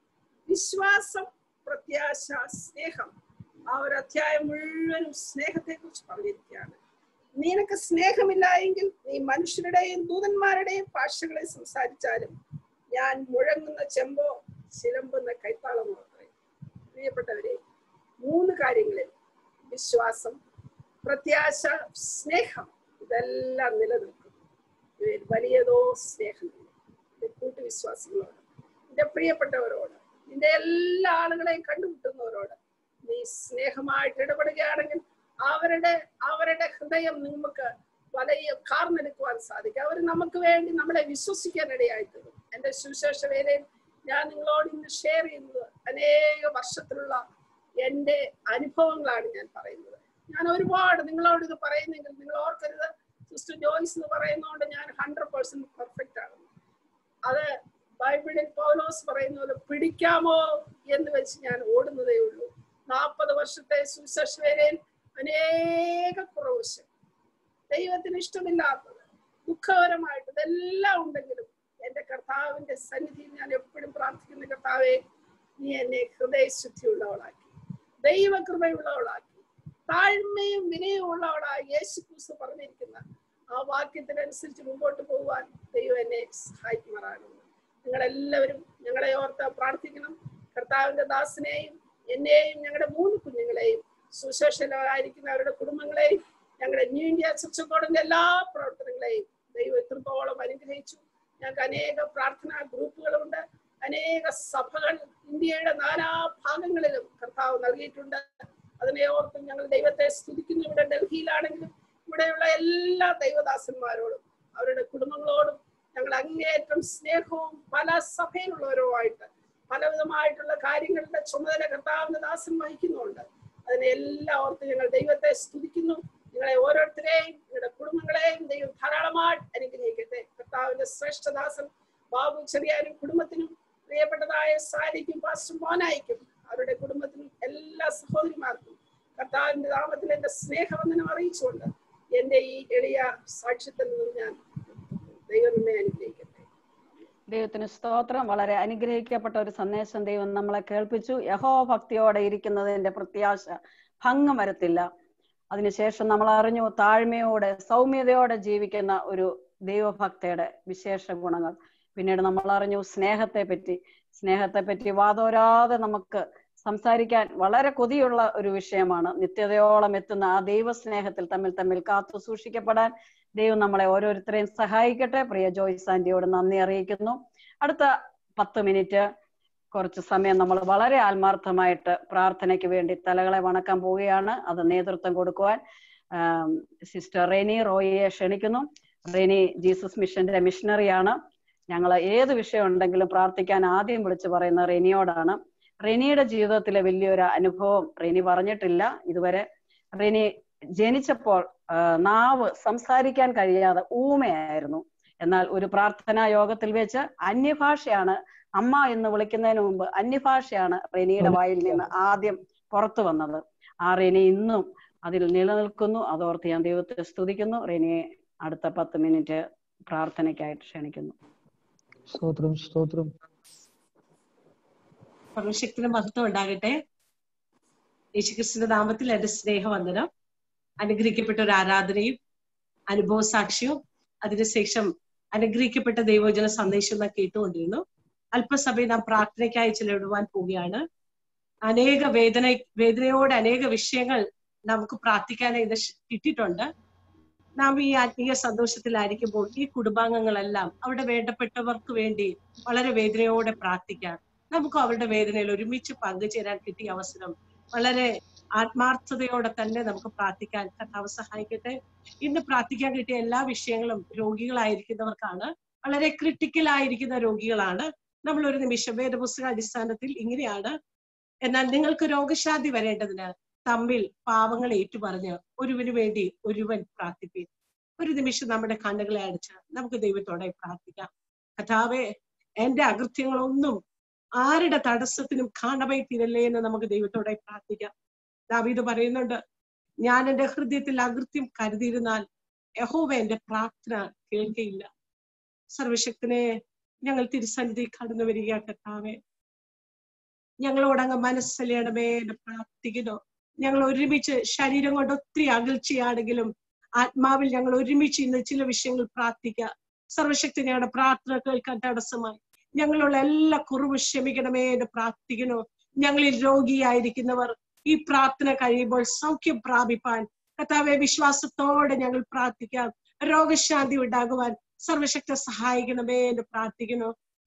വിശ്വാസം പ്രത്യാശ സ്നേഹം ആ ഒരു അധ്യായം മുഴുവനും സ്നേഹത്തെ കുറിച്ച് പറഞ്ഞിരിക്കുകയാണ് നിനക്ക് സ്നേഹമില്ല എങ്കിൽ നീ മനുഷ്യരുടെയും ദൂതന്മാരുടെയും ഭാഷകളെ സംസാരിച്ചാലും ഞാൻ മുഴങ്ങുന്ന ചെമ്പോ ചിലമ്പുന്ന കൈത്താളമോ അത്രേ പ്രിയപ്പെട്ടവരെ മൂന്ന് കാര്യങ്ങളിൽ വിശ്വാസം പ്രത്യാശ സ്നേഹം ഇതെല്ലാം നിലനിൽക്കും ഇവയിൽ വലിയതോ സ്നേഹമില്ല എന്റെ കൂട്ടുവിശ്വാസികളോട് എന്റെ പ്രിയപ്പെട്ടവരോട് നിന്റെ എല്ലാ ആളുകളെയും കണ്ടുമുട്ടുന്നവരോട് നീ സ്നേഹമായിട്ട് ഇടപെടുകയാണെങ്കിൽ അവരുടെ അവരുടെ ഹൃദയം നമുക്ക് വലിയ കാർന്നെടുക്കുവാൻ സാധിക്കും അവർ നമുക്ക് വേണ്ടി നമ്മളെ വിശ്വസിക്കാൻ ഇടയായിത്തീരും എന്റെ സുവിശേഷ വേലയിൽ ഞാൻ നിങ്ങളോട് ഇന്ന് ഷെയർ ചെയ്യുന്നത് അനേക വർഷത്തിലുള്ള എന്റെ അനുഭവങ്ങളാണ് ഞാൻ പറയുന്നത് ഞാൻ ഒരുപാട് നിങ്ങളോട് ഇത് പറയുന്നെങ്കിൽ നിങ്ങൾ ഓർക്കരുത് സിസ്റ്റർ ജോയ്സ് എന്ന് പറയുന്നതുകൊണ്ട് ഞാൻ ഹൺഡ്രഡ് പെർസെന്റ് പെർഫെക്റ്റ് ആണ് അത് ബൈബിളിൽ പൗലോസ് പറയുന്ന പോലെ പിടിക്കാമോ എന്ന് വെച്ച് ഞാൻ ഓടുന്നതേ ഉള്ളൂ നാൽപ്പത് വർഷത്തെ സുവിശേഷ വേലയിൽ അനേക കുറവശം ദൈവത്തിന് ഇഷ്ടമില്ലാത്തത് ദുഃഖകരമായിട്ട് ഇതെല്ലാം ഉണ്ടെങ്കിലും എന്റെ കർത്താവിന്റെ സന്നിധിയിൽ ഞാൻ എപ്പോഴും പ്രാർത്ഥിക്കുന്ന കർത്താവെ നീ എന്നെ ഹൃദയശുദ്ധിയുള്ളവളാക്കി ദൈവകൃപയുള്ളവളാക്കി താഴ്മയും വിനയവും ഉള്ളവളായി യേശു ക്രിസ്തു പറഞ്ഞിരിക്കുന്ന ആ വാക്യത്തിനനുസരിച്ച് മുമ്പോട്ട് പോകുവാൻ ദൈവം എന്നെ സഹായിക്കുമാറാകുന്നു നിങ്ങളെല്ലാവരും ഞങ്ങളെ ഓർത്ത് പ്രാർത്ഥിക്കണം കർത്താവിന്റെ ദാസനെയും എന്നെയും ഞങ്ങളുടെ മൂന്ന് കുഞ്ഞുങ്ങളെയും സുശേഷരായിരിക്കുന്ന അവരുടെ കുടുംബങ്ങളെയും ഞങ്ങളുടെ ന്യൂ ഇന്ത്യ ചർച്ചക്കോടിന്റെ എല്ലാ പ്രവർത്തനങ്ങളെയും ദൈവം എത്രത്തോളം അനുഗ്രഹിച്ചു ഞങ്ങൾക്ക് അനേക പ്രാർത്ഥനാ ഗ്രൂപ്പുകളുണ്ട് അനേക സഭകൾ ഇന്ത്യയുടെ നാനാ ഭാഗങ്ങളിലും കർത്താവ് നൽകിയിട്ടുണ്ട് അതിനെ ഓർത്ത് ഞങ്ങൾ ദൈവത്തെ സ്തുതിക്കുന്നു ഇവിടെ ഡൽഹിയിലാണെങ്കിലും ഇവിടെയുള്ള എല്ലാ ദൈവദാസന്മാരോടും അവരുടെ കുടുംബങ്ങളോടും ഞങ്ങൾ അങ്ങേയറ്റം സ്നേഹവും പല സഭയിലുള്ളവരുമായിട്ട് പലവിധമായിട്ടുള്ള കാര്യങ്ങളുടെ ചുമതല കർത്താവിന്റെ ദാസൻ വഹിക്കുന്നുണ്ട് അതിനെ എല്ലാം ഓർത്ത് ഞങ്ങൾ ദൈവത്തെ സ്തുതിക്കുന്നു നിങ്ങളെ ഓരോരുത്തരെയും നിങ്ങളുടെ കുടുംബങ്ങളെയും ദൈവം ധാരാളമായിട്ട് അനുഗ്രഹിക്കട്ടെ കർത്താവിന്റെ ശ്രേഷ്ഠദാസൻ ബാബു ചെറിയാനും കുടുംബത്തിനും പ്രിയപ്പെട്ടതായ സാരിക്കും പാസ്റ്റർ മോനായിക്കും അവരുടെ കുടുംബത്തിനും എല്ലാ സഹോദരിമാർക്കും കർത്താവിന്റെ നാമത്തിൽ എന്റെ സ്നേഹവന്ദനം അറിയിച്ചുകൊണ്ട് എന്റെ ഈ എളിയ സാക്ഷ്യത്തിൽ നിന്ന് ഞാൻ ദൈവം നമ്മെ അനുഗ്രഹിക്കട്ടെ ദൈവത്തിന് സ്തോത്രം വളരെ അനുഗ്രഹിക്കപ്പെട്ട ഒരു സന്ദേശം ദൈവം നമ്മളെ കേൾപ്പിച്ചു യഹോ ഭക്തിയോടെ ഇരിക്കുന്നതിന്റെ പ്രത്യാശ ഭംഗം വരത്തില്ല അതിനുശേഷം നമ്മൾ അറിഞ്ഞു താഴ്മയോടെ സൗമ്യതയോടെ ജീവിക്കുന്ന ഒരു ദൈവഭക്തയുടെ വിശേഷ ഗുണങ്ങൾ പിന്നീട് നമ്മൾ അറിഞ്ഞു സ്നേഹത്തെ പറ്റി സ്നേഹത്തെ പറ്റി വാതോരാതെ നമുക്ക് സംസാരിക്കാൻ വളരെ കൊതിയുള്ള ഒരു വിഷയമാണ് നിത്യതയോളം എത്തുന്ന ആ ദൈവസ്നേഹത്തിൽ തമ്മിൽ തമ്മിൽ കാത്തു സൂക്ഷിക്കപ്പെടാൻ ദൈവം നമ്മളെ ഓരോരുത്തരെയും സഹായിക്കട്ടെ പ്രിയ ജോയ്സ് ആന്റിയോട് നന്ദി അറിയിക്കുന്നു അടുത്ത പത്ത് മിനിറ്റ് കുറച്ച് സമയം നമ്മൾ വളരെ ആത്മാർത്ഥമായിട്ട് പ്രാർത്ഥനയ്ക്ക് വേണ്ടി തലകളെ വണക്കാൻ പോവുകയാണ് അത് നേതൃത്വം കൊടുക്കുവാൻ സിസ്റ്റർ റെനി റോയിയെ ക്ഷണിക്കുന്നു റെനി ജീസസ് മിഷന്റെ മിഷണറിയാണ് ഞങ്ങൾ ഏത് വിഷയം ഉണ്ടെങ്കിലും പ്രാർത്ഥിക്കാൻ ആദ്യം വിളിച്ചു പറയുന്ന റെനിയോടാണ് റെനിയുടെ ജീവിതത്തിലെ വലിയൊരു അനുഭവം റെനി പറഞ്ഞിട്ടില്ല ഇതുവരെ റെനി ജനിച്ചപ്പോൾ നാവ് സംസാരിക്കാൻ കഴിയാതെ ഊമയായിരുന്നു എന്നാൽ ഒരു പ്രാർത്ഥനാ യോഗത്തിൽ വെച്ച് അന്യഭാഷയാണ് അമ്മ എന്ന് വിളിക്കുന്നതിന് മുമ്പ് അന്യഭാഷയാണ് റെനിയുടെ വായിൽ നിന്ന് ആദ്യം പുറത്തു വന്നത് ആ റെനി ഇന്നും അതിൽ നിലനിൽക്കുന്നു അതോർത്ത് ഞാൻ ദൈവത്തെ സ്തുതിക്കുന്നു റെനിയെ അടുത്ത പത്ത് മിനിറ്റ് പ്രാർത്ഥനയ്ക്കായിട്ട് ക്ഷണിക്കുന്നു സ്തോത്രം സ്തോത്രം സർവശക്തിന് മഹത്വം ഉണ്ടാകട്ടെ യേശുക്രിസ്തുവിന്റെ നാമത്തിൽ എന്റെ സ്നേഹവന്ദനം അനുഗ്രഹിക്കപ്പെട്ട ഒരു ആരാധനയും അനുഭവ സാക്ഷ്യവും അതിനുശേഷം അനുഗ്രഹിക്കപ്പെട്ട ദൈവജന സന്ദേശം നാം കേട്ടുകൊണ്ടിരുന്നു അല്പസമയം നാം പ്രാർത്ഥനയ്ക്കായി ചെലവിടുവാൻ പോവുകയാണ് അനേക വേദന വേദനയോടെ അനേക വിഷയങ്ങൾ നമുക്ക് പ്രാർത്ഥിക്കാനായി ഇത് കിട്ടിയിട്ടുണ്ട് നാം ഈ ആത്മീയ സന്തോഷത്തിലായിരിക്കുമ്പോൾ ഈ കുടുംബാംഗങ്ങളെല്ലാം അവിടെ വേണ്ടപ്പെട്ടവർക്ക് വേണ്ടി വളരെ വേദനയോടെ പ്രാർത്ഥിക്കാം നമുക്ക് അവരുടെ വേദനയിൽ ഒരുമിച്ച് പങ്കുചേരാൻ കിട്ടിയ അവസരം വളരെ ആത്മാർത്ഥതയോടെ തന്നെ നമുക്ക് പ്രാർത്ഥിക്കാൻ കർത്താവ് സഹായിക്കട്ടെ ഇന്ന് പ്രാർത്ഥിക്കാൻ കിട്ടിയ എല്ലാ വിഷയങ്ങളും രോഗികളായിരിക്കുന്നവർക്കാണ് വളരെ ക്രിട്ടിക്കൽ ആയിരിക്കുന്ന രോഗികളാണ് നമ്മൾ ഒരു നിമിഷം വേദപുസ്തക അടിസ്ഥാനത്തിൽ ഇങ്ങനെയാണ് എന്നാൽ നിങ്ങൾക്ക് രോഗശാന്തി വരേണ്ടതിന് തമ്മിൽ പാവങ്ങൾ ഏറ്റുപറഞ്ഞ് ഒരുവന് വേണ്ടി ഒരുവൻ പ്രാർത്ഥിപ്പീൻ ഒരു നിമിഷം നമ്മുടെ കണ്ണുകളെ അടച്ച് നമുക്ക് ദൈവത്തോടെ പ്രാർത്ഥിക്കാം കഥാവെ എന്റെ അകൃത്യങ്ങളൊന്നും ആരുടെ തടസ്സത്തിനും കാണമായി തീരല്ലേ എന്ന് നമുക്ക് ദൈവത്തോടെ പ്രാർത്ഥിക്കാം ദാവീദ് പറയുന്നുണ്ട് ഞാൻ എന്റെ ഹൃദയത്തിൽ അകൃത്യം കരുതിയിരുന്നാൽ യഹോവ എന്റെ പ്രാർത്ഥന കേൾക്കയില്ല സർവശക്തനെ ഞങ്ങൾ തിരുസന്നിധി കടന്നു വരിക കർത്താവെ ഞങ്ങളോടങ്ങ് മനസ്സലിയണമേ എന്ന് പ്രാർത്ഥിക്കുന്നു ഞങ്ങൾ ഒരുമിച്ച് ശരീരം കൊണ്ട് ഒത്തിരി അകൽച്ചയാണെങ്കിലും ആത്മാവിൽ ഞങ്ങൾ ഒരുമിച്ച് ഇന്ന് ചില വിഷയങ്ങൾ പ്രാർത്ഥിക്കുക സർവശക്തി ഞങ്ങളുടെ പ്രാർത്ഥന കേൾക്കാൻ തടസ്സമായി ഞങ്ങളുള്ള എല്ലാ കുറവ് ക്ഷമിക്കണമേ എന്ന് പ്രാർത്ഥിക്കുന്നു ഞങ്ങളിൽ രോഗിയായിരിക്കുന്നവർ ഈ പ്രാർത്ഥന കഴിയുമ്പോൾ സൗഖ്യം പ്രാപിപ്പാൻ കർത്താവെ വിശ്വാസത്തോടെ ഞങ്ങൾ പ്രാർത്ഥിക്കാം രോഗശാന്തി ഉണ്ടാകുവാൻ സർവശക്ത സഹായിക്കണമേ എന്ന് പ്രാർത്ഥിക്കുന്നു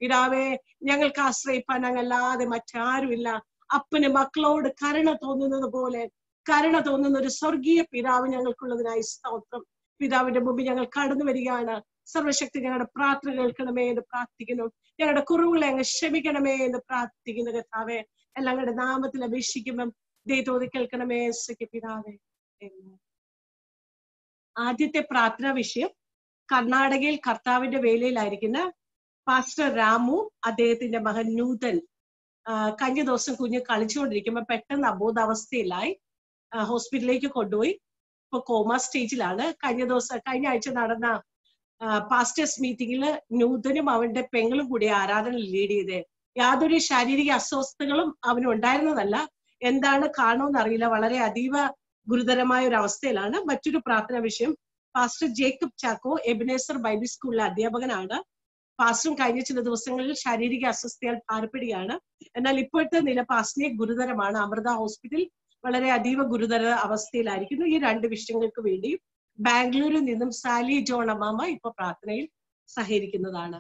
പിതാവേ ഞങ്ങൾക്ക് ആശ്രയിപ്പാൻ അങ്ങല്ലാതെ മറ്റാരുമില്ല അപ്പന് മക്കളോട് കരുണ തോന്നുന്നത് പോലെ കരുണ തോന്നുന്ന ഒരു സ്വർഗീയ പിതാവ് ഞങ്ങൾക്കുള്ളതിനായി സ്തോത്രം പിതാവിന്റെ മുമ്പിൽ ഞങ്ങൾ കടന്നു വരികയാണ് സർവശക്തി ഞങ്ങളുടെ പ്രാർത്ഥന കേൾക്കണമേ എന്ന് പ്രാർത്ഥിക്കുന്നു ഞങ്ങളുടെ കുറവുകളെ അങ്ങ് ക്ഷമിക്കണമേ എന്ന് പ്രാർത്ഥിക്കുന്നു കർത്താവേ എല്ലാം ഞങ്ങളുടെ നാമത്തിൽ അപേക്ഷിക്കുമ്പം ദൈവത്തോട് കേൾക്കണമേ സഖ്യ പിതാവേ Amen. ആദ്യത്തെ പ്രാർത്ഥനാ വിഷയം കർണാടകയിൽ കർത്താവിന്റെ വേലയിലായിരിക്കുന്ന പാസ്റ്റർ രാമു അദ്ദേഹത്തിന്റെ മകൻ നൂതൻ ആ, കഴിഞ്ഞ ദിവസം കുഞ്ഞ് കളിച്ചുകൊണ്ടിരിക്കുമ്പോൾ പെട്ടെന്ന് അബോധാവസ്ഥയിലായി ആ, ഹോസ്പിറ്റലിലേക്ക് കൊണ്ടുപോയി ഇപ്പൊ കോമ സ്റ്റേജിലാണ് കഴിഞ്ഞ ദിവസം കഴിഞ്ഞ ആഴ്ച നടന്ന പാസ്റ്റേഴ്സ് മീറ്റിംഗിൽ നൂതനും അവന്റെ പെങ്ങളും കൂടി ആരാധന ലീഡ് ചെയ്തേ യാതൊരു ശാരീരിക അസ്വസ്ഥതകളും അവന് ഉണ്ടായിരുന്നതല്ല എന്താണ് കാണുമെന്ന് അറിയില്ല വളരെ അതീവ ഗുരുതരമായ ഒരു അവസ്ഥയിലാണ് മറ്റൊരു പ്രാർത്ഥന വിഷയം pastor Jacob Chacko Ebenezer Bible സ്കൂളിലെ അധ്യാപകനാണ് പാസ്റ്ററും കഴിഞ്ഞ ചില ദിവസങ്ങളിൽ ശാരീരിക അസ്വസ്ഥയാൽ ഭാരപ്പെടുകയാണ് എന്നാൽ ഇപ്പോഴത്തെ നില പാസ്റ്റിനെ ഗുരുതരമാണ് അമൃത ഹോസ്പിറ്റൽ വളരെ അതീവ ഗുരുതര അവസ്ഥയിലായിരിക്കുന്നു ഈ രണ്ട് വിഷയങ്ങൾക്ക് വേണ്ടി ബാംഗ്ലൂരിൽ നിന്നും സാലി ജോൺ അമ്മാമ ഇപ്പൊ പ്രാർത്ഥനയിൽ സഹകരിക്കുന്നതാണ്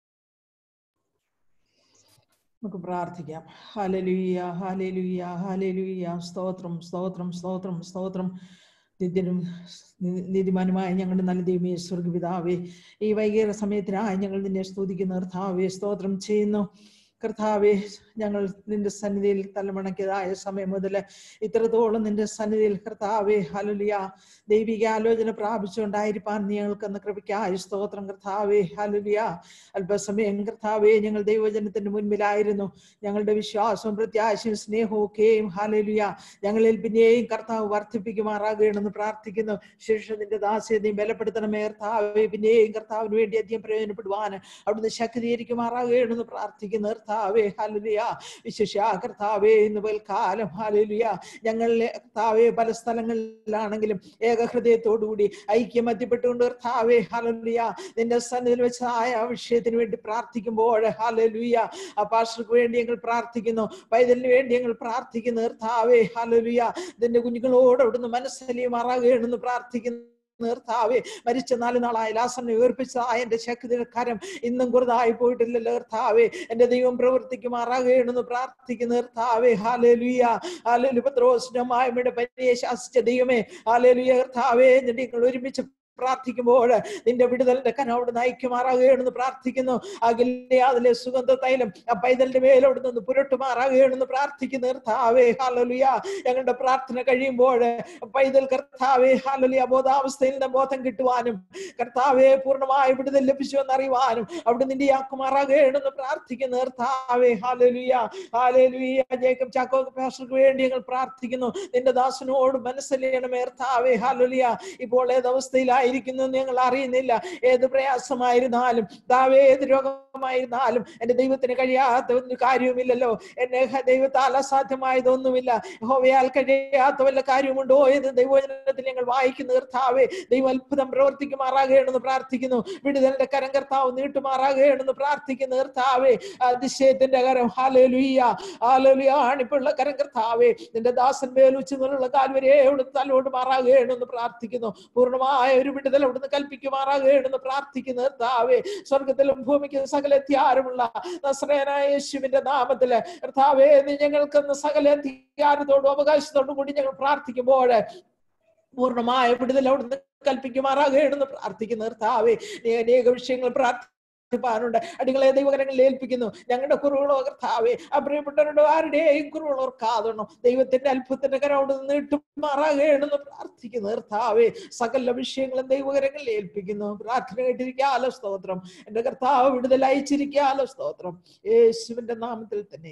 നമുക്ക് പ്രാർത്ഥിക്കാം ഹാലലുയ്യ ഹാലലുയ്യ ഹാലലുയ്യ സ്തോത്രം സ്തോത്രം സ്തോത്രം സ്തോത്രം നിത്യനും നി- നീതിമാനുമായ ഞങ്ങളുടെ നല്ല ദൈവമേ സ്വർഗപിതാവേ ഈ വൈകിയ സമയത്തിനായി ഞങ്ങൾ നിന്നെ സ്തുതിക്കുന്ന കർത്താവേ സ്തോത്രം ചെയ്യുന്നു കർത്താവെ ഞങ്ങൾ നിന്റെ സന്നിധിയിൽ തലമുണക്കിയതായ സമയം മുതൽ ഇത്രത്തോളം നിന്റെ സന്നിധിയിൽ കർത്താവെ ഹലുലിയ ദൈവിക ആലോചന പ്രാപിച്ചുകൊണ്ടായിരിക്കാൻ നീ ഞങ്ങൾക്കെന്ന് കൃപയ്ക്കായ സ്തോത്രം കർത്താവെ ഹലുലിയ അല്പസമയം കർത്താവെ ഞങ്ങൾ ദൈവജനത്തിന്റെ മുൻപിലായിരുന്നു ഞങ്ങളുടെ വിശ്വാസവും പ്രത്യാശയും സ്നേഹവും ഒക്കെയും ഹാലലുയ ഞങ്ങളിൽ പിന്നെയും കർത്താവ് വർദ്ധിപ്പിക്കുമാറാകണമെന്ന് പ്രാർത്ഥിക്കുന്നു ശേഷം നിന്റെ ദാസ്യെ നീ ബലപ്പെടുത്തണമേ കർത്താവെ പിന്നെയും കർത്താവിന് വേണ്ടി അധികം പ്രയോജനപ്പെടുവാൻ അവിടുന്ന് ശക്തീകരിക്കുമാറാകണമെന്ന് പ്രാർത്ഥിക്കുന്നു കർത്താവെ ഹാലലുയ വിശേഷ കർത്താവെ ഇന്ന് പൽക്കാലം ഹാലലുയ ഞങ്ങളിലെ കർത്താവെ പല സ്ഥലങ്ങളിലാണെങ്കിലും ഏകഹൃദയത്തോടുകൂടി ഐക്യമത്യപ്പെട്ടുകൊണ്ട് കർത്താവെ ഹാലലുയ നിന്റെ സന്നിധിയിൽ വെച്ച ആ വിഷയത്തിന് വേണ്ടി പ്രാർത്ഥിക്കുമ്പോൾ ഹാലലുയ ആ പാസ്റ്റർക്ക് വേണ്ടി ഞങ്ങൾ പ്രാർത്ഥിക്കുന്നു പൈതലിന് വേണ്ടി ഞങ്ങൾ പ്രാർത്ഥിക്കുന്നു കർത്താവെ ഹാലലുയ നിന്റെ കുഞ്ഞുങ്ങളോട് അവിടുന്ന് മനസ്സലിയുമാറാകണമെന്ന് പ്രാർത്ഥിക്കുന്നു നിർത്താവേ മരിച്ച നാല് നാളായ ലാസറിനെ ഉയർപ്പിച്ച ആ എന്റെ ശക്തിയുടെ കരം ഇന്നും കുറുതായി പോയിട്ടില്ലല്ലോ കർത്താവേ എന്റെ ദൈവം പ്രവർത്തിക്കുമാറാകണമെന്ന് പ്രാർത്ഥിക്കുന്ന കർത്താവേ ഹാലേലുയ ഹാലേലു പത്രോസിന്റെ മായമ്മയുടെ പനിയെ ശാസിച്ച ദൈവമേ ഹാലേലുയ കർത്താവേ എന്നിട്ട് നിങ്ങൾ ഒരുമിച്ച് പ്രാർത്ഥിക്കുമ്പോൾ നിന്റെ വിടുതലിന്റെ കനം അവിടെ നയിക്കുമാറാകുകയാണെന്ന് പ്രാർത്ഥിക്കുന്നു അകലെ അതിലെ സുഗന്ധ തൈലം ആ പൈതലിന്റെ മേലോട് നിന്ന് പുരട്ടുമാറാകുകയാണെന്ന് പ്രാർത്ഥിക്കുന്നു കർത്താവേ ഹാലലുയ ഞങ്ങളുടെ പ്രാർത്ഥന കഴിയുമ്പോൾ പൈതൽ കർത്താവേ ഹാലലുയ ബോധാവസ്ഥയിൽ നിന്ന് ബോധം കിട്ടുവാനും കർത്താവെ പൂർണ്ണമായ വിടുതൽ ലഭിച്ചു എന്നറിയുവാനും അവിടെ നിന്റെ ആക്കുമാറാകുകയാണെന്ന് പ്രാർത്ഥിക്കുന്നു കർത്താവേ ഹാലലുയ ഹാലലുയ ജേക്കബ് ചാക്കോ പാസ്റ്റർക്ക് വേണ്ടി ഞങ്ങൾ പ്രാർത്ഥിക്കുന്നു നിന്റെ ദാസനോട് മനസ്സിലെയണമേ കർത്താവേ ഹാലലുയ ഇപ്പോൾ ഏതവസ്ഥയിലായിരിക്കുന്നു എന്ന് ഞങ്ങൾ അറിയുന്നില്ല ഏത് പ്രയാസമായിരുന്നാലും ദാവേ ഏത് രോഗമായിരുന്നാലും എന്റെ ദൈവത്തിന് കഴിയാത്ത ഒരു കാര്യവുമില്ലല്ലോ എന്നെ ഹ- ദൈവത്താൽ അസാധ്യമായതൊന്നുമില്ല ഹോവയാൽ കഴിയാത്ത വല്ല കാര്യമുണ്ടോ എന്ന് ദൈവജനത്തിൽ ഞങ്ങൾ വായിക്കുന്ന കർത്താവേ ദൈവം അത്ഭുതം പ്രവർത്തിക്കുമാറാകണമെന്ന് പ്രാർത്ഥിക്കുന്നു വിടുതലിന്റെ കരം കർത്താവ് നീട്ടുമാറാകണമെന്ന് പ്രാർത്ഥിക്കുന്ന കർത്താവേ അതിശയത്തിന്റെ കരം ഹാലലുയ്യ ഹാലലുയ ആണിപ്പുള്ള കരം കർത്താവേ നിന്റെ ദാസൻ മേലുച്ചു നിന്നുള്ള കാൽവരെ അവിടുന്ന് തലോട് മാറാകണമെന്ന് പ്രാർത്ഥിക്കുന്നു പൂർണ്ണമായ ഒരു വിടുതൽ അവിടുന്ന് കൽപ്പിക്കുമാറാകണമെന്ന് പ്രാർത്ഥിക്കുന്ന കർത്താവേ സ്വർഗത്തിലും ഭൂമിക്കും സകല അധികാരമുള്ള നസ്രയനായ യേശുവിന്റെ നാമത്തില് കർത്താവേ നീ ഞങ്ങൾക്കെന്ന് സകല അധികാരത്തോടും അവകാശത്തോടും കൂടി ഞങ്ങൾ പ്രാർത്ഥിക്കുമ്പോൾ പൂർണ്ണമായ വിടുതൽ അവിടുന്ന് കൽപ്പിക്കുമാറാകണമെന്ന് പ്രാർത്ഥിക്കുന്ന കർത്താവേ നീ അനേക വിഷയങ്ങൾ പ്രാർത്ഥിപ്പാനുണ്ട് അടികളെ ദൈവകരങ്ങളിൽ ഏൽപ്പിക്കുന്നു ഞങ്ങളുടെ കുറവുകളോ കർത്താവേ ആ പ്രിയപ്പെട്ടവരുടെ ആരുടെയും കുറവുകൾ ഓർക്കാതണം ദൈവത്തിന്റെ അത്ഭുതത്തിന്റെ കരം അവിടെ നിന്ന് ഇട്ടുമാറാകണമെന്ന് പ്രാർത്ഥിക്കുന്നു കർത്താവേ സകല വിഷയങ്ങളും ദൈവകരങ്ങളിൽ ഏൽപ്പിക്കുന്നു പ്രാർത്ഥന കേട്ടിരിക്കാലോ സ്തോത്രം എന്റെ കർത്താവ് വിടുതൽ അയച്ചിരിക്കാലോ സ്തോത്രം യേശുവിന്റെ നാമത്തിൽ തന്നെ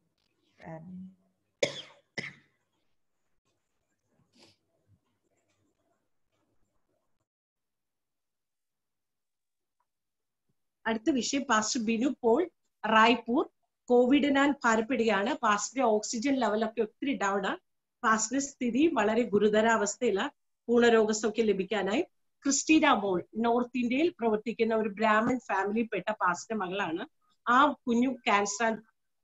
ആമേൻ. അടുത്ത വിഷയം പാസ്റ്റർ ബിനു പോൾ റായ്പൂർ കോവിഡിനാൽ ഭാരപ്പെടുകയാണ് പാസ്റ്ററിന്റെ ഓക്സിജൻ ലെവലൊക്കെ ഒത്തിരി ഡൗൺ ആണ് പാസ്റ്ററിന്റെ സ്ഥിതി വളരെ ഗുരുതരാവസ്ഥയിലാണ് പൂർണ്ണരോഗസൗഖ്യം ലഭിക്കാനായി ക്രിസ്റ്റീന മോൾ നോർത്ത് ഇന്ത്യയിൽ പ്രവർത്തിക്കുന്ന ഒരു ബ്രാഹ്മൺ ഫാമിലിയിൽപ്പെട്ട പാസ്റ്റർ മകളാണ് ആ കുഞ്ഞു ക്യാൻസർ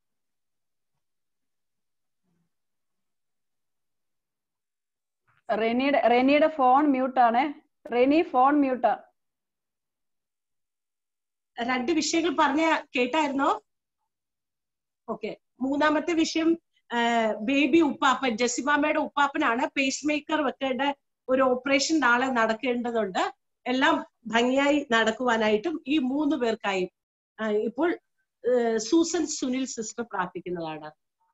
റെനിയുടെ റെനിയുടെ ഫോൺ മ്യൂട്ടാണ് റെനി ഫോൺ മ്യൂട്ടാ രണ്ട് വിഷയങ്ങൾ പറഞ്ഞ കേട്ടായിരുന്നോ ഓക്കെ മൂന്നാമത്തെ വിഷയം ബേബി ഉപ്പാപ്പൻ ജസിമാമയുടെ ഉപ്പാപ്പനാണ് പേസ് മേക്കർ വെക്കേണ്ട ഒരു ഓപ്പറേഷൻ നാളെ നടക്കേണ്ടതുണ്ട് എല്ലാം ഭംഗിയായി നടക്കുവാനായിട്ടും ഈ മൂന്ന് പേർക്കായും ആ, ഇപ്പോൾ ഏഹ്, സൂസൻ സുനിൽ സിസ്റ്റർ പ്രാർത്ഥിക്കുന്നതാണ്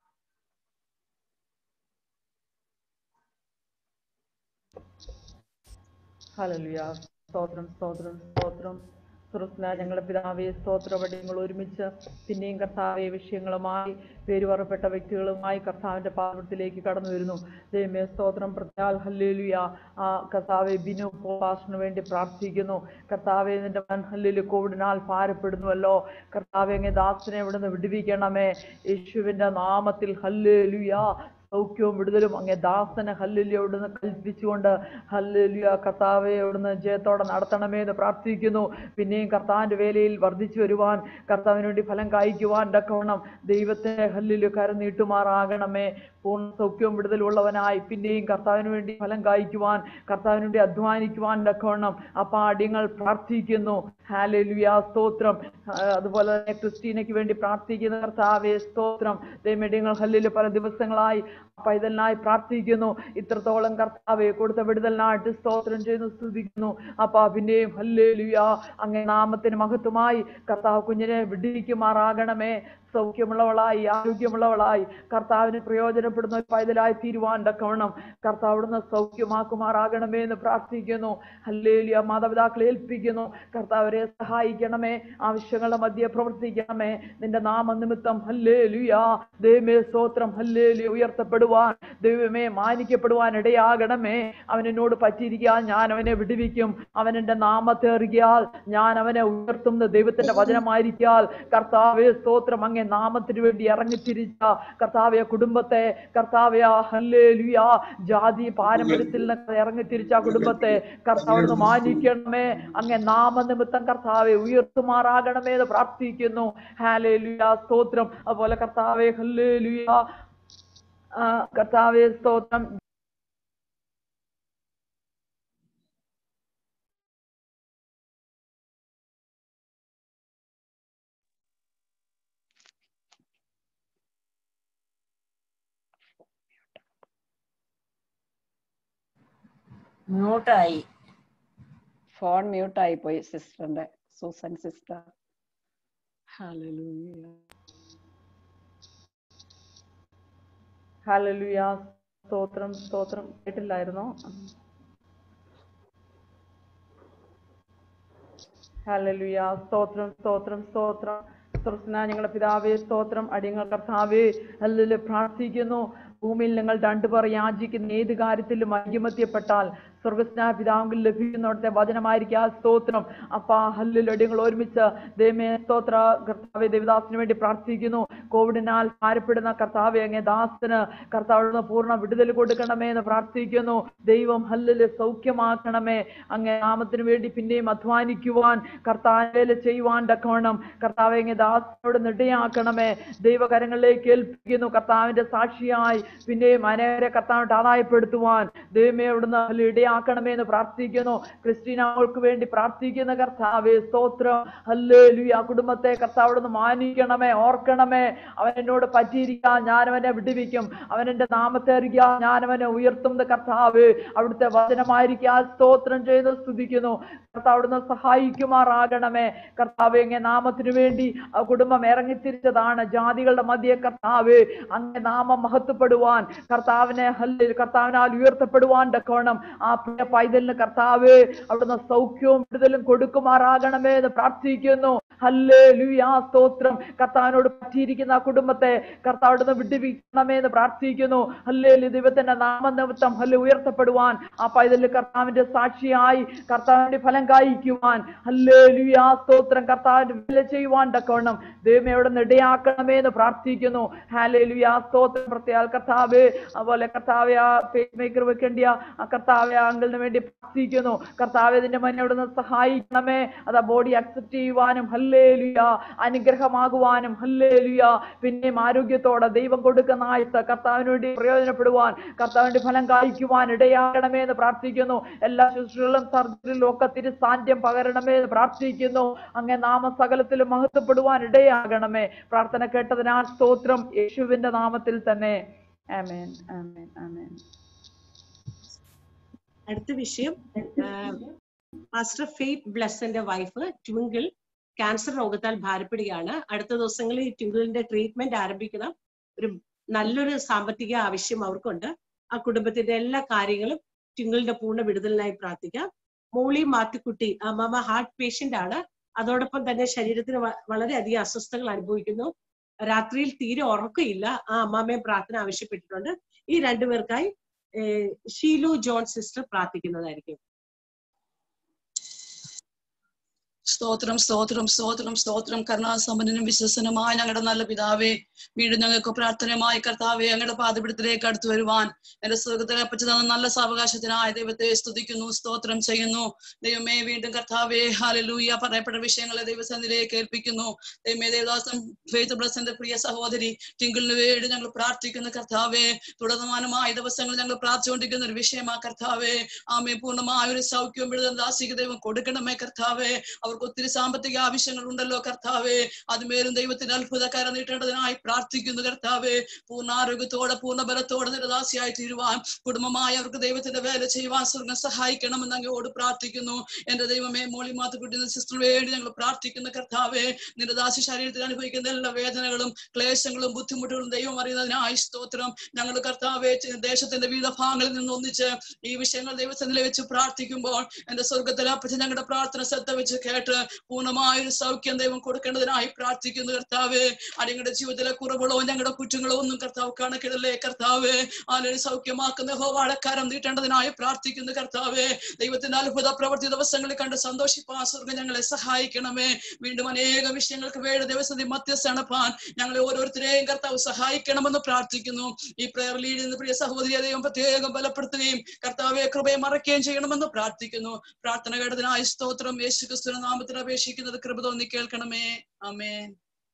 ഹല്ലേലൂയ സ്തോത്രം സ്തോത്രം സ്തോത്രം സുറസ്ല ഞങ്ങളുടെ പിതാവേ സ്തോത്രവടിയങ്ങൾ ഒരുമിച്ച് പിന്നെയും കർത്താവെ വിഷയങ്ങളുമായി പേര് പറപ്പെട്ട വ്യക്തികളുമായി കർത്താവിന്റെ പാദത്തിലേക്ക് കടന്നു വരുന്നു ദൈവമേ സ്തോത്രം പ്രത്യാൽ ഹല്ലേലുയ ആ കർത്താവെ ബിനു പാസ്റ്റിന് വേണ്ടി പ്രാർത്ഥിക്കുന്നു കർത്താവെ നിന്റെ മൻ ഹല്ലേലു കോവിഡിനാൽ ഭാരപ്പെടുന്നുവല്ലോ കർത്താവെ അങ്ങേ ദാസനെ ഇവിടുന്ന് വിടുവിക്കണമേ യേശുവിന്റെ നാമത്തിൽ ഹല്ലേലുയ സൗഖ്യവും വിടുതലും അങ്ങേ ദാസനെ ഹല്ലുല്യ അവിടുന്ന് കൽപ്പിച്ചുകൊണ്ട് ഹല്ലുല്യ കർത്താവെ അവിടുന്ന് ജയത്തോടെ നടത്തണമേ എന്ന് പ്രാർത്ഥിക്കുന്നു പിന്നെയും കർത്താവിന്റെ വേലയിൽ വർദ്ധിച്ചു വരുവാൻ കർത്താവിന് വേണ്ടി ഫലം കായ്ക്കുവാൻ തക്കവണ്ണം ദൈവത്തെ ഹല്ലുല്യ കരം നീട്ടുമാറാകണമേ പൂർണ്ണ സൗഖ്യവും വിടുതലും ഉള്ളവനായി പിന്നെയും കർത്താവിന് വേണ്ടി ഫലം കായ്ക്കുവാൻ കർത്താവിന് വേണ്ടി അധ്വാനിക്കുവാൻ തക്കവണ്ണം ആ പാഠ്യങ്ങൾ പ്രാർത്ഥിക്കുന്നു ഹാലലുയ സ്തോത്രം ആ, അതുപോലെ തന്നെ ക്രിസ്റ്റീനയ്ക്ക് വേണ്ടി പ്രാർത്ഥിക്കുന്ന കർത്താവെ സ്തോത്രം ദൈവങ്ങൾ ഹല്ലില് പല ദിവസങ്ങളായി പൈതലിനായി പ്രാർത്ഥിക്കുന്നു ഇത്രത്തോളം കർത്താവെ കൊടുത്ത വിടുതലിനായിട്ട് സ്തോത്രം ചെയ്യുന്നു സ്തുതിക്കുന്നു അപ്പാ പിന്നെയും ഹല്ലേലുയ അങ്ങേ നാമത്തിന് മഹത്വമായി കർത്താവ് കുഞ്ഞിനെ വിടിയിക്കുമാറാകണമേ സൗഖ്യമുള്ളവളായി ആരോഗ്യമുള്ളവളായി കർത്താവിന് പ്രയോജനപ്പെടുന്ന ഒരു പൈതലായി തീരുവാൻ തക്കവണ്ണം കർത്താവ് അവിടുന്ന് സൗഖ്യമാക്കുമാറാകണമേ എന്ന് പ്രാർത്ഥിക്കുന്നു ഹല്ലേലിയ മാതാപിതാക്കളെ ഏൽപ്പിക്കുന്നു കർത്താവരെ സഹായിക്കണമേ ആവശ്യങ്ങളുടെ മധ്യെ പ്രവർത്തിക്കണമേ നിന്റെ നാമനിമിത്തം ഹല്ലേലുയ ദൈവമേ സ്തോത്രം ഹല്ലേലിയ ഉയർത്തപ്പെടുവാൻ ദൈവമേ മാനിക്കപ്പെടുവാൻ ഇടയാകണമേ അവൻ എന്നോട് പറ്റിയിരിക്കാൻ ഞാൻ അവനെ വിടുവിക്കും അവൻ എന്റെ നാമത്തെ അറിയാൽ ഞാൻ അവനെ ഉയർത്തുന്ന ദൈവത്തിന്റെ വചനമായിരിക്കാൽ കർത്താവെ സ്തോത്രം അങ്ങേ നാമത്തിന് വേണ്ടി ഇറങ്ങിത്തിരിച്ച കർത്താവെ കുടുംബത്തെ കർത്താവെ ഹല്ലേലുയ ജാതി പാരമ്പര്യത്തിൽ നിന്ന് ഇറങ്ങിത്തിരിച്ച ആ കുടുംബത്തെ കർത്താവിന് മാനിക്കണമേ അങ്ങേ നാമനിമിത്തം കർത്താവെ ഉയർത്തുമാറാകണമേ എന്ന് പ്രാർത്ഥിക്കുന്നു ഹാലേലുയ സ്തോത്രം അതുപോലെ കർത്താവെ ഹല്ലേലുയ ആ, കർത്താവെ സ്തോത്രം മ്യൂട്ടായി ഫോൺ മ്യൂട്ടായി പോയി സിസ്റ്ററിന്റെ സൂസൻ സിസ്റ്റർ ഹല്ലേലൂയ ഹല്ലേലൂയ സ്തോത്രം സ്തോത്രം കേട്ടില്ലായിരുന്നോ ഹല്ലേലൂയ സ്തോത്രം സ്തോത്രം സ്തോത്രം സ്തോത്രസ്ന ഞങ്ങളുടെ പിതാവേ സ്തോത്രം അടിയങ്ങൾ കർത്താവേ ഹല്ലേലൂയ പ്രാർത്ഥിക്കുന്നു ഭൂമിയിൽ നിങ്ങൾ രണ്ടുപേർ യാചിക്കുന്ന ഏത് കാര്യത്തിലും ഐക്യമത്യപ്പെട്ടാൽ സ്വർഗസ്നാ പിതാവിൽ ലഭിക്കുന്നിടത്തെ വചനമായിരിക്കും ആ സ്തോത്രം അപ്പാ ഹല്ലിൽ അടിയങ്ങൾ ഒരുമിച്ച് ദൈവമേ സ്തോത്ര കർത്താവെ ദേവദാസിന് വേണ്ടി പ്രാർത്ഥിക്കുന്നു കോവിഡിനാൽ ഭാരപ്പെടുന്ന കർത്താവെ അങ്ങേ ദാസന് കർത്താവിന് പൂർണ്ണ വിടുതൽ കൊടുക്കണമേ എന്ന് പ്രാർത്ഥിക്കുന്നു ദൈവം ഹല്ലില് സൗഖ്യമാക്കണമേ അങ്ങേ നാമത്തിന് വേണ്ടി പിന്നെയും അധ്വാനിക്കുവാൻ കർത്താവേല ചെയ്യുവാൻ തക്കവണ്ണം കർത്താവെ അങ്ങേ ദാസനോട് നെടിയാക്കണമേ ദൈവകരങ്ങളിലേക്ക് ഏൽപ്പിക്കുന്നു കർത്താവിന്റെ സാക്ഷിയായി പിന്നെയും അനേകരെ കർത്താവിട്ട് ആദായപ്പെടുത്തുവാൻ ദൈവമേ അവിടുന്ന് അതിൽ ഇടയാക്കണമേ എന്ന് പ്രാർത്ഥിക്കുന്നു ക്രിസ്റ്റീന അവൾക്ക് വേണ്ടി പ്രാർത്ഥിക്കുന്ന കർത്താവേ സ്തോത്രം അല്ലേ ആ കുടുംബത്തെ കർത്താവിടുന്ന് മാനിക്കണമേ ഓർക്കണമേ അവൻ എന്നോട് പറ്റിയിരിക്കാൻ ഞാൻ അവനെ വിടുവിക്കും അവൻ എന്റെ നാമത്തെ അറിയാൻ ഞാൻ അവനെ ഉയർത്തുന്ന കർത്താവ് അവിടുത്തെ വചനമായിരിക്കാൻ സ്തോത്രം ചെയ്ത് സ്തുതിക്കുന്നു കർത്താവ് അവിടുന്ന് സഹായിക്കുമാറാകണമേ കർത്താവ് എങ്ങനെ നാമത്തിനു വേണ്ടി ആ കുടുംബം ഇറങ്ങിത്തിരിച്ചതാണ് ജാതികളുടെ മധ്യ കർത്താവ് അങ്ങേ നാമം മഹത്വപ്പെടുവാൻ കർത്താവിനെ ഹല്ലിൽ കർത്താവിനാൽ ഉയർത്തപ്പെടുവാൻ തക്കോണം ആ പ്രിയ പൈതലിന് കർത്താവ് അവിടുന്ന് സൗഖ്യവും വിടുതലും കൊടുക്കുമാറാകണമേ എന്ന് പ്രാർത്ഥിക്കുന്നു ഹല്ലേ ലുയാ സ്തോത്രം കർത്താവിനോട് പറ്റിയിരിക്കുന്ന ആ കുടുംബത്തെ കർത്താവ് അവിടുന്ന് വിടുവിക്കണമേ എന്ന് പ്രാർത്ഥിക്കുന്നു ഹല്ലേ ദൈവത്തിന്റെ നാമനിമിത്തം ഹല്ല് ഉയർത്തപ്പെടുവാൻ ആ പൈതലിന് കർത്താവിന്റെ സാക്ഷിയായി കർത്താവിന്റെ ഫലം കായ്ക്കുവാൻ ഹല്ലേ ലുയാ സ്തോത്രം കർത്താവിന്റെ വില ചെയ്യുവാൻ തക്കവണ്ണം ദൈവമേ അവിടെ ഇടയാക്കണമേ എന്ന് പ്രാർത്ഥിക്കുന്നു ഹാലേ ലുയാ സ്തോത്രം പ്രത്യേക കർത്താവ് അതുപോലെ കർത്താവെ ആ പേസ് മേക്കർ വെക്കേണ്ടിയ ആ കർത്താവെ ആ അങ്കിളിന് വേണ്ടി പ്രാർത്ഥിക്കുന്നു കർത്താവ് ഇതിന്റെ മുന്നേ അവിടുന്ന് സഹായിക്കണമേ അതാ ബോഡി അക്സെപ്റ്റ് ചെയ്യുവാനും ഹല്ലേലുയ അനുഗ്രഹമാകുവാനും ഹല്ലേലുയ പിന്നെയും ആരോഗ്യത്തോടെ ദൈവം കൊടുക്കുന്ന ആയുസ് കർത്താവിന് വേണ്ടി പ്രയോജനപ്പെടുവാൻ കർത്താവിന്റെ ഫലം കായ്ക്കുവാൻ ഇടയാകണമേ എന്ന് പ്രാർത്ഥിക്കുന്നു എല്ലാ ശുശ്രൂഷകളും സർജറിയിലും ഒക്കെ തിരുസാന്ത്യം പകരണമേ എന്ന് പ്രാർത്ഥിക്കുന്നു അങ്ങേ നാമസകലത്തിലും മഹത്വപ്പെടുവാൻ ഇടയാകണമേ പ്രാർത്ഥന കേട്ടതിനാൽ സ്തോത്രം യേശുവിന്റെ നാമത്തിൽ തന്നെ ആമേൻ ആമേൻ ആമേൻ അടുത്ത വിഷയം മാസ്റ്റർ ഫെയ്ത്ത് ബ്ലസ്സിന്റെ വൈഫ് ട്വിങ്കിൾ ക്യാൻസർ രോഗത്താൽ ഭാരപ്പെടുകയാണ് അടുത്ത ദിവസങ്ങളിൽ ട്വിങ്കിളിന്റെ ട്രീറ്റ്മെന്റ് ആരംഭിക്കണം ഒരു നല്ലൊരു സാമ്പത്തിക ആവശ്യം അവർക്കുണ്ട് ആ കുടുംബത്തിന്റെ എല്ലാ കാര്യങ്ങളും ട്വിങ്കിളിന്റെ പൂർണ്ണ വിടുതലിനായി പ്രാർത്ഥിക്കാം മോളി മാത്തുക്കുട്ടി അമ്മമ്മ ഹാർട്ട് പേഷ്യന്റ് ആണ് അതോടൊപ്പം തന്നെ ശരീരത്തിന് വ- വളരെയധികം അസ്വസ്ഥതകൾ അനുഭവിക്കുന്നു രാത്രിയിൽ തീരെ ഉറക്കമില്ല ആ അമ്മാമ്മയെ പ്രാർത്ഥന ആവശ്യപ്പെട്ടിട്ടുണ്ട് ഈ രണ്ടുപേർക്കായി ഏഹ് ഷീലു ജോൺ സിസ്റ്റർ പ്രാർത്ഥിക്കുന്നതായിരിക്കും സ്തോത്രം സ്തോത്രം സ്തോത്രം സ്തോത്രം കരുണാസമ്പന്നനും വിശ്വസനുമായ ഞങ്ങളുടെ നല്ല പിതാവേ വീണ്ടും ഞങ്ങൾക്ക് പ്രാർത്ഥനയുമായി കർത്താവെ ഞങ്ങളുടെ പാതപിടത്തിലേക്ക് അടുത്തു വരുവാൻ എന്റെ സുഖത്തിനെ പറ്റി തന്ന നല്ല സാവകാശത്തിനായ ദൈവത്തെ സ്തുതിക്കുന്നു സ്തോത്രം ചെയ്യുന്നു ദൈവമേ വീണ്ടും കർത്താവെ ഹാലലൂയ പറയപ്പെട്ട വിഷയങ്ങളെ ദൈവസന്നിധിയിലേക്ക് ഏൽപ്പിക്കുന്നു ദൈവമേ ദേവദാസം ഫെയ്ത്ത് ബ്ലസിന്റെ പ്രിയ സഹോദരി ടിങ്കിളിന് വേണ്ടി ഞങ്ങൾ പ്രാർത്ഥിക്കുന്നു കർത്താവെ തുടർന്നമാനമായ ദിവസങ്ങൾ ഞങ്ങൾ പ്രാർത്ഥിച്ചുകൊണ്ടിരിക്കുന്ന ഒരു വിഷയമാ കർത്താവെ ആമേ പൂർണ്ണമായ ഒരു സൗഖ്യവും വിടുതൽ ദാസിക ദൈവം കൊടുക്കണമേ കർത്താവെ അവർക്ക് ഒത്തിരി സാമ്പത്തിക ആവശ്യങ്ങൾ ഉണ്ടല്ലോ കർത്താവെ അതുമേലും ദൈവത്തിന് അത്ഭുത കര നീട്ടേണ്ടതിനായി പ്രാർത്ഥിക്കുന്നു കർത്താവെ പൂർണ്ണ ആരോഗ്യത്തോടെ പൂർണ്ണ ബലത്തോടെ നിരദാസിയായി തീരുവാൻ കുടുംബമായി അവർക്ക് ദൈവത്തിന്റെ വേല ചെയ്യുവാൻ സ്വർഗം സഹായിക്കണമെന്ന് അങ്ങോട് പ്രാർത്ഥിക്കുന്നു എന്റെ ദൈവമേ മോളി മാത്തുക്കുട്ടി സിസ്റ്റർ വേണ്ടി ഞങ്ങൾ പ്രാർത്ഥിക്കുന്ന കർത്താവെ നിരദാസി ശരീരത്തിൽ അനുഭവിക്കുന്ന എല്ലാ വേദനകളും ക്ലേശങ്ങളും ബുദ്ധിമുട്ടുകളും ദൈവം അറിയുന്നതിനായി സ്തോത്രം ഞങ്ങൾ കർത്താവെ ചെ- ദേശത്തിന്റെ വിവിധ ഭാഗങ്ങളിൽ നിന്ന് ഒന്നിച്ച് ഈ വിഷയങ്ങൾ ദൈവത്തിൽ വെച്ച് പ്രാർത്ഥിക്കുമ്പോൾ എന്റെ സ്വർഗത്തിലെ അപ്പച്ച ഞങ്ങളുടെ പ്രാർത്ഥന ശ്രദ്ധ വെച്ച് കേട്ട് പൂർണ്ണമായ ഒരു സൗഖ്യം ദൈവം കൊടുക്കേണ്ടതിനായി പ്രാർത്ഥിക്കുന്നു കർത്താവെ അടിങ്ങളുടെ ജീവിതത്തിലെ കുറവുകളോ ഞങ്ങളുടെ കുറ്റങ്ങളോ ഒന്നും കർത്താവ് കണക്കിടല്ലേ കർത്താവെ ആനൊരു സൗഖ്യമാക്കുന്ന ഹോവാടക്കാരം നീട്ടേണ്ടതിനായി പ്രാർത്ഥിക്കുന്നു കർത്താവെ ദൈവത്തിന്റെ അത്ഭുത പ്രവൃത്തി ദിവസങ്ങളിൽ കണ്ട് സന്തോഷിപ്പാൻ സ്വർഗം ഞങ്ങളെ സഹായിക്കണമേ വീണ്ടും അനേക വിഷയങ്ങൾക്ക് വേണ്ടി ദിവസത്തിൽ മധ്യസ്ഥണപ്പാൻ ഞങ്ങളെ ഓരോരുത്തരെയും കർത്താവ് സഹായിക്കണമെന്ന് പ്രാർത്ഥിക്കുന്നു ഈ പ്രയർ ലീഡ് ചെയ്യുന്ന പ്രിയ സഹോദരിയെ ദൈവം പ്രത്യേകം ബലപ്പെടുത്തുകയും കർത്താവെ കൃപയെ മറക്കുകയും ചെയ്യണമെന്ന് പ്രാർത്ഥിക്കുന്നു പ്രാർത്ഥന കേട്ടതിനായ സ്തോത്രം യേശു ക്രിസ്തുവിന്റെ നാമത്തിൽ അപേക്ഷിക്കുന്നത് കൃപ തോന്നി കേൾക്കണമേ ആമേൻ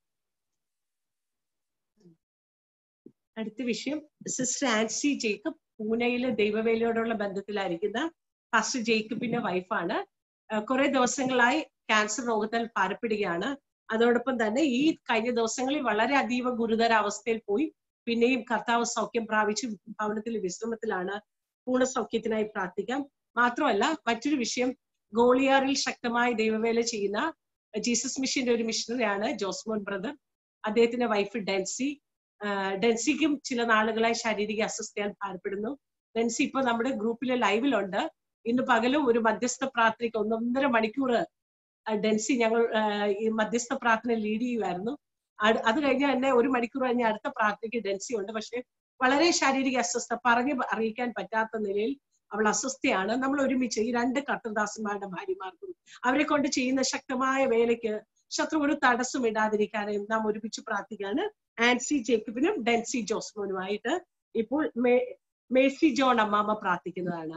അടുത്ത വിഷയം സിസ്റ്റർ ആൻസി ജേക്കബ് പൂനെയിലെ ദൈവവേലയോടുള്ള ബന്ധത്തിലായിരിക്കുന്ന ഫാസ്റ്റർ ജേക്കബിന്റെ വൈഫാണ് കുറെ ദിവസങ്ങളായി ക്യാൻസർ രോഗത്താൽ ഭാരപ്പെടുകയാണ് അതോടൊപ്പം തന്നെ ഈ കഴിഞ്ഞ ദിവസങ്ങളിൽ വളരെ അതീവ ഗുരുതര അവസ്ഥയിൽ പോയി പിന്നെയും കർത്താവ് സൗഖ്യം പ്രാപിച്ച് ഭവനത്തിൽ വിശ്രമത്തിലാണ് പൂർണ്ണ സൗഖ്യത്തിനായി പ്രാർത്ഥിക്കാം മാത്രമല്ല മറ്റൊരു വിഷയം ഗോളിയാറിൽ ശക്തമായി ദൈവവേല ചെയ്യുന്ന ജീസസ് മിഷന്റെ ഒരു മിഷണറിയാണ് ജോസ്മോൻ ബ്രദർ അദ്ദേഹത്തിന്റെ വൈഫ് ഡെൻസി ആഹ് ഡെൻസിക്കും ചില നാളുകളായി ശാരീരിക അസ്വസ്ഥയാൽ ഭാരപ്പെടുന്നു ഡെൻസി ഇപ്പൊ നമ്മുടെ ഗ്രൂപ്പിലെ ലൈവിലുണ്ട് ഇന്ന് പകലും ഒരു മധ്യസ്ഥ പ്രാർത്ഥനയ്ക്ക് ഒന്നൊന്നര മണിക്കൂർ ഡെൻസി ഞങ്ങൾ ആഹ് ഈ മധ്യസ്ഥ പ്രാർത്ഥന ലീഡ് ചെയ്യുമായിരുന്നു അട്- അത് കഴിഞ്ഞ് തന്നെ ഒരു മണിക്കൂർ കഴിഞ്ഞ് അടുത്ത പ്രാർത്ഥനയ്ക്ക് ഡെൻസി ഉണ്ട് പക്ഷെ വളരെ ശാരീരിക അസ്വസ്ഥ പറഞ്ഞ് അറിയിക്കാൻ പറ്റാത്ത നിലയിൽ അവൾ അസ്വസ്ഥയാണ് നമ്മൾ ഒരുമിച്ച് ഈ രണ്ട് കർത്തദാസന്മാരുടെ ഭാര്യമാർക്കും അവരെ കൊണ്ട് ചെയ്യുന്ന ശക്തമായ വേലയ്ക്ക് ശത്രു ഒരു തടസ്സം ഇടാതിരിക്കാനായി നാം ഒരുമിച്ച് പ്രാർത്ഥിക്കാണ് ആൻസി ജേക്കബിനും ഡെൻസി ജോസ്മോനുമായിട്ട് ഇപ്പോൾ മേ- മേഴ്സി ജോൺ അമ്മാമ്മ പ്രാർത്ഥിക്കുന്നതാണ്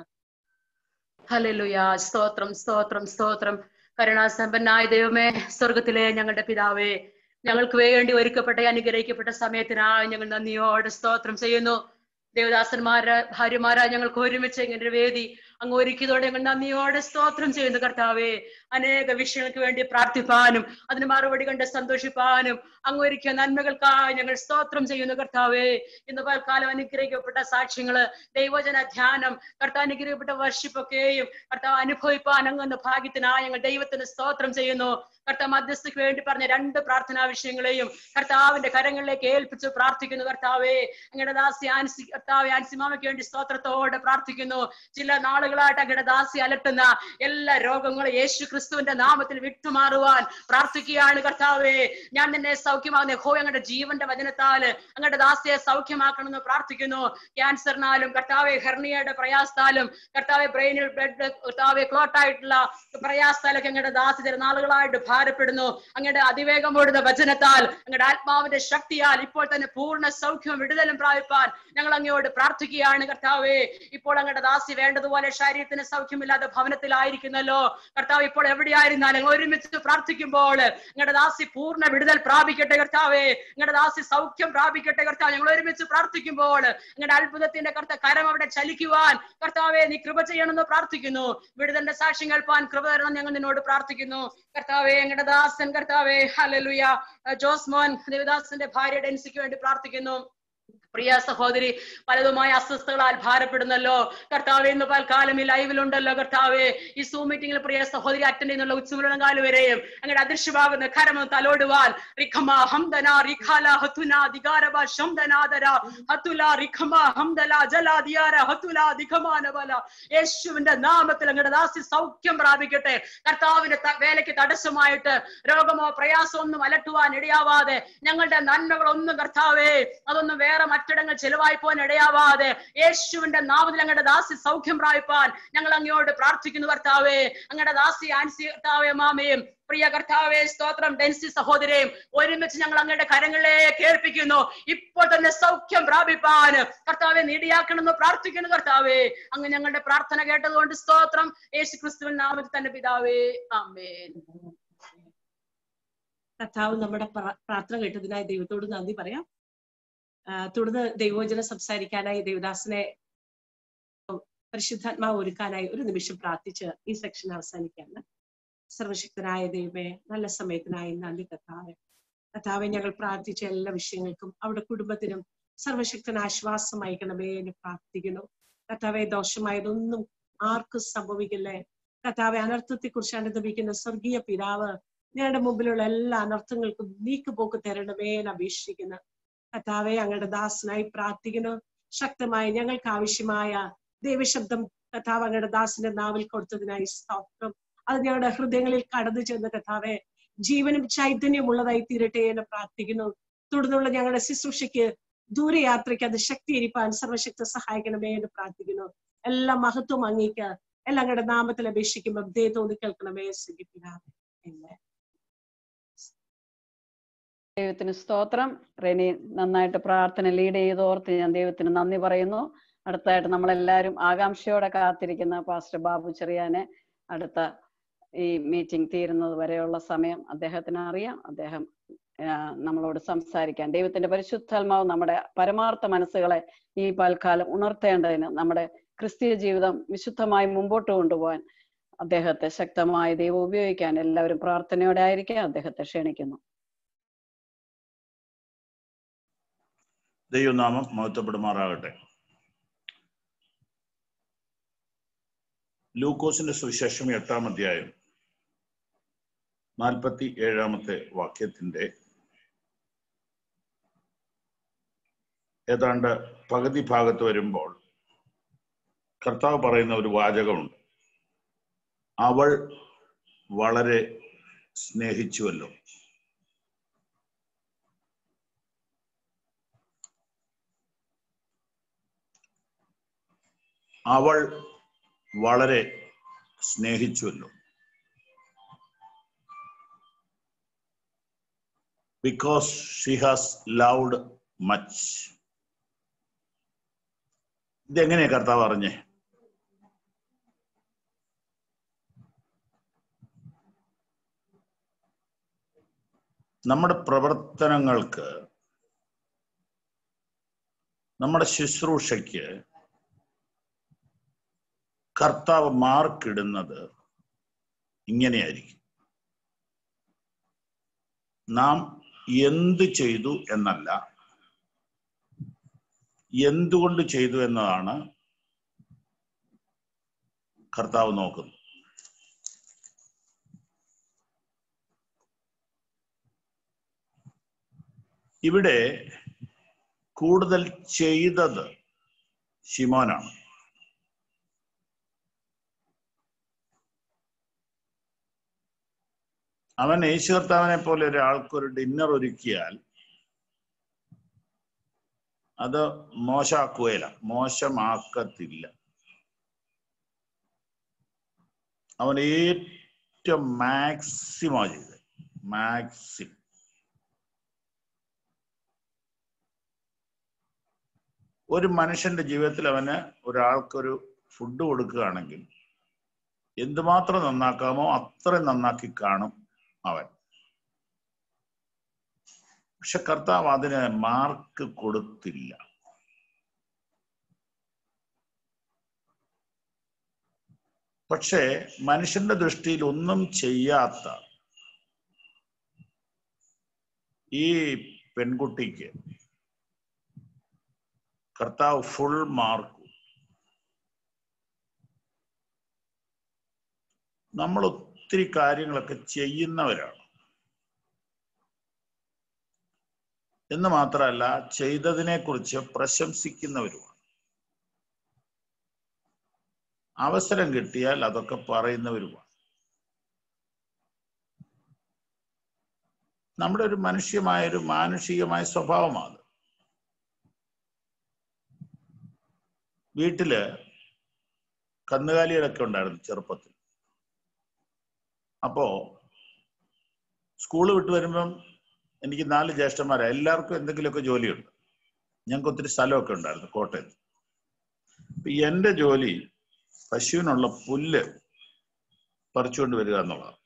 ഹല്ലേലൂയ സ്തോത്രം സ്തോത്രം സ്തോത്രം കരുണാസമ്പന്നായ ദൈവമേ സ്വർഗത്തിലെ ഞങ്ങളുടെ പിതാവേ ഞങ്ങൾക്ക് വേണ്ടി ഒരുക്കപ്പെട്ട ഈ അനുഗ്രഹിക്കപ്പെട്ട സമയത്തിനായി ഞങ്ങൾ നന്ദിയോടെ സ്തോത്രം ചെയ്യുന്നു ദേവദാസന്മാരെ ഭാര്യമാരായ ഞങ്ങൾക്ക് ഒരുമിച്ച് ഇങ്ങനെ ഒരു വേദി അങ്ങ് ഒരുക്കിയതോടെ ഞങ്ങൾ നന്ദിയോടെ സ്തോത്രം ചെയ്യുന്നു കർത്താവേ അനേക വിഷയങ്ങൾക്ക് വേണ്ടി പ്രാർത്ഥിപ്പാനും അതിന് മറുപടി കണ്ട് സന്തോഷിപ്പാനും അങ്ങ് ഒരുക്കിയ നന്മകൾക്കായി ഞങ്ങൾ സ്തോത്രം ചെയ്യുന്നു കർത്താവേ ഇന്ന് പൽക്കാലം അനുഗ്രഹിക്കപ്പെട്ട സാക്ഷ്യങ്ങള് ദൈവജന ധ്യാനം കർത്താവ് അനുഗ്രഹിക്കപ്പെട്ട വർഷിപ്പൊക്കെയും കർത്താവ് അനുഭവിപ്പാൻ അങ്ങ് ഭാഗ്യത്തിനായി ഞങ്ങൾ ദൈവത്തിന് സ്തോത്രം ചെയ്യുന്നു കർത്താവ് മധ്യസ്ഥയ്ക്ക് വേണ്ടി പറഞ്ഞ രണ്ട് പ്രാർത്ഥനാ വിഷയങ്ങളെയും കർത്താവിന്റെ കരങ്ങളിലേക്ക് ഏൽപ്പിച്ച് പ്രാർത്ഥിക്കുന്നു കർത്താവേ അങ്ങയുടെ ദാസി ആൻസി കർത്താവ് ആൻസിമാമയ്ക്ക് വേണ്ടി സ്തോത്രത്തോടെ പ്രാർത്ഥിക്കുന്നു ചില നാളുകളായിട്ട് അങ്ങയുടെ ദാസി അലട്ടുന്ന എല്ലാ രോഗങ്ങളും യേശു ക്രിസ്തുവിന്റെ നാമത്തിൽ വിട്ടുമാറുവാൻ പ്രാർത്ഥിക്കുകയാണ് കർത്താവേ ഞാൻ നിന്നെ സൗഖ്യമാകുന്ന ഹോ അങ്ങയുടെ ജീവന്റെ വചനത്താല് അങ്ങയുടെ ദാസിയെ സൗഖ്യമാക്കണമെന്ന് പ്രാർത്ഥിക്കുന്നു ക്യാൻസറിനാലും കർത്താവെ ഹെർണിയയുടെ പ്രയാസത്താലും കർത്താവെ ബ്രെയിനിൽ ബ്ലഡ് കർത്താവെ ക്ലോട്ട് ആയിട്ടുള്ള പ്രയാസത്താലൊക്കെ അങ്ങയുടെ ദാസി ചില നാളുകളായിട്ട് ഭാരപ്പെടുന്നു അങ്ങയുടെ അതിവേഗം ഓടുന്ന വചനത്താൽ അങ്ങയുടെ ആത്മാവിന്റെ ശക്തിയാൽ ഇപ്പോൾ തന്നെ പൂർണ്ണ സൗഖ്യവും വിടുതലും പ്രാപിപ്പാൻ ഞങ്ങൾ അങ്ങയോട് പ്രാർത്ഥിക്കുകയാണ് കർത്താവേ ഇപ്പോൾ അങ്ങയുടെ ദാസി വേണ്ടതുപോലെ ശരീരത്തിന് സൗഖ്യമില്ലാതെ ഭവനത്തിലായിരിക്കുന്നല്ലോ കർത്താവ് ഇപ്പോൾ എവിടെയായിരുന്നാലും ഞങ്ങൾ ഒരുമിച്ച് പ്രാർത്ഥിക്കുമ്പോൾ നിങ്ങളുടെ ദാസി പൂർണ്ണ വിടുതൽ പ്രാപിക്കട്ടെ കർത്താവേ നിങ്ങളുടെ ദാസി സൗഖ്യം പ്രാപിക്കട്ടെ കർത്താവ് ഞങ്ങൾ ഒരുമിച്ച് പ്രാർത്ഥിക്കുമ്പോൾ നിങ്ങളുടെ അത്ഭുതത്തിന്റെ കർത്ത കരം അവിടെ ചലിക്കുവാൻ കർത്താവെ നീ കൃപ ചെയ്യണമെന്ന് പ്രാർത്ഥിക്കുന്നു വിടുതലിന്റെ സാക്ഷ്യം കേൾപ്പാൻ കൃപ തരണം ഞങ്ങൾ നിന്നോട് പ്രാർത്ഥിക്കുന്നു കർത്താവെ ഞങ്ങളുടെ ദാസൻ കർത്താവെ ഹലലുയ ജോസ്മോൻ ദേവദാസന്റെ ഭാര്യ ഡെൻസിക്ക് വേണ്ടി പ്രാർത്ഥിക്കുന്നു പ്രിയ സഹോദരി പലതുമായ അസ്വസ്ഥകളാൽ ഭാരപ്പെടുന്നല്ലോ കർത്താവെ ഇന്ന് പൽക്കാലം ഈ ലൈവിലുണ്ടല്ലോ കർത്താവെ ഈ സൂം മീറ്റിംഗിൽ പ്രിയ സഹോദരി അറ്റൻഡ് ചെയ്യുന്നുള്ള ഉച്ചമുഴങ്കാല് വരെയും അങ്ങനെ അദൃശ്യമാകുന്ന കരമ തലോടുവാൻ റിഖമ ഹംദന റിഖാല ഹതുന ദിഗാരബ ശംദനാദര ഹതുല റിഖമ ഹംദല ജല ദിയാര ഹതുല ദിഖമാനബല യേശുവിന്റെ നാമത്തിൽ അങ്ങയുടെ ദാസി സൗഖ്യം പ്രാപിക്കട്ടെ കർത്താവിന്റെ ത- വേലയ്ക്ക് തടസ്സമായിട്ട് രോഗമോ പ്രയാസമോ ഒന്നും അലട്ടുവാൻ ഇടയാവാതെ ഞങ്ങളുടെ നന്മകളൊന്നും കർത്താവേ അതൊന്നും വേറെ മറ്റിടങ്ങൾ ചെലവായി പോകാൻ ഇടയാവാതെ യേശുവിന്റെ നാമത്തിൽ അങ്ങയുടെ ദാസി സൗഖ്യം പ്രാപിപ്പാൻ ഞങ്ങൾ അങ്ങയോട് പ്രാർത്ഥിക്കുന്നു കർത്താവേ അങ്ങയുടെ ദാസി ആൻസി കർത്താവേ മാമയും പ്രിയ കർത്താവേ സ്തോത്രം ഡെൻസി സഹോദരയും ഒരുമിച്ച് ഞങ്ങൾ അങ്ങയുടെ കരങ്ങളിലേക്ക് ഏൽപ്പിക്കുന്നു ഇപ്പോൾ തന്നെ സൗഖ്യം പ്രാപിപ്പാൻ കർത്താവെ നീടിയാക്കണമെന്ന് പ്രാർത്ഥിക്കുന്നു കർത്താവേ അങ്ങ് ഞങ്ങളുടെ പ്രാർത്ഥന കേട്ടതുകൊണ്ട് സ്തോത്രം യേശു ക്രിസ്തുവിൻ നാമത്തിൽ തന്നെ പിതാവേ ആമേൻ കർത്താവ് നമ്മുടെ പ്ര- പ്രാർത്ഥന കേട്ടതിനായി ദൈവത്തോട് നന്ദി പറയാം ആ, തുടർന്ന് ദൈവോചനം സംസാരിക്കാനായി ദേവദാസനെ പരിശുദ്ധാത്മാവ് ഒരുക്കാനായി ഒരു നിമിഷം പ്രാർത്ഥിച്ച് ഈ സെക്ഷൻ അവസാനിക്കാണ് സർവശക്തനായ ദൈവമേ നല്ല സമയത്തിനായി നന്ദി കർത്താവെ കർത്താവെ ഞങ്ങൾ പ്രാർത്ഥിച്ച എല്ലാ വിഷയങ്ങൾക്കും അവിടെ കുടുംബത്തിനും സർവശക്തന ആശ്വാസം അയക്കണമേ എന്ന് പ്രാർത്ഥിക്കുന്നു കർത്താവെ ദോഷമായതൊന്നും ആർക്കും സംഭവിക്കില്ലേ കർത്താവെ അനർത്ഥത്തെ കുറിച്ച് അനുദമിക്കുന്ന സ്വർഗീയ പിതാവ് ഞങ്ങളുടെ മുമ്പിലുള്ള എല്ലാ അനർത്ഥങ്ങൾക്കും നീക്കുപോക്ക് തരണമേ എന്ന് അപേക്ഷിക്കുന്നു കർത്താവെ അങ്ങയുടെ ദാസനായി പ്രാർത്ഥിക്കുന്നു ശക്തമായി ഞങ്ങൾക്ക് ആവശ്യമായ ദൈവശബ്ദം കർത്താവ് അങ്ങയുടെ ദാസിന്റെ നാവിൽ കൊടുത്തതിനായി സ്തോത്രം അത് ഞങ്ങളുടെ ഹൃദയങ്ങളിൽ കടന്നു ചെന്ന് കർത്താവെ ജീവനും ചൈതന്യം ഉള്ളതായി തീരട്ടെ എന്ന് പ്രാർത്ഥിക്കുന്നു തുടർന്നുള്ള ഞങ്ങളുടെ ശുശ്രൂഷയ്ക്ക് ദൂരയാത്രയ്ക്ക് അത് ശക്തിയിരിക്കാൻ സർവശക്തി സഹായിക്കണമേ എന്ന് പ്രാർത്ഥിക്കുന്നു എല്ലാ മഹത്വം അങ്ങേക്ക് എല്ലാം അങ്ങയുടെ നാമത്തിൽ അപേക്ഷിക്കുമ്പോൾ ദേ തോന്നി കേൾക്കണമേ സുഖിപ്പിനാമേ എന്ന് ദൈവത്തിന് സ്തോത്രം റെനി നന്നായിട്ട് പ്രാർത്ഥന ലീഡ് ചെയ്തോർത്ത് ഞാൻ ദൈവത്തിന് നന്ദി പറയുന്നു അടുത്തായിട്ട് നമ്മളെല്ലാവരും ആകാംക്ഷയോടെ കാത്തിരിക്കുന്ന പാസ്റ്റർ ബാബു ചെറിയാനെ അടുത്ത ഈ മീറ്റിംഗ് തീരുന്നത് വരെയുള്ള സമയം അദ്ദേഹത്തിന് അറിയാം അദ്ദേഹം ആ, നമ്മളോട് സംസാരിക്കാൻ ദൈവത്തിന്റെ പരിശുദ്ധാത്മാവ് നമ്മുടെ പരമാർത്ഥ മനസ്സുകളെ ഈ പൽക്കാലം ഉണർത്തേണ്ടതിന് നമ്മുടെ ക്രിസ്തീയ ജീവിതം വിശുദ്ധമായി മുമ്പോട്ട് കൊണ്ടുപോകാൻ അദ്ദേഹത്തെ ശക്തമായി ദൈവം ഉപയോഗിക്കാൻ എല്ലാവരും പ്രാർത്ഥനയോടെ ആയിരിക്കാം അദ്ദേഹത്തെ ക്ഷണിക്കുന്നു ദൈവനാമം മഹത്വപ്പെടുമാറാകട്ടെ ലൂക്കോസിന്റെ സുവിശേഷം എട്ടാം അധ്യായം നാൽപ്പത്തി ഏഴാമത്തെ വാക്യത്തിന്റെ ഏതാണ്ട് പകുതി ഭാഗത്ത് വരുമ്പോൾ കർത്താവ് പറയുന്ന ഒരു വാചകമുണ്ട് അവൾ വളരെ സ്നേഹിച്ചുവല്ലോ അവൾ വളരെ സ്നേഹിച്ചുവല്ലോ because she has loved much ഇതെങ്ങനെയാ കർത്താവ് അറിഞ്ഞേ നമ്മുടെ പ്രവർത്തനങ്ങൾക്ക് നമ്മുടെ ശുശ്രൂഷയ്ക്ക് കർത്താവ് മാർക്കിടുന്നത് ഇങ്ങനെയായിരിക്കും നാം എന്ത് ചെയ്തു എന്നല്ല എന്തുകൊണ്ട് ചെയ്തു എന്നതാണ് കർത്താവ് നോക്കുന്നത് ഇവിടെ കൂടുതൽ ചെയ്തത് ശിമോനാണ് അവൻ യേശു കർത്താവിനെ പോലെ ഒരാൾക്കൊരു ഡിന്നർ ഒരുക്കിയാൽ അത് മോശമാക്കുകയില്ല മോശമാക്കത്തില്ല അവൻ ഏറ്റവും മാക്സിമോ ചെയ്ത് മാക്സിം ഒരു മനുഷ്യന്റെ ജീവിതത്തിൽ അവന് ഒരാൾക്കൊരു ഫുഡ് കൊടുക്കുകയാണെങ്കിൽ എന്തുമാത്രം നന്നാക്കാമോ അത്രയും നന്നാക്കി കാണും അവൻ പക്ഷെ കർത്താവ് അതിന് മാർക്ക് കൊടുത്തില്ല പക്ഷേ മനുഷ്യന്റെ ദൃഷ്ടിയിൽ ഒന്നും ചെയ്യാത്ത ഈ പെൺകുട്ടിക്ക് കർത്താവ് ഫുൾ മാർക്ക് നമ്മൾ ഒത്തിരി കാര്യങ്ങളൊക്കെ ചെയ്യുന്നവരാണ് എന്ന് മാത്രമല്ല ചെയ്തതിനെ കുറിച്ച് പ്രശംസിക്കുന്നവരുമാണ് അവസരം കിട്ടിയാൽ അതൊക്കെ പറയുന്നവരുമാണ് നമ്മുടെ ഒരു മനുഷ്യമായ ഒരു മാനുഷികമായ സ്വഭാവമാണ് വീട്ടില് കന്നുകാലികളൊക്കെ ഉണ്ടായിരുന്നു ചെറുപ്പത്തിൽ അപ്പോ സ്കൂള് വിട്ട് വരുമ്പം എനിക്ക് നാല് ജ്യേഷ്ഠന്മാരാ എല്ലാവർക്കും എന്തെങ്കിലുമൊക്കെ ജോലിയുണ്ട് ഞങ്ങൾക്ക് ഒത്തിരി സ്ഥലമൊക്കെ ഉണ്ടായിരുന്നു കോട്ടയത്ത് അപ്പൊ എന്റെ ജോലി പശുവിനുള്ള പുല്ല് പറിച്ചുകൊണ്ട് വരിക എന്നുള്ളതാണ്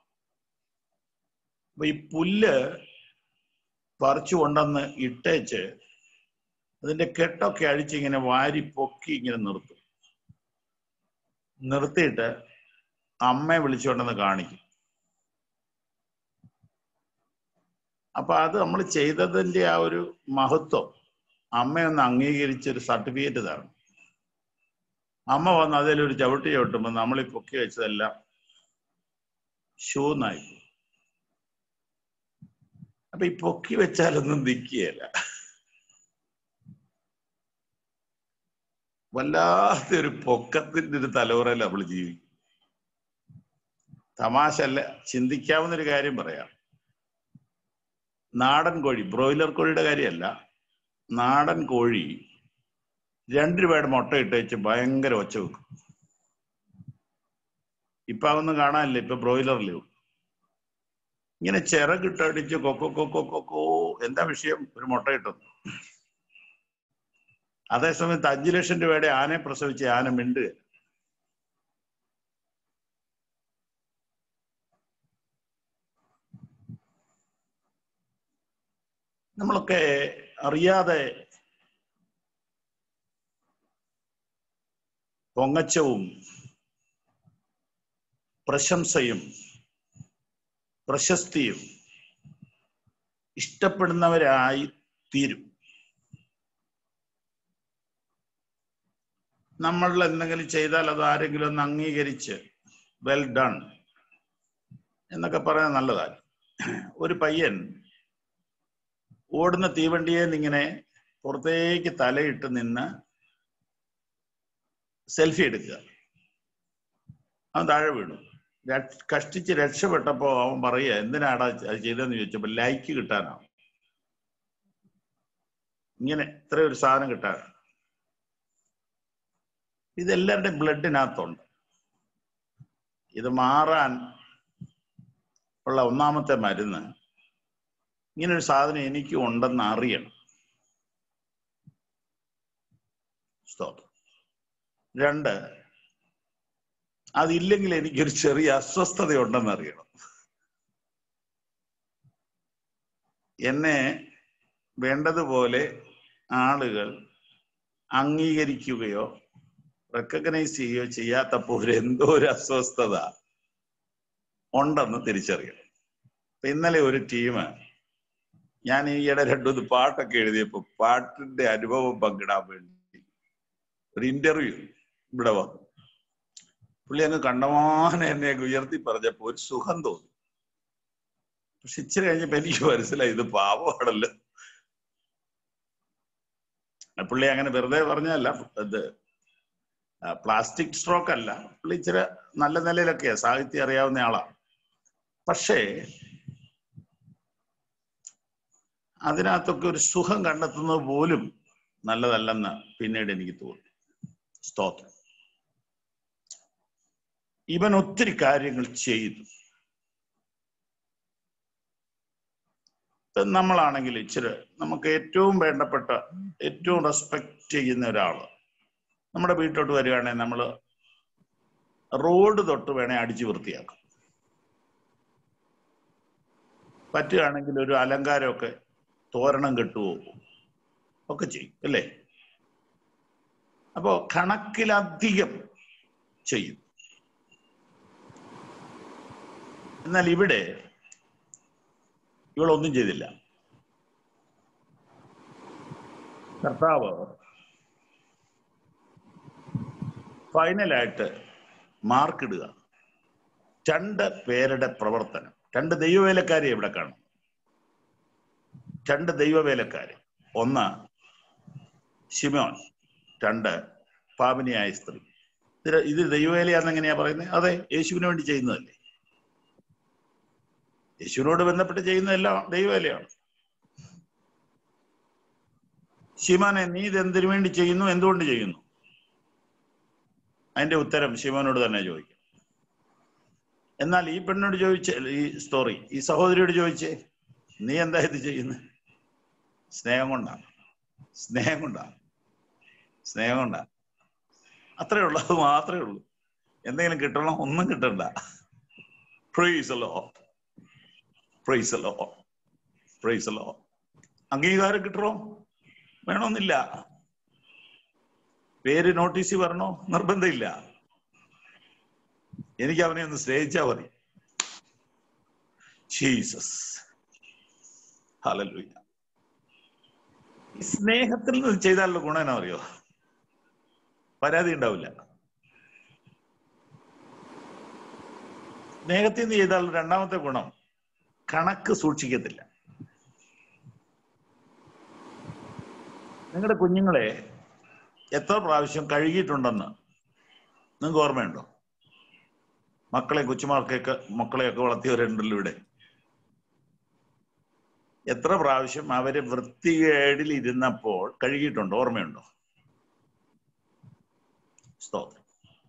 അപ്പൊ ഈ പുല്ല് പറിച്ചു കൊണ്ടുവന്ന് ഇട്ടേച്ച് അതിന്റെ കെട്ടൊക്കെ അഴിച്ച് ഇങ്ങനെ വാരി പൊക്കി ഇങ്ങനെ നിർത്തും നിർത്തിയിട്ട് അമ്മയെ വിളിച്ചുകൊണ്ടെന്ന് കാണിക്കും അപ്പൊ അത് നമ്മൾ ചെയ്തതിന്റെ ആ ഒരു മഹത്വം അമ്മയൊന്ന് അംഗീകരിച്ച് ഒരു സർട്ടിഫിക്കറ്റ് തരണം അമ്മ വന്ന് അതിലൊരു ചവിട്ടി ചവിട്ടുമ്പോൾ നമ്മൾ ഈ പൊക്കി വെച്ചതെല്ലാം ഷൂന്നായി അപ്പൊ ഈ പൊക്കി വെച്ചാലൊന്നും നിൽക്കുകയല്ല വല്ലാത്തൊരു പൊക്കത്തിന്റെ ഒരു തലമുറയിൽ നമ്മൾ ജീവിക്കും തമാശ അല്ല ചിന്തിക്കാവുന്ന ഒരു കാര്യം പറയാം നാടൻ കോഴി ബ്രോയിലർ കോഴിയുടെ കാര്യമല്ല നാടൻ കോഴി രണ്ട് രൂപയുടെ മുട്ട ഇട്ട് വെച്ച് ഭയങ്കര ഒച്ച വെക്കും ഇപ്പൊ അതൊന്നും കാണാനില്ല ഇപ്പൊ ബ്രോയിലറിലേ ഉള്ളൂ ഇങ്ങനെ ചിറകിട്ടടിച്ച് കൊക്കോ കൊക്കോ കൊക്കോ എന്താ വിഷയം ഒരു മുട്ട കിട്ടുന്നു അതേസമയത്ത് അഞ്ചു ലക്ഷം രൂപയുടെ ആനയെ പ്രസവിച്ച് ആന മിണ്ടുക നമ്മളൊക്കെ അറിയാതെ പൊങ്ങച്ചവും പ്രശംസയും പ്രശസ്തിയും ഇഷ്ടപ്പെടുന്നവരായി തീരും നമ്മൾ എന്തെങ്കിലും ചെയ്താൽ അത് ആരെങ്കിലും ഒന്ന് അംഗീകരിച്ച് വെൽ ഡൺ എന്നൊക്കെ പറയാൻ നല്ലതാണ് ഒരു പയ്യൻ ഓടുന്ന തീവണ്ടിയെ ഇങ്ങനെ പുറത്തേക്ക് തലയിട്ട് നിന്ന് സെൽഫി എടുക്കുക അവൻ താഴെ വീണു രക്ഷ- കഷ്ടിച്ച് രക്ഷപ്പെട്ടപ്പോ അവൻ പറയുക എന്തിനാടാ അത് ചെയ്തതെന്ന് ചോദിച്ചപ്പോ ലൈക്ക് കിട്ടാനാണ് ഇങ്ങനെ ഇത്ര ഒരു സാധനം കിട്ടാനാണ് ഇതെല്ലാവരുടെയും ബ്ലഡിനകത്തുണ്ട് ഇത് മാറാൻ ഉള്ള ഒന്നാമത്തെ മരുന്ന് ഇങ്ങനെ ഒരു സാധനം എനിക്ക് ഉണ്ടെന്ന് അറിയണം സ്തോത്രം രണ്ട് അതില്ലെങ്കിൽ എനിക്കൊരു ചെറിയ അസ്വസ്ഥത ഉണ്ടെന്ന് അറിയണം എന്നെ വേണ്ടതുപോലെ ആളുകൾ അംഗീകരിക്കുകയോ റെക്കഗ്നൈസ് ചെയ്യുകയോ ചെയ്യാത്തപ്പോൾ ഒരു എന്തോ ഒരു അസ്വസ്ഥത ഉണ്ടെന്ന് തിരിച്ചറിയണം ഇപ്പൊ ഇന്നലെ ഒരു ടീം ഞാൻ ഈയിടെ രണ്ടു പാട്ടൊക്കെ എഴുതിയപ്പോ പാട്ടിന്റെ അനുഭവം പങ്കിടാൻ വേണ്ടി ഒരു ഇന്റർവ്യൂ ഇവിടെ വന്നു പുള്ളി അങ്ങ് കണ്ടമാനം എന്നെ അങ്ങ് ഉയർത്തി പറഞ്ഞപ്പോ ഒരു സുഖം തോന്നി പക്ഷെ ഇച്ചിരി കഴിഞ്ഞപ്പോ എനിക്ക് മനസ്സിലായി ഇത് പാവമാണല്ലോ പുള്ളി അങ്ങനെ വെറുതെ പറഞ്ഞല്ല ഇത് പ്ലാസ്റ്റിക് സ്ട്രോക്ക് അല്ല പുള്ളി ഇച്ചിരി നല്ല നിലയിലൊക്കെയാ സാഹിത്യം അറിയാവുന്ന ആളാണ് പക്ഷേ അതിനകത്തൊക്കെ ഒരു സുഖം കണ്ടെത്തുന്നത് പോലും നല്ലതല്ലെന്ന് പിന്നീട് എനിക്ക് തോന്നി സ്തോത്രം ഇവൻ ഒത്തിരി കാര്യങ്ങൾ ചെയ്തു ഇപ്പൊ നമ്മളാണെങ്കിൽ ഇച്ചിരി നമുക്ക് ഏറ്റവും വേണ്ടപ്പെട്ട ഏറ്റവും റെസ്പെക്ട് ചെയ്യുന്ന ഒരാള് നമ്മുടെ വീട്ടിലോട്ട് വരികയാണെങ്കിൽ നമ്മൾ റോഡ് തൊട്ട് വേണേ അടിച്ചു വൃത്തിയാക്കും പറ്റുകയാണെങ്കിൽ ഒരു അലങ്കാരമൊക്കെ തോരണം കെട്ടുവോ ഒക്കെ ചെയ്യും അല്ലേ അപ്പോ കണക്കിലധികം ചെയ്യും എന്നാൽ ഇവിടെ ഇവളൊന്നും ചെയ്തില്ല കർത്താവ് ഫൈനലായിട്ട് മാർക്കിടുക രണ്ട് പേരുടെ പ്രവർത്തനം രണ്ട് ദൈവവേലക്കാരെ ഇവിടെ കാണും രണ്ട് ദൈവവേലക്കാര് ഒന്ന് ഷിമോൻ രണ്ട് പാപിനിയായ സ്ത്രീ ഇത് ഇത് ദൈവവേലയാണെന്ന് എങ്ങനെയാ പറയുന്നത് അതെ യേശുവിന് വേണ്ടി ചെയ്യുന്നതല്ലേ യേശുവിനോട് ബന്ധപ്പെട്ട് ചെയ്യുന്നതെല്ലാം ദൈവവേലയാണ് ശിമോനെ നീ ഇത് എന്തിനു വേണ്ടി ചെയ്യുന്നു എന്തുകൊണ്ട് ചെയ്യുന്നു അതിന്റെ ഉത്തരം ശിവനോട് തന്നെ ചോദിക്കും എന്നാൽ ഈ പെണ്ണോട് ചോദിച്ച ഈ സ്റ്റോറി ഈ സഹോദരിയോട് ചോദിച്ചേ നീ എന്താ ഇത് ചെയ്യുന്നത് സ്നേഹം കൊണ്ടാണ് സ്നേഹം കൊണ്ടാണ് സ്നേഹം കൊണ്ടാണ് അത്രേ ഉള്ളൂ അത് മാത്രമേ ഉള്ളൂ എന്തെങ്കിലും കിട്ടണം ഒന്നും കിട്ടണ്ട പ്രൈസലോ പ്രൈസലോ പ്രൈസലോ അംഗീകാരം കിട്ടണോ വേണമെന്നില്ല പേര് നോട്ടീസിൽ വരണോ നിർബന്ധമില്ല എനിക്ക് അവനെ ഒന്ന് സ്നേഹിച്ചാ മതി ജീസസ് ഹല്ലേലൂയ ഈ സ്നേഹത്തിൽ നിന്ന് ചെയ്താലുള്ള ഗുണം എന്നാ അറിയോ പരാതി ഉണ്ടാവില്ല സ്നേഹത്തിൽ നിന്ന് ചെയ്താലുള്ള രണ്ടാമത്തെ ഗുണം കണക്ക് സൂക്ഷിക്കത്തില്ല നിങ്ങളുടെ കുഞ്ഞുങ്ങളെ എത്ര പ്രാവശ്യം കഴുകിയിട്ടുണ്ടെന്ന് നിങ്ങൾക്ക് ഓർമ്മയുണ്ടോ മക്കളെ കൊച്ചുമാർക്കൊക്കെ മക്കളെയൊക്കെ വളർത്തിയവരുണ്ടല്ലോ ഇവിടെ എത്ര പ്രാവശ്യം അവര് വൃത്തികേടിൽ ഇരുന്നപ്പോൾ കഴുകിയിട്ടുണ്ടോ ഓർമ്മയുണ്ടോ സ്തോത്രം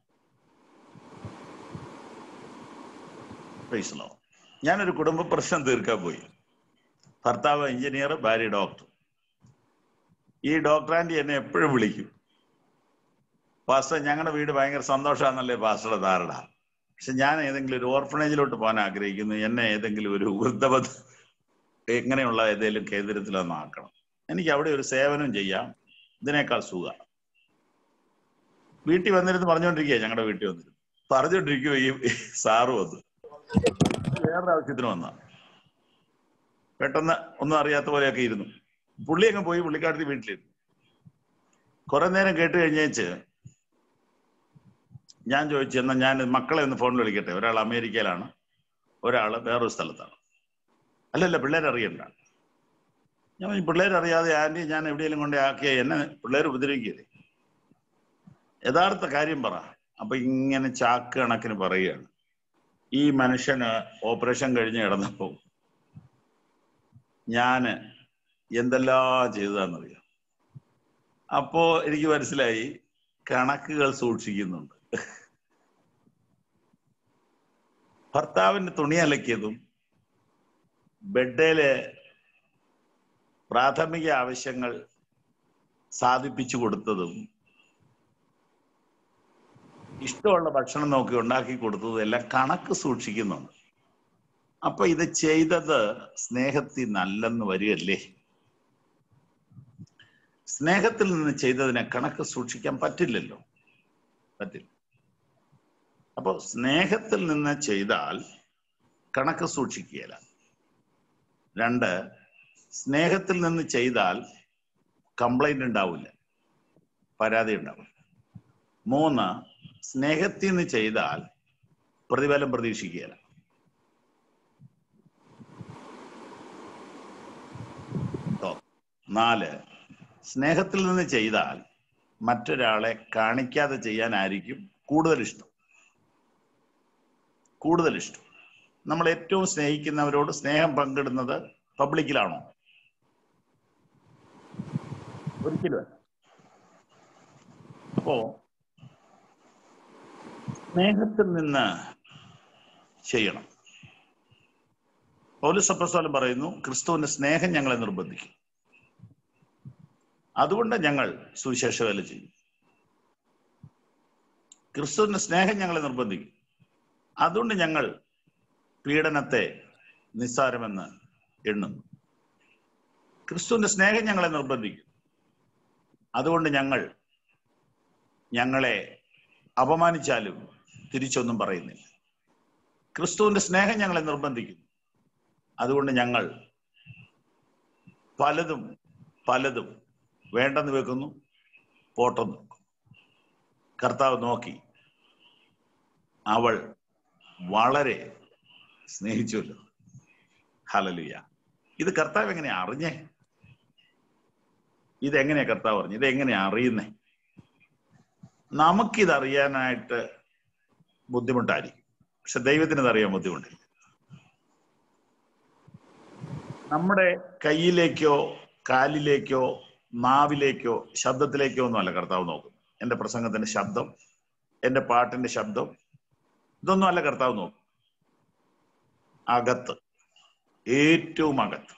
Praise the Lord. ഞാനൊരു കുടുംബ പ്രശ്നം തീർക്കാൻ പോയി ഭർത്താവ് എഞ്ചിനീയർ ഭാര്യ ഡോക്ടർ ഈ ഡോക്ടർ ആൻറ്റി എന്നെ എപ്പോഴും വിളിക്കും പാസ്റ്റർ ഞങ്ങളുടെ വീട് ഭയങ്കര സന്തോഷമാണെന്നല്ലേ പാസ്റ്ററുടെ ധാരണ പക്ഷെ ഞാൻ ഏതെങ്കിലും ഒരു ഓർഫണേജിലോട്ട് പോകാൻ ആഗ്രഹിക്കുന്നു എന്നെ ഏതെങ്കിലും ഒരു വൃദ്ധബദ്ധ എങ്ങനെയുള്ള ഏതെങ്കിലും കേന്ദ്രത്തിലൊന്ന് ആക്കണം എനിക്ക് അവിടെ ഒരു സേവനം ചെയ്യാം ഇതിനേക്കാൾ സുഖ വീട്ടിൽ വന്നിരുന്ന് പറഞ്ഞുകൊണ്ടിരിക്കുക ഞങ്ങളുടെ വീട്ടിൽ വന്നിരുന്നു പറഞ്ഞുകൊണ്ടിരിക്കുക ഈ സാറ് വന്നു വേറൊരു ആവശ്യത്തിന് വന്ന പെട്ടെന്ന് ഒന്നും അറിയാത്ത പോലെയൊക്കെ ഇരുന്നു പുള്ളി അങ്ങ് പോയി പുള്ളിക്കാരത്തി വീട്ടിലിരുന്നു കുറെ നേരം കേട്ട് കഴിഞ്ഞേച്ച് ഞാൻ ചോദിച്ചു എന്നാ ഞാൻ മക്കളെ ഒന്ന് ഫോണിൽ വിളിക്കട്ടെ ഒരാൾ അമേരിക്കയിലാണ് ഒരാൾ വേറൊരു സ്ഥലത്താണ് അല്ലല്ല പിള്ളേരെ അറിയണ്ട ഞാൻ പറഞ്ഞു, പിള്ളേരെ അറിയാതെ ആന്റി ഞാൻ എവിടെയെങ്കിലും കൊണ്ട് ആക്കിയ എന്നെ പിള്ളേർ ഉപദ്രവിക്കില്ലേ യഥാർത്ഥ കാര്യം പറ അപ്പൊ ഇങ്ങനെ ചാക്ക് കണക്കിന് പറയുകയാണ് ഈ മനുഷ്യന് ഓപ്പറേഷൻ കഴിഞ്ഞ് കിടന്നപ്പോ ഞാന് എന്തെല്ലാം ചെയ്തതാണെന്നറിയാം അപ്പോ എനിക്ക് മനസ്സിലായി കണക്കുകൾ സൂക്ഷിക്കുന്നുണ്ട് ഭർത്താവിന്റെ തുണി അലക്കിയതും ബെഡിലെ പ്രാഥമിക ആവശ്യങ്ങൾ സാധിപ്പിച്ചു കൊടുത്തതും ഇഷ്ടമുള്ള ഭക്ഷണം നോക്കി ഉണ്ടാക്കി കൊടുത്തതും എല്ലാം കണക്ക് സൂക്ഷിക്കുന്നുണ്ട് അപ്പൊ ഇത് ചെയ്തത് സ്നേഹത്തിൽ നല്ലെന്ന് വരികയല്ലേ സ്നേഹത്തിൽ നിന്ന് ചെയ്തതിനെ കണക്ക് സൂക്ഷിക്കാൻ പറ്റില്ലല്ലോ പറ്റില്ല അപ്പൊ സ്നേഹത്തിൽ നിന്ന് ചെയ്താൽ കണക്ക് സൂക്ഷിക്കുകയില്ല രണ്ട് സ്നേഹത്തിൽ നിന്ന് ചെയ്താൽ കംപ്ലൈന്റ് ഉണ്ടാവില്ല പരാതി ഉണ്ടാവില്ല മൂന്ന് സ്നേഹത്തിൽ നിന്ന് ചെയ്താൽ പ്രതിഫലം പ്രതീക്ഷിക്കുകയില്ല ട്ടോ. നാല് സ്നേഹത്തിൽ നിന്ന് ചെയ്താൽ മറ്റൊരാളെ കാണിക്കാതെ ചെയ്യാനായിരിക്കും കൂടുതൽ ഇഷ്ടം കൂടുതൽ ഇഷ്ടം നമ്മൾ ഏറ്റവും സ്നേഹിക്കുന്നവരോട് സ്നേഹം പങ്കിടുന്നത് പബ്ലിക്കിലാണോ ഒരിക്കലും അല്ല. അപ്പോ സ്നേഹത്തിൽ നിന്ന് ചെയ്യണം പൗലസ് അപ്പസ്തോലൻ പറയുന്നു ക്രിസ്തുവിന്റെ സ്നേഹം ഞങ്ങളെ നിർബന്ധിക്കും അതുകൊണ്ട് ഞങ്ങൾ സുവിശേഷ വേല ചെയ്യും ക്രിസ്തുവിന്റെ സ്നേഹം ഞങ്ങളെ നിർബന്ധിക്കും അതുകൊണ്ട് ഞങ്ങൾ പീഡനത്തെ നിസ്സാരമെന്ന് എണ്ണുന്നു ക്രിസ്തുവിന്റെ സ്നേഹം ഞങ്ങളെ നിർബന്ധിക്കും അതുകൊണ്ട് ഞങ്ങൾ ഞങ്ങളെ അപമാനിച്ചാലും തിരിച്ചൊന്നും പറയുന്നില്ല ക്രിസ്തുവിന്റെ സ്നേഹം ഞങ്ങളെ നിർബന്ധിക്കുന്നു അതുകൊണ്ട് ഞങ്ങൾ പലതും പലതും വേണ്ടെന്ന് വെക്കുന്നു പോട്ടെന്ന് വെക്കുന്നു കർത്താവ് നോക്കി അവൾ വളരെ സ്നേഹിച്ചുവല്ലോ ഹലലുയ ഇത് കർത്താവ് എങ്ങനെയാ അറിഞ്ഞേ ഇതെങ്ങനെയാ കർത്താവ് അറിഞ്ഞു ഇതെങ്ങനെയാ അറിയുന്നേ നമുക്കിത് അറിയാനായിട്ട് ബുദ്ധിമുട്ടായിരിക്കും പക്ഷെ ദൈവത്തിന് ഇത് അറിയാൻ ബുദ്ധിമുട്ടില്ല നമ്മുടെ കയ്യിലേക്കോ കാലിലേക്കോ നാവിലേക്കോ ശബ്ദത്തിലേക്കോ ഒന്നുമല്ല കർത്താവ് നോക്കുന്നത് എന്റെ പ്രസംഗത്തിന്റെ ശബ്ദം എന്റെ പാട്ടിന്റെ ശബ്ദം ഇതൊന്നും അല്ല കർത്താവ് നോക്കും അകത്ത് ഏറ്റവും അകത്ത്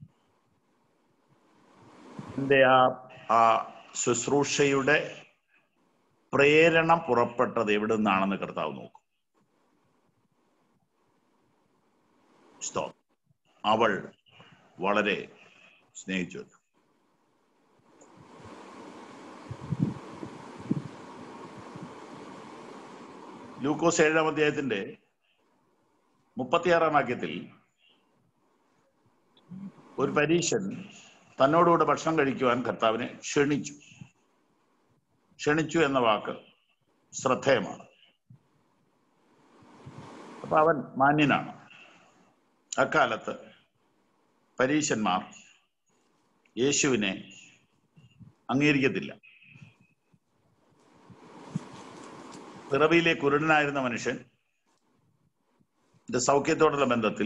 എന്റെ ആ ആ ശുശ്രൂഷയുടെ പ്രേരണ പുറപ്പെട്ടത് എവിടെ നിന്നാണെന്ന് കർത്താവ് നോക്കും സ്തോത്രം. അവൾ വളരെ സ്നേഹിച്ചു ലൂക്കോസ് ഏഴാം അധ്യായത്തിന്റെ മുപ്പത്തിയാറാം വാക്യത്തിൽ ഒരു പരീക്ഷൻ തന്നോടുകൂടെ ഭക്ഷണം കഴിക്കുവാൻ കർത്താവിനെ ക്ഷണിച്ചു ക്ഷണിച്ചു എന്ന വാക്ക് ശ്രദ്ധേയമാണ് അപ്പൊ അവൻ മാന്യനാണ് അക്കാലത്ത് പരീശന്മാർ യേശുവിനെ അംഗീകരിക്കത്തില്ല പിറവിയിലെ കുരുടനായിരുന്ന മനുഷ്യൻ സൗഖ്യത്തോടുള്ള ബന്ധത്തിൽ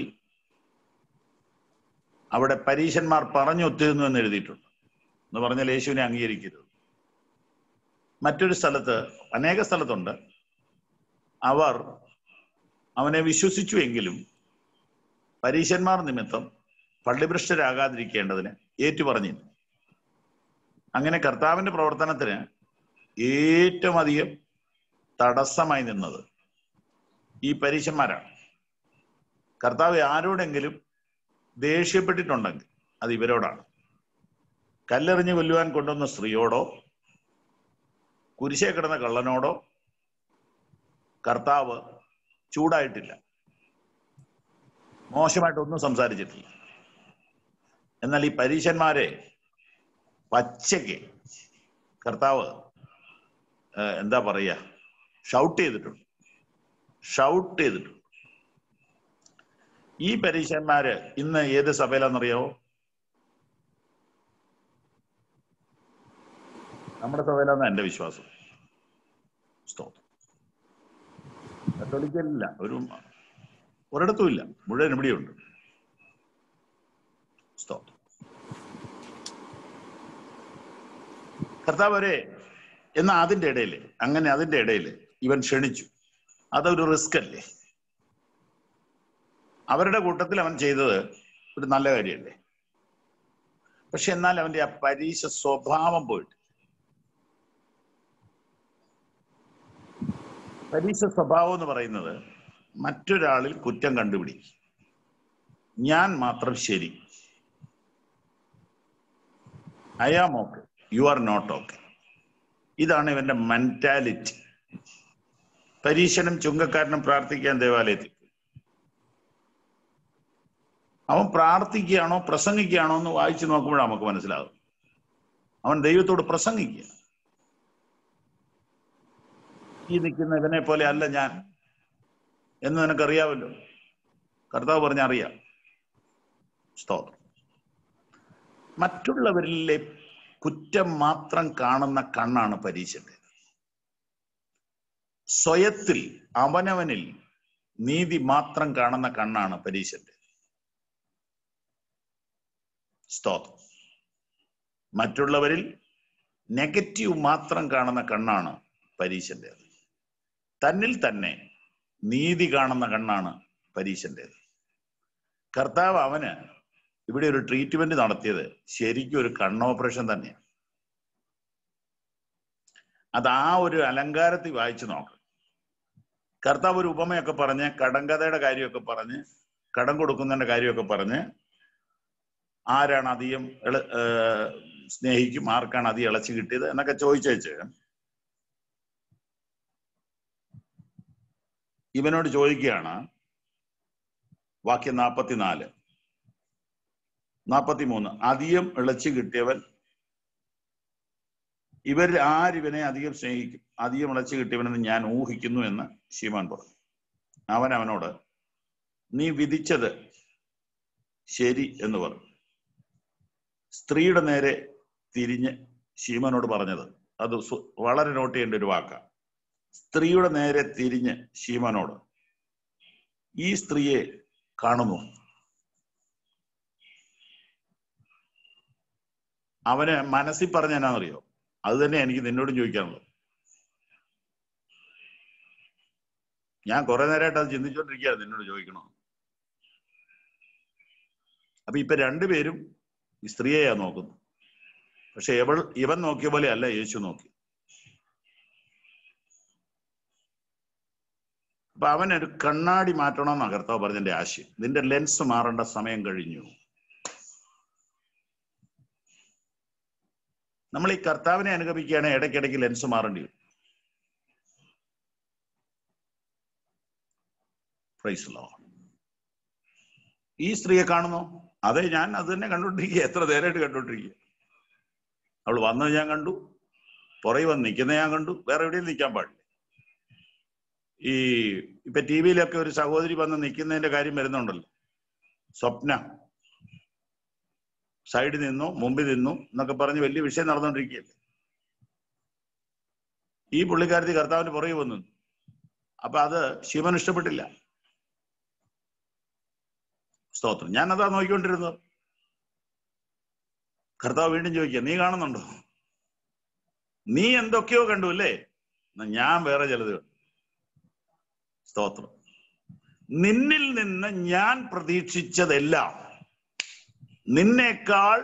അവിടെ പരീശന്മാർ പറഞ്ഞു ഒത്തിരുന്നു എന്ന് എഴുതിയിട്ടുണ്ട് എന്ന് പറഞ്ഞാൽ യേശുവിനെ അംഗീകരിക്കരുത് മറ്റൊരു സ്ഥലത്ത് അനേക സ്ഥലത്തുണ്ട് അവർ അവനെ വിശ്വസിച്ചു എങ്കിലും പരീശന്മാർ നിമിത്തം പള്ളിഭ്രഷ്ടരാകാതിരിക്കേണ്ടതിന് ഏറ്റുപറഞ്ഞിരുന്നു അങ്ങനെ കർത്താവിന്റെ പ്രവർത്തനത്തിന് ഏറ്റവും അധികം തടസ്സമായി നിന്നത് ഈ പരീശന്മാരാണ് കർത്താവ് ആരോടെങ്കിലും ദേഷ്യപ്പെട്ടിട്ടുണ്ടെങ്കിൽ അത് ഇവരോടാണ് കല്ലെറിഞ്ഞ് കൊല്ലുവാൻ കൊണ്ടുവന്ന സ്ത്രീയോടോ കുരിശേ കിടന്ന കള്ളനോടോ കർത്താവ് ചൂടായിട്ടില്ല മോശമായിട്ടൊന്നും സംസാരിച്ചിട്ടില്ല എന്നാൽ ഈ പരീശന്മാരെ പച്ചയ്ക്ക് കർത്താവ് ഏഹ്, എന്താ പറയുക ഷൗട്ട് ചെയ്തിട്ടുണ്ട് ഷൗട്ട് ചെയ്തിട്ടുണ്ട് ഈ പരീശന്മാര് ഇന്ന് ഏത് സഭയിലാണെന്നറിയാവോ നമ്മുടെ സഭയിലാന്ന് എന്റെ വിശ്വാസം സ്തോത്രം കത്തോലിക്കലില്ല ഒരു ഒരിടത്തും ഇല്ല മുഴുവൻ ഇവിടെയുണ്ട് സ്തോത്രം കർത്താവ് വരെ എന്നാ അതിന്റെ ഇടയിൽ അങ്ങനെ അതിന്റെ ഇടയിൽ ഇവൻ ക്ഷണിച്ചു അതൊരു റിസ്ക് അല്ലേ അവരുടെ കൂട്ടത്തിൽ അവൻ ചെയ്തത് ഒരു നല്ല കാര്യമല്ലേ പക്ഷെ എന്നാൽ അവന്റെ ആ പരീക്ഷ സ്വഭാവം പോയിട്ട് പരീക്ഷ സ്വഭാവം എന്ന് പറയുന്നത് മറ്റൊരാളിൽ കുറ്റം കണ്ടുപിടിക്കും ഞാൻ മാത്രം ശരി I am okay you are not okay ഇതാണ് ഇവന്റെ മെന്റാലിറ്റി പരീക്ഷനും ചുങ്കക്കാരനും പ്രാർത്ഥിക്കാൻ ദേവാലയത്തിൽ പോയി. അവൻ പ്രാർത്ഥിക്കുകയാണോ പ്രസംഗിക്കുകയാണോ എന്ന് വായിച്ചു നോക്കുമ്പോഴാണ് നമുക്ക് മനസ്സിലാകും അവൻ ദൈവത്തോട് പ്രസംഗിക്കുക ഈ നിൽക്കുന്ന ഇവനെ പോലെ അല്ല ഞാൻ എന്ന് നിനക്കറിയാമല്ലോ കർത്താവ് പറഞ്ഞ അറിയാം സ്തോത്രം മറ്റുള്ളവരിലെ കുറ്റം മാത്രം കാണുന്ന കണ്ണാണ് പരീക്ഷന്റെ സ്വയത്തിൽ അവനവനിൽ നീതി മാത്രം കാണുന്ന കണ്ണാണ് പരീക്ഷന്റെ സ്തോത്രം മറ്റുള്ളവരിൽ നെഗറ്റീവ് മാത്രം കാണുന്ന കണ്ണാണ് പരീക്ഷന്റേത് തന്നിൽ തന്നെ നീതി കാണുന്ന കണ്ണാണ് പരീക്ഷന്റേത് കർത്താവ് അവന് ഇവിടെ ഒരു ട്രീറ്റ്മെന്റ് നടത്തിയത് ശരിക്കും ഒരു കണ്ണ് ഓപ്പറേഷൻ തന്നെയാണ് അത് ആ ഒരു അലങ്കാരത്തിൽ വായിച്ചു നോക്കണം കർത്താവ് ഒരു ഉപമയൊക്കെ പറഞ്ഞ് കടങ്കഥയുടെ കാര്യമൊക്കെ പറഞ്ഞ് കടം കൊടുക്കുന്നതിന്റെ കാര്യമൊക്കെ പറഞ്ഞ് ആരാണ് അധികം എള ഏർ സ്നേഹിക്കും ആർക്കാണ് അധികം ഇളച്ചു കിട്ടിയത് എന്നൊക്കെ ചോദിച്ചേച്ച് ഇവനോട് ചോദിക്കുകയാണ് വാക്യം നാപ്പത്തിനാല് നാപ്പത്തിമൂന്ന് അധികം ഇളച്ചു കിട്ടിയവൻ ഇവർ ആരിവനെ അധികം സ്നേഹിക്കും അധികം ഇളച്ചു കിട്ടിയവനെന്ന് ഞാൻ ഊഹിക്കുന്നു എന്ന് ശീമാൻ പറഞ്ഞു അവൻ അവനോട് നീ വിധിച്ചത് ശരി എന്ന് പറഞ്ഞു സ്ത്രീയുടെ നേരെ തിരിഞ്ഞ് ശീമനോട് പറഞ്ഞത് അത് സു- വളരെ നോട്ട് ചെയ്യേണ്ട ഒരു വാക്കാണ് സ്ത്രീയുടെ നേരെ തിരിഞ്ഞ് ശീമനോട് ഈ സ്ത്രീയെ കാണുന്നു അവന് മനസ്സിൽ പറഞ്ഞ എന്നാണെന്നറിയോ അത് തന്നെ എനിക്ക് നിന്നോടും ചോദിക്കാനുള്ളത് ഞാൻ കുറെ നേരമായിട്ട് അത് ചിന്തിച്ചുകൊണ്ടിരിക്കുകയാണ് നിന്നോട് ചോദിക്കണോ അപ്പൊ ഇപ്പൊ രണ്ടുപേരും ഈ സ്ത്രീയെയാ നോക്കുന്നു പക്ഷെ എവൾ ഇവൻ നോക്കിയ പോലെ അല്ല യേശു നോക്കി അപ്പൊ അവനൊരു കണ്ണാടി മാറ്റണമെന്നാണ് കർത്താവ് പറഞ്ഞതിന്റെ ആശയം ഇതിന്റെ ലെൻസ് മാറേണ്ട സമയം കഴിഞ്ഞു നമ്മൾ ഈ കർത്താവിനെ അനുഗമിക്കുകയാണെങ്കിൽ ഇടയ്ക്കിടയ്ക്ക് ലെൻസ് മാറേണ്ടി വരും പ്രൈസ് ലോ ഈ സ്ത്രീയെ കാണുന്നു അതെ ഞാൻ അത് തന്നെ കണ്ടോണ്ടിരിക്കുക എത്ര നേരമായിട്ട് കണ്ടോണ്ടിരിക്കുക അവൾ വന്നത് ഞാൻ കണ്ടു പുറകെ വന്ന് നിൽക്കുന്നത് ഞാൻ കണ്ടു വേറെ എവിടെയും നിൽക്കാൻ പാടില്ല ഈ ഇപ്പൊ ടി വിയിലൊക്കെ ഒരു സഹോദരി വന്ന് നിൽക്കുന്നതിന്റെ കാര്യം വരുന്നുണ്ടല്ലോ സ്വപ്ന സൈഡിൽ നിന്നു മുമ്പിൽ നിന്നു എന്നൊക്കെ പറഞ്ഞ് വലിയ വിഷയം നടന്നുകൊണ്ടിരിക്കുകയല്ലേ ഈ പുള്ളിക്കാരത്തി കർത്താവിന് പുറകെ വന്നു അപ്പൊ അത് ശിവൻ ഇഷ്ടപ്പെട്ടില്ല സ്തോത്രം ഞാൻ അതാ നോക്കിക്കൊണ്ടിരുന്നത് കർത്താവ് വീണ്ടും ചോദിക്കുക നീ കാണുന്നുണ്ടോ നീ എന്തൊക്കെയോ കണ്ടു അല്ലേ എന്നാ ഞാൻ വേറെ ചിലത് കണ്ടു സ്തോത്രം നിന്നിൽ നിന്ന് ഞാൻ പ്രതീക്ഷിച്ചതെല്ലാം നിന്നേക്കാൾ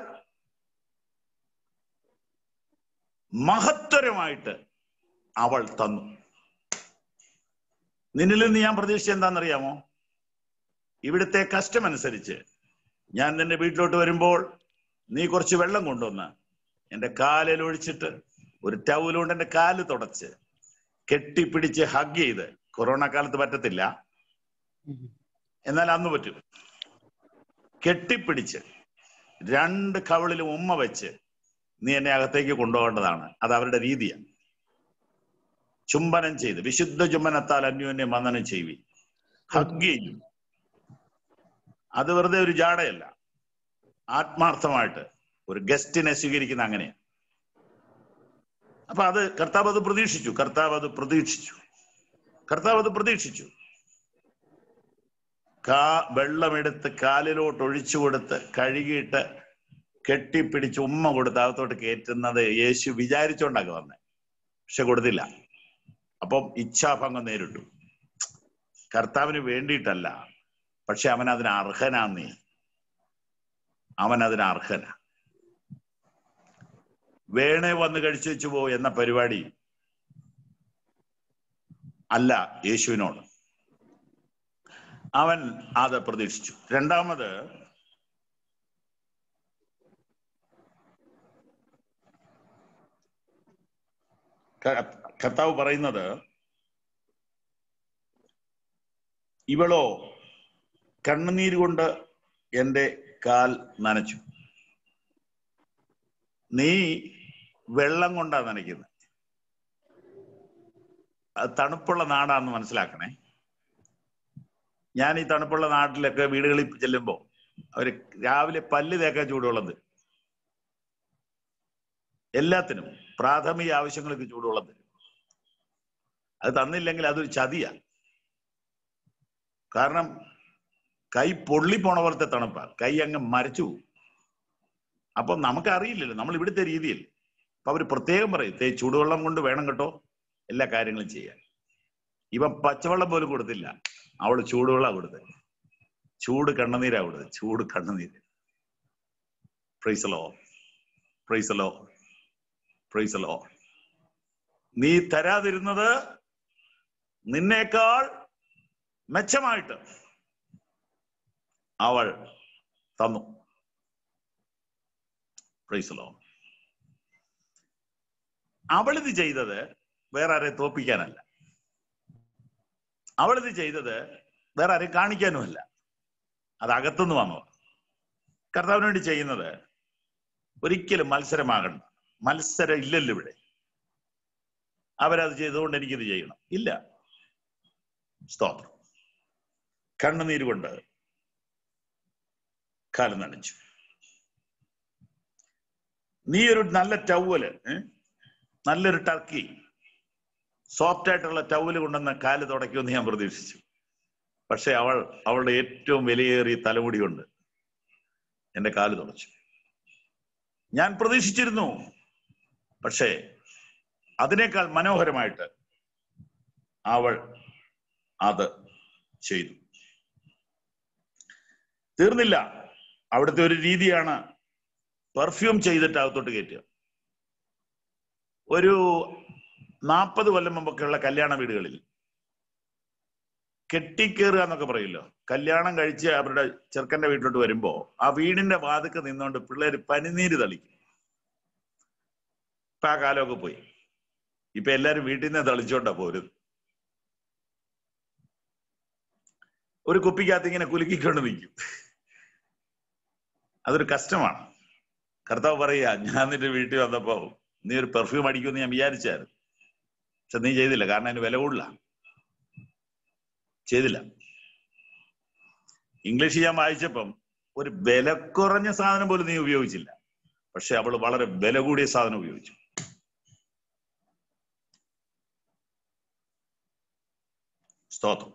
മഹത്തരമായിട്ട് അവൾ തന്നു നിന്നിൽ നിന്ന് ഞാൻ പ്രതീക്ഷിച്ച എന്താണെന്നറിയാമോ ഇവിടുത്തെ കഷ്ടം അനുസരിച്ച് ഞാൻ നിന്റെ വീട്ടിലോട്ട് വരുമ്പോൾ നീ കുറച്ച് വെള്ളം കൊണ്ടുവന്ന് എന്റെ കാലിൽ ഒഴിച്ചിട്ട് ഒരു ടൗലുകൊണ്ട് എന്റെ കാല് തുടച്ച് കെട്ടിപ്പിടിച്ച് ഹഗ് ചെയ്ത് കൊറോണ കാലത്ത് പറ്റത്തില്ല എന്നാൽ അന്ന് പറ്റും കെട്ടിപ്പിടിച്ച് രണ്ട് കവിളിലും ഉമ്മ വെച്ച് നീ എന്നെ അകത്തേക്ക് കൊണ്ടുപോകേണ്ടതാണ് അത് അവരുടെ രീതിയാണ് ചുംബനം ചെയ്ത് വിശുദ്ധ ചുംബനത്താൽ അന്യോന്യം വന്ദനം ചെയ്യുവി ഹഗ് ചെയ്യും അത് വെറുതെ ഒരു ജാടയല്ല ആത്മാർത്ഥമായിട്ട് ഒരു ഗസ്റ്റിനെ സ്വീകരിക്കുന്ന അങ്ങനെയാണ് അപ്പൊ അത് കർത്താവ് അത് പ്രതീക്ഷിച്ചു കർത്താവ് അത് പ്രതീക്ഷിച്ചു കർത്താവ് അത് പ്രതീക്ഷിച്ചു കാ വെള്ളമെടുത്ത് കാലിലോട്ട് ഒഴിച്ചു കൊടുത്ത് കഴുകിയിട്ട് കെട്ടിപ്പിടിച്ച് ഉമ്മ കൊടുത്ത് അകത്തോട്ട് കയറ്റുന്നത് യേശു വിചാരിച്ചോണ്ടാക്കി വന്നേ പക്ഷെ കൊടുത്തില്ല അപ്പം ഇച്ഛാഭംഗം നേരിട്ടു കർത്താവിന് വേണ്ടിയിട്ടല്ല പക്ഷെ അവൻ അതിന് അർഹനാന്നേ അവൻ അതിന് അർഹന വേണേ വന്ന് കഴിച്ചു വെച്ചു പോ എന്ന പരിപാടി അല്ല യേശുവിനോട് അവൻ അത് പ്രതീക്ഷിച്ചു രണ്ടാമത് ക- കർത്താവ് പറയുന്നത് ഇവളോ കണ്ണുനീര് കൊണ്ട് എന്റെ കാൽ നനച്ചു നീ വെള്ളം കൊണ്ടാ നനയ്ക്കുന്നത് അത് തണുപ്പുള്ള നാടാന്ന് മനസ്സിലാക്കണേ ഞാൻ ഈ തണുപ്പുള്ള നാട്ടിലൊക്കെ വീടുകളിൽ ചെല്ലുമ്പോ അവര് രാവിലെ പല്ല് തേക്കാൻ ചൂടുവെള്ളം തരും എല്ലാത്തിനും പ്രാഥമിക ആവശ്യങ്ങൾക്ക് ചൂടുവെള്ളം തരും അത് തന്നില്ലെങ്കിൽ അതൊരു ചതിയാ കാരണം കൈ പൊള്ളിപ്പോണ പോലത്തെ തണുപ്പാ കൈ അങ്ങ് മരച്ചു പോകും അപ്പൊ നമുക്ക് അറിയില്ലല്ലോ നമ്മൾ ഇവിടുത്തെ രീതിയിൽ അപ്പൊ അവര് പ്രത്യേകം പറയും "ദേ ചൂടുവെള്ളം കൊണ്ട് വേണം കേട്ടോ എല്ലാ കാര്യങ്ങളും ചെയ്യാൻ ഇവൻ പച്ചവെള്ളം പോലും കൊടുത്തില്ല അവള് ചൂടുവെള്ളം കൊടുത്തത് ചൂട് കണ്ണുനീരാ കൊടുത്തത് ചൂട് കണ്ണുനീര് പ്രൈസലോ പ്രൈസലോ പ്രൈസലോ നീ തരാതിരുന്നത് നിന്നേക്കാൾ മെച്ചമായിട്ട് അവൾ തന്നു പ്രൈസലോ അവളിത് ചെയ്തത് വേറെ ആരെ തോപ്പിക്കാനല്ല അവളിത് ചെയ്തത് വേറെ ആരെയും കാണിക്കാനുമല്ല അത് അകത്തുനിന്ന് വന്നതാണ് കർത്താവിന് വേണ്ടി ചെയ്യുന്നത് ഒരിക്കലും മത്സരമാകണ്ട മത്സരം ഇല്ലല്ലോ ഇവിടെ അവരത് ചെയ്തുകൊണ്ട് എനിക്കിത് ചെയ്യണം ഇല്ല സ്തോത്രം കണ്ണുനീര് കൊണ്ട് കാലം നനച്ചു നീ ഒരു നല്ല ടവല് നല്ലൊരു ടർക്കി സോഫ്റ്റ് ആയിട്ടുള്ള ടവല് കൊണ്ടുവന്ന കാല് തുടയ്ക്കുമെന്ന് ഞാൻ പ്രതീക്ഷിച്ചു പക്ഷെ അവൾ അവളുടെ ഏറ്റവും വിലയേറിയ തലമുടി കൊണ്ട് എന്റെ കാല് തുടച്ചു ഞാൻ പ്രതീക്ഷിച്ചിരുന്നു പക്ഷേ അതിനേക്കാൾ മനോഹരമായിട്ട് അവൾ അത് ചെയ്തു തീർന്നില്ല അവിടുത്തെ ഒരു രീതിയാണ് പെർഫ്യൂം ചെയ്തിട്ട് അകത്തോട്ട് കയറ്റുക ഒരു നാൽപ്പത് കൊല്ലം മുമ്പൊക്കെയുള്ള കല്യാണ വീടുകളിൽ കെട്ടിക്കേറുക എന്നൊക്കെ പറയില്ലോ കല്യാണം കഴിച്ച് അവരുടെ ചെറുക്കന്റെ വീട്ടിലോട്ട് വരുമ്പോ ആ വീടിന്റെ വാതുക്ക് നിന്നുകൊണ്ട് പിള്ളേര് പനിനീര് തളിക്കും ഇപ്പൊ ആ കാലമൊക്കെ പോയി ഇപ്പൊ എല്ലാരും വീട്ടിൽ നിന്ന് തളിച്ചോണ്ടാ പോരുത് ഒരു കുപ്പിക്കകത്ത് ഇങ്ങനെ കുലുക്കിക്കൊണ്ട് നിൽക്കും അതൊരു കഷ്ടമാണ് കർത്താവ് പറയാ ഞാൻ നിന്റെ വീട്ടിൽ വന്നപ്പോ നീ ഒരു പെർഫ്യൂം അടിക്കുമെന്ന് ഞാൻ വിചാരിച്ചായിരുന്നു പക്ഷെ നീ ചെയ്തില്ല കാരണം അതിന് വില കൂടുതല ചെയ്തില്ല ഇംഗ്ലീഷ് ഞാൻ വായിച്ചപ്പം ഒരു വില കുറഞ്ഞ സാധനം പോലും നീ ഉപയോഗിച്ചില്ല പക്ഷെ അവൾ വളരെ വില കൂടിയ സാധനം ഉപയോഗിച്ചു സ്തോത്രം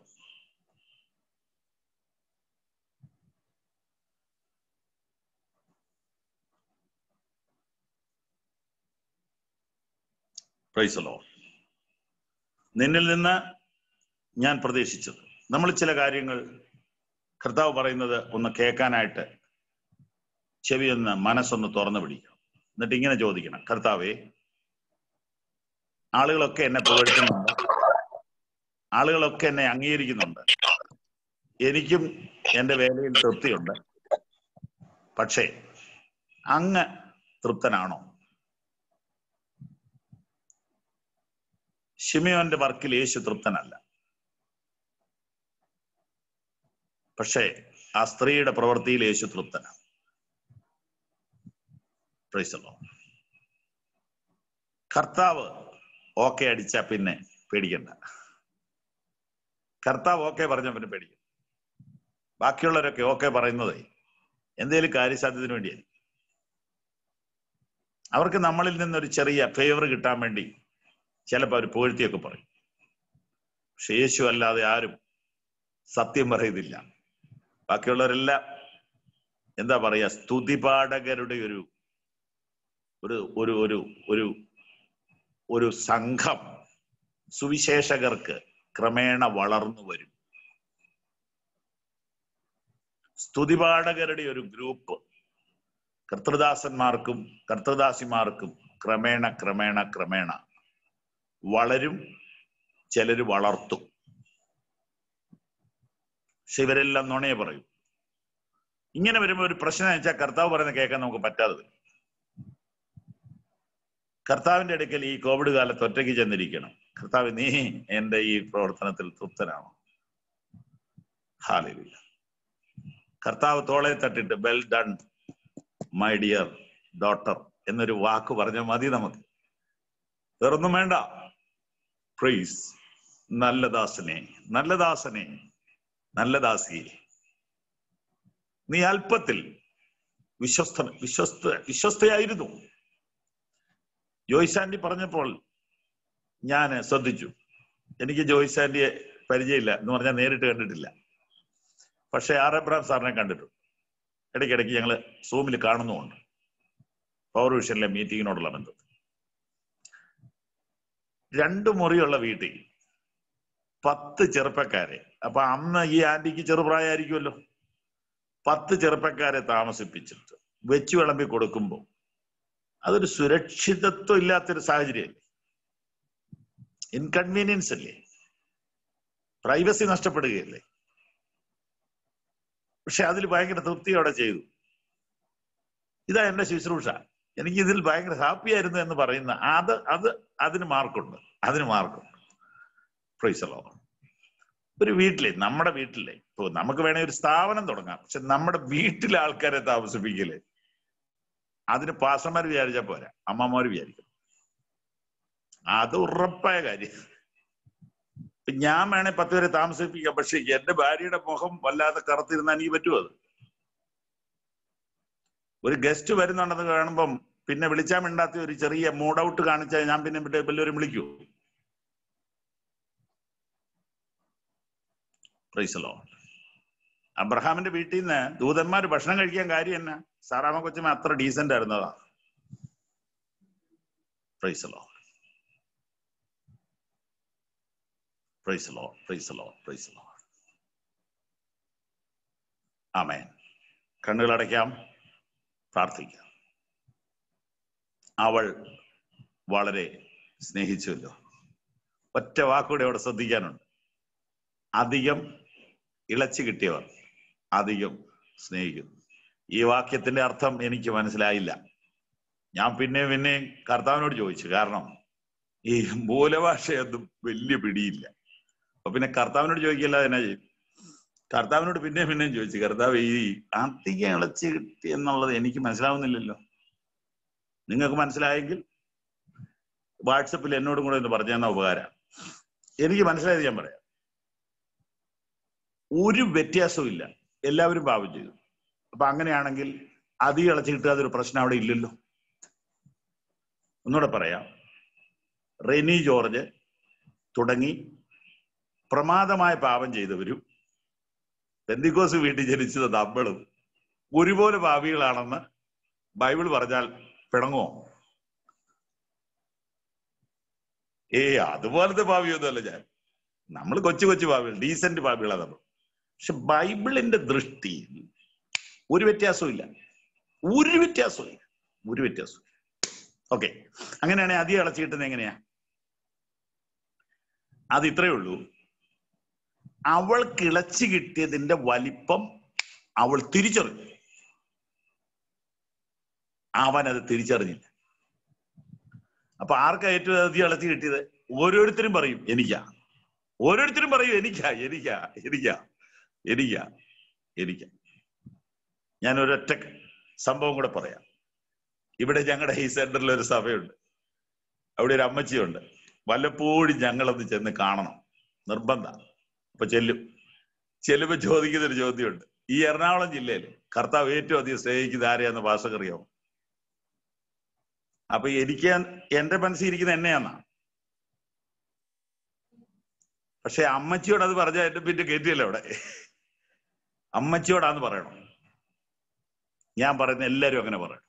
പ്രൈസലോ നിന്നിൽ നിന്ന് ഞാൻ പ്രതീക്ഷിച്ചത് നമ്മൾ ചില കാര്യങ്ങൾ കർത്താവ് പറയുന്നത് ഒന്ന് കേൾക്കാനായിട്ട് ചെവി ഒന്ന് മനസ്സൊന്ന് തുറന്നു പിടിക്കണം എന്നിട്ട് ഇങ്ങനെ ചോദിക്കണം കർത്താവേ ആളുകളൊക്കെ എന്നെ പുകഴ്ത്തുന്നുണ്ട് ആളുകളൊക്കെ എന്നെ അംഗീകരിക്കുന്നുണ്ട് എനിക്കും എന്റെ വേലയിൽ തൃപ്തിയുണ്ട് പക്ഷേ അങ്ങ് തൃപ്തനാണോ ഷിമിയോന്റെ വർക്കിൽ യേശു തൃപ്തനല്ല പക്ഷേ ആ സ്ത്രീയുടെ പ്രവൃത്തിയിൽ യേശു തൃപ്തനാണ് പ്രൈസലോ കർത്താവ് ഓക്കെ അടിച്ച പിന്നെ പേടിക്കണ്ട കർത്താവ് ഓക്കെ പറഞ്ഞ പിന്നെ പേടിക്കണ്ട ബാക്കിയുള്ളവരൊക്കെ ഓക്കെ പറയുന്നതേ എന്തേലും കാര്യസാധ്യത്തിന് വേണ്ടിയായി അവർക്ക് നമ്മളിൽ നിന്നൊരു ചെറിയ ഫേവർ കിട്ടാൻ വേണ്ടി ചിലപ്പോൾ അവർ പുകഴ്ത്തിയൊക്കെ പറയും പക്ഷെ യേശു അല്ലാതെ ആരും സത്യം പറയുന്നില്ല ബാക്കിയുള്ളവരെല്ലാം എന്താ പറയാ സ്തുതിപാഠകരുടെ ഒരു ഒരു ഒരു ഒരു ഒരു ഒരു സംഘം സുവിശേഷകർക്ക് ക്രമേണ വളർന്നു വരും സ്തുതിപാഠകരുടെ ഒരു ഗ്രൂപ്പ് കർത്തൃദാസന്മാർക്കും കർത്തൃദാസിമാർക്കും ക്രമേണ ക്രമേണ ക്രമേണ വളരും ചിലര് വളർത്തും പക്ഷെ ഇവരെല്ലാം നുണയെ പറയും ഇങ്ങനെ വരുമ്പോ ഒരു പ്രശ്നം വെച്ചാൽ കർത്താവ് പറയുന്നത് കേൾക്കാൻ നമുക്ക് പറ്റാതെ വരും കർത്താവിന്റെ അടുക്കൽ ഈ കോവിഡ് കാലത്ത് ഒറ്റയ്ക്ക് ചെന്നിരിക്കണം കർത്താവ് നീ എന്റെ ഈ പ്രവർത്തനത്തിൽ തൃപ്തനാണോ ഹാലില്ല കർത്താവ് തോളെ തട്ടിട്ട് well done my dear daughter എന്നൊരു വാക്ക് പറഞ്ഞാൽ മതി നമുക്ക് വേറൊന്നും വേണ്ട പ്രൈസ് നല്ല ദാസനെ നല്ല ദാസനെ നല്ല ദാസിയെ നീ അല്പത്തിൽ വിശ്വസ്ത വിശ്വസ്ത വിശ്വസ്തയായിരുന്നു ജോയ്സ് ആന്റി പറഞ്ഞപ്പോൾ ഞാൻ ശ്രദ്ധിച്ചു എനിക്ക് ജോയ്സ് ആന്റിയെ പരിചയമില്ല എന്ന് പറഞ്ഞാൽ നേരിട്ട് കണ്ടിട്ടില്ല പക്ഷെ ആർ എബ്രാം സാറിനെ കണ്ടിട്ടുണ്ട് ഇടയ്ക്കിടയ്ക്ക് ഞങ്ങൾ സൂമിൽ കാണുന്നുമുണ്ട് പവർ വിഷനിലെ മീറ്റിങ്ങിനോടുള്ള ബന്ധത്തിൽ രണ്ട് മുറിയുള്ള വീട്ടിൽ പത്ത് ചെറുപ്പക്കാരെ അപ്പൊ അന്ന് ഈ ആന്റിക്ക് ചെറുപ്രായമായിരിക്കുമല്ലോ പത്ത് ചെറുപ്പക്കാരെ താമസിപ്പിച്ചിട്ട് വെച്ചു വിളമ്പി കൊടുക്കുമ്പോൾ അതൊരു സുരക്ഷിതത്വം ഇല്ലാത്തൊരു സാഹചര്യമല്ലേ ഇൻകൺവീനിയൻസ് അല്ലേ പ്രൈവസി നഷ്ടപ്പെടുകയല്ലേ പക്ഷെ അതിൽ ഭയങ്കര തൃപ്തിയോടെ ചെയ്തു ഇതാ എന്റെ ശുശ്രൂഷ എനിക്ക് ഇതിൽ ഭയങ്കര ഹാപ്പി ആയിരുന്നു എന്ന് പറയുന്ന അത് അത് അതിന് മാർക്കുണ്ട് അതിന് മാർക്കുണ്ട് പ്രൈസലോ ഒരു വീട്ടിലെ നമ്മുടെ വീട്ടിലെ ഇപ്പൊ നമുക്ക് വേണേ ഒരു സ്ഥാപനം തുടങ്ങാം പക്ഷെ നമ്മുടെ വീട്ടിലെ ആൾക്കാരെ താമസിപ്പിക്കല് അതിന് പാസ്റ്റർമാർ വിചാരിച്ചാൽ പോരാ അമ്മമാർ വിചാരിക്കും അത് ഉറപ്പായ കാര്യം ഇപ്പൊ ഞാൻ വേണേ പത്ത് പേരെ താമസിപ്പിക്കാം പക്ഷെ എന്റെ ഭാര്യയുടെ മുഖം വല്ലാതെ കറുത്തിരുന്നാൽ എനിക്ക് പറ്റുമോ അത് ഒരു ഗസ്റ്റ് വരുന്നുണ്ടെന്ന് കാണുമ്പം പിന്നെ വിളിച്ചാൽ മിണ്ടാത്ത ഒരു ചെറിയ മൂഡ് ഔട്ട് കാണിച്ചാൽ ഞാൻ പിന്നെ ഇവിടെ വല്ലവരും വിളിക്കൂ പ്രൈസലോ അബ്രഹാമിന്റെ വീട്ടിൽ നിന്ന് ദൂതന്മാർ ഭക്ഷണം കഴിക്കാൻ കാര്യം എന്നാ സാറാമ കൊച്ചമ്മ അത്ര ഡീസന്റ് ആയിരുന്നതാ പ്രൈസലോ പ്രൈസലോ പ്രൈസലോ പ്രൈസലോ ആമേൻ കണ്ണുകൾ അടയ്ക്കാം പ്രാർത്ഥിക്കാം അവൾ വളരെ സ്നേഹിച്ചുവല്ലോ ഒറ്റ വാക്കുകൂടെ അവിടെ ശ്രദ്ധിക്കാനുണ്ട് അധികം ഇളച്ചു കിട്ടിയവർ അധികം സ്നേഹിക്കുന്നു ഈ വാക്യത്തിന്റെ അർത്ഥം എനിക്ക് മനസ്സിലായില്ല ഞാൻ പിന്നെ പിന്നെ കർത്താവിനോട് ചോദിച്ചു കാരണം ഈ മൂലഭാഷയൊന്നും വലിയ പിടിയില്ല അപ്പൊ പിന്നെ കർത്താവിനോട് ചോദിക്കല്ല എന്നാ ചെയ്യും കർത്താവിനോട് പിന്നെ പിന്നെയും ചോദിച്ചു കർത്താവ് ഈ അധികം ഇളച്ചു കിട്ടി എന്നുള്ളത് എനിക്ക് മനസ്സിലാവുന്നില്ലല്ലോ നിങ്ങൾക്ക് മനസ്സിലായെങ്കിൽ വാട്സപ്പിൽ എന്നോടും കൂടെ ഒന്ന് പറഞ്ഞു തന്ന ഉപകാരം എനിക്ക് മനസ്സിലായത് ഞാൻ പറയാം ഒരു വ്യത്യാസവും ഇല്ല എല്ലാവരും പാപം ചെയ്തു അപ്പൊ അങ്ങനെയാണെങ്കിൽ അധികം ഇളച്ചു കിട്ടാതെ ഒരു പ്രശ്നം അവിടെ ഇല്ലല്ലോ ഒന്നുകൂടെ പറയാം റെനി ജോർജ് തുടങ്ങി പ്രമാദമായ പാപം ചെയ്തവരും ബന്ദിക്കോസ് വീട്ടിൽ ജനിച്ചത് നമ്മളും ഒരുപോലെ പാപികളാണെന്ന് ബൈബിൾ പറഞ്ഞാൽ പിണങ്ങുമോ ഏ അതുപോലത്തെ പാപിയൊന്നുമല്ല ഞാൻ നമ്മൾ കൊച്ചു കൊച്ചു പാപികൾ ഡീസന്റ് പാപികളാണ് നമ്മൾ പക്ഷെ ബൈബിളിന്റെ ദൃഷ്ടിയിൽ ഒരു വ്യത്യാസവും ഇല്ല ഒരു വ്യത്യാസവും ഇല്ല ഒരു വ്യത്യാസവും ഓക്കെ അങ്ങനെയാണെങ്കിൽ അധികം ഇളച്ചു കിട്ടുന്നത് എങ്ങനെയാ അത് ഇത്രയേ ഉള്ളൂ അവൾ കിളച്ചു കിട്ടിയതിന്റെ വലിപ്പം അവൾ തിരിച്ചറിഞ്ഞു അവൻ അത് തിരിച്ചറിഞ്ഞില്ല അപ്പൊ ആർക്കാ ഏറ്റവും അധികം ഇളച്ചു കിട്ടിയത് ഓരോരുത്തരും പറയും എനിക്കാ ഓരോരുത്തരും പറയും എനിക്കാ എനിക്കാ എനിക്കാ എനിക്കാ എനിക്കാ ഞാൻ ഒരൊറ്റ സംഭവം കൂടെ പറയാം ഇവിടെ ഞങ്ങളുടെ ഈ സെന്ററിൽ ഒരു സഭയുണ്ട് അവിടെ ഒരു അമ്മച്ചിയുണ്ട് വല്ലപ്പോഴും ഞങ്ങളൊന്ന് ചെന്ന് കാണണം നിർബന്ധ അപ്പൊ ചെല്ലും ചെല്ലുമ്പോ ചോദിക്കുന്ന ഒരു ചോദ്യമുണ്ട് ഈ എറണാകുളം ജില്ലയിൽ കർത്താവ് ഏറ്റവും അധികം സ്നേഹിക്കുന്ന ആരെയാന്ന് ഭാഷക്കറിയാമോ അപ്പൊ എനിക്ക് എന്റെ മനസ്സിരിക്കുന്ന എന്നെയാന്നാ പക്ഷെ അമ്മച്ചിയോട് അത് പറഞ്ഞാൽ എന്റെ പിന്നെ കയറ്റിയല്ലോ അവിടെ അമ്മച്ചിയോടാന്ന് പറയണം ഞാൻ പറയുന്ന എല്ലാരും അങ്ങനെ പറയണം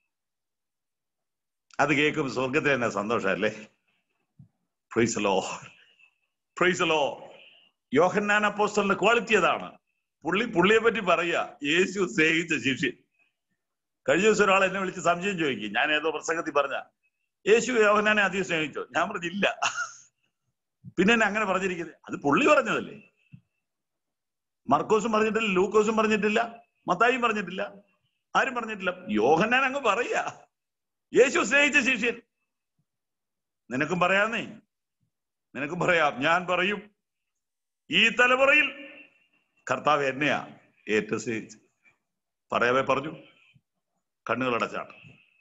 അത് കേൾക്കുമ്പോൾ സ്വർഗത്തിൽ തന്നെ സന്തോഷമല്ലേ പ്രൈസലോ പ്രൈസലോ യോഹന്നാൻ അപ്പോസ്റ്റലിന്റെ ക്വാളിറ്റി അതാണ് പുള്ളി പുള്ളിയെ പറ്റി പറയാ യേശു സ്നേഹിച്ച ശിഷ്യൻ കഴിഞ്ഞ ദിവസം ഒരാൾ എന്നെ വിളിച്ച് സംശയം ചോദിക്കും ഞാൻ ഏതോ പ്രസംഗത്തിൽ പറഞ്ഞ യേശു യോഹന്നാനെ അധികം സ്നേഹിച്ചോ ഞാൻ പറഞ്ഞില്ല പിന്നെ എന്നെ അങ്ങനെ പറഞ്ഞിരിക്കുന്നത് അത് പുള്ളി പറഞ്ഞതല്ലേ മർക്കോസും പറഞ്ഞിട്ടില്ല ലൂക്കോസും പറഞ്ഞിട്ടില്ല മത്തായും പറഞ്ഞിട്ടില്ല ആരും പറഞ്ഞിട്ടില്ല യോഹന്നാൻ അങ്ങ് പറയാ യേശു സ്നേഹിച്ച ശിഷ്യൻ നിനക്കും പറയാന്നേ നിനക്കും പറയാം ഞാൻ പറയും ഈ തലമുറയിൽ കർത്താവ് എന്നെയാ ഏറ്റവും സ്നേഹിച്ച് പറയാവേ പറഞ്ഞു കണ്ണുകളടച്ചാണ്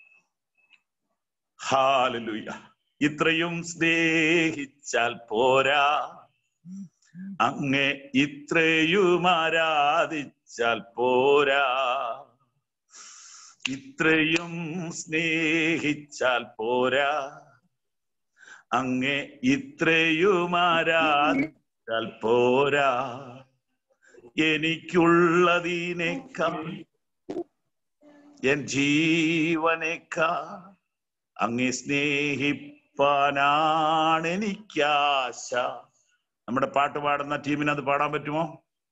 ഹാലലുയ്യ ഇത്രയും സ്നേഹിച്ചാൽ പോരാ അങ്ങേ ഇത്രയും ആരാധിച്ചാൽ പോരാ ഇത്രയും സ്നേഹിച്ചാൽ പോരാ അങ്ങേ ഇത്രയും ആരാധിച്ചാൽ പോരാ എനിക്കുള്ളതിനേക്കാൾ എൻ ജീവനേക്കാൾ അങ്ങേ സ്നേഹിപ്പാനാണ് എനിക്കാശ നമ്മുടെ പാട്ട് പാടുന്ന ടീമിന് അത് പാടാൻ പറ്റുമോ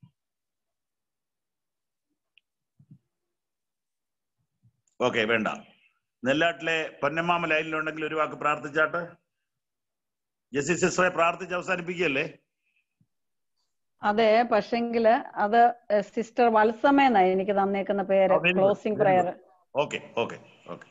ഓക്കെ വേണ്ട നെല്ലാട്ടിലെ പൊന്നമ്മാമ ലൈനിലുണ്ടെങ്കിൽ ഒരു വാക്ക് പ്രാർത്ഥിച്ചാട്ട് ജസി സിസ്റ്ററെ പ്രാർത്ഥിച്ച് അവസാനിപ്പിക്കുകയല്ലേ അതെ പക്ഷെങ്കില് അത് സിസ്റ്റർ വത്സമേന്നാ എനിക്ക് തന്നേക്കുന്ന പേര് ആ, very good, closing very prayer good. Okay okay okay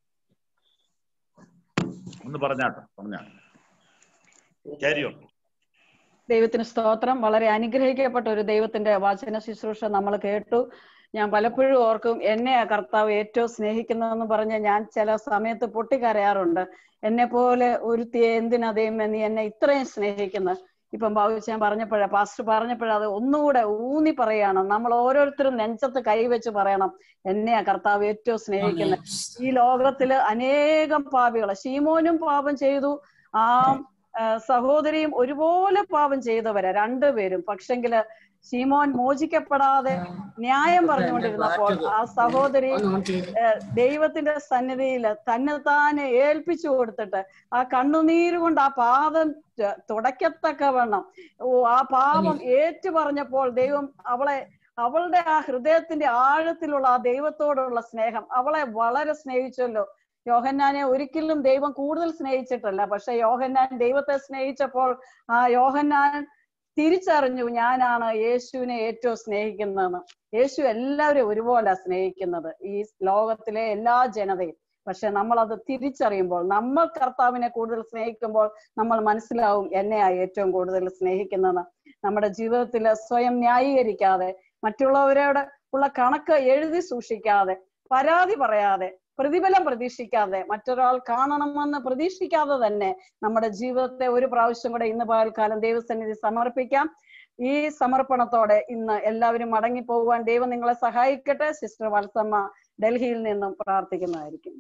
ഒന്ന് പറഞ്ഞാട്ടോ പറഞ്ഞാട്ടോ ക്യാരി ഓൺ ദൈവത്തിന് സ്തോത്രം വളരെ അനുഗ്രഹിക്കപ്പെട്ട ഒരു ദൈവത്തിന്റെ വചന ശുശ്രൂഷ നമ്മൾ കേട്ടു ഞാൻ പലപ്പോഴും ഓർക്കും എന്നെ ആ കർത്താവ് ഏറ്റവും സ്നേഹിക്കുന്നതെന്ന് പറഞ്ഞ് ഞാൻ ചില സമയത്ത് പൊട്ടിക്കരയാറുണ്ട് എന്നെ പോലെ ഒരുത്തിയെ എന്തിനാ ദൈവമേ നീ എന്നെ ഇത്രയും സ്നേഹിക്കുന്നത് ഇപ്പം ബാബുച്ച് ഞാൻ പറഞ്ഞപ്പോഴാ പാസ്റ്റർ പറഞ്ഞപ്പോഴാ അത് ഒന്നുകൂടെ ഊന്നി പറയാണ് നമ്മൾ ഓരോരുത്തരും നെഞ്ചത്ത് കൈവച്ച് പറയണം എന്നെയാ കർത്താവ് ഏറ്റവും സ്നേഹിക്കുന്നത് ഈ ലോകത്തില് അനേകം പാപികളെ ശീമോനും പാപം ചെയ്തു ആ ആ, സഹോദരിയും ഒരുപോലെ പാപം ചെയ്തവരാ രണ്ടുപേരും പക്ഷെങ്കില് ശീമോൻ മോചിക്കപ്പെടാതെ ന്യായം പറഞ്ഞുകൊണ്ടിരുന്നപ്പോൾ ആ സഹോദരി ഏ, ദൈവത്തിന്റെ സന്നിധിയില് തന്നെ താനെ ഏൽപ്പിച്ചു കൊടുത്തിട്ട് ആ കണ്ണുനീര് കൊണ്ട് ആ പാദം ത- തുടയ്ക്കത്തക്കവണ്ണം ഓ ആ പാപം ഏറ്റു പറഞ്ഞപ്പോൾ ദൈവം അവളെ അവളുടെ ആ ഹൃദയത്തിന്റെ ആഴത്തിലുള്ള ആ ദൈവത്തോടുള്ള സ്നേഹം അവളെ വളരെ സ്നേഹിച്ചല്ലോ യോഹന്നാനെ ഒരിക്കലും ദൈവം കൂടുതൽ സ്നേഹിച്ചിട്ടല്ല പക്ഷെ യോഹന്നാൻ ദൈവത്തെ സ്നേഹിച്ചപ്പോൾ ആ യോഹന്നാൻ തിരിച്ചറിഞ്ഞു ഞാനാണ് യേശുവിനെ ഏറ്റവും സ്നേഹിക്കുന്നതെന്ന് യേശു എല്ലാവരെയും ഒരുപോലെ സ്നേഹിക്കുന്നത് ഈ ലോകത്തിലെ എല്ലാ ജനതയും പക്ഷെ നമ്മൾ അത് തിരിച്ചറിയുമ്പോൾ നമ്മൾ കർത്താവിനെ കൂടുതൽ സ്നേഹിക്കുമ്പോൾ നമ്മൾ മനസ്സിലാവും എന്നെയാ ഏറ്റവും കൂടുതൽ സ്നേഹിക്കുന്നത് നമ്മുടെ ജീവിതത്തിൽ സ്വയം ന്യായീകരിക്കാതെ മറ്റുള്ളവരോട് ഉള്ള കണക്ക് എഴുതി സൂക്ഷിക്കാതെ പരാതി പറയാതെ പ്രതിഫലം പ്രതീക്ഷിക്കാതെ മറ്റൊരാൾ കാണണമെന്ന് പ്രതീക്ഷിക്കാതെ തന്നെ നമ്മുടെ ജീവിതത്തെ ഒരു പ്രാവശ്യം കൂടെ ഇന്ന് പകൽക്കാലം ദൈവസന്നിധി സമർപ്പിക്കാം ഈ സമർപ്പണത്തോടെ ഇന്ന് എല്ലാവരും മടങ്ങി പോകുവാൻ ദൈവം നിങ്ങളെ സഹായിക്കട്ടെ സിസ്റ്റർ വത്സമ്മ ഡൽഹിയിൽ നിന്നും പ്രാർത്ഥിക്കുന്നതായിരിക്കും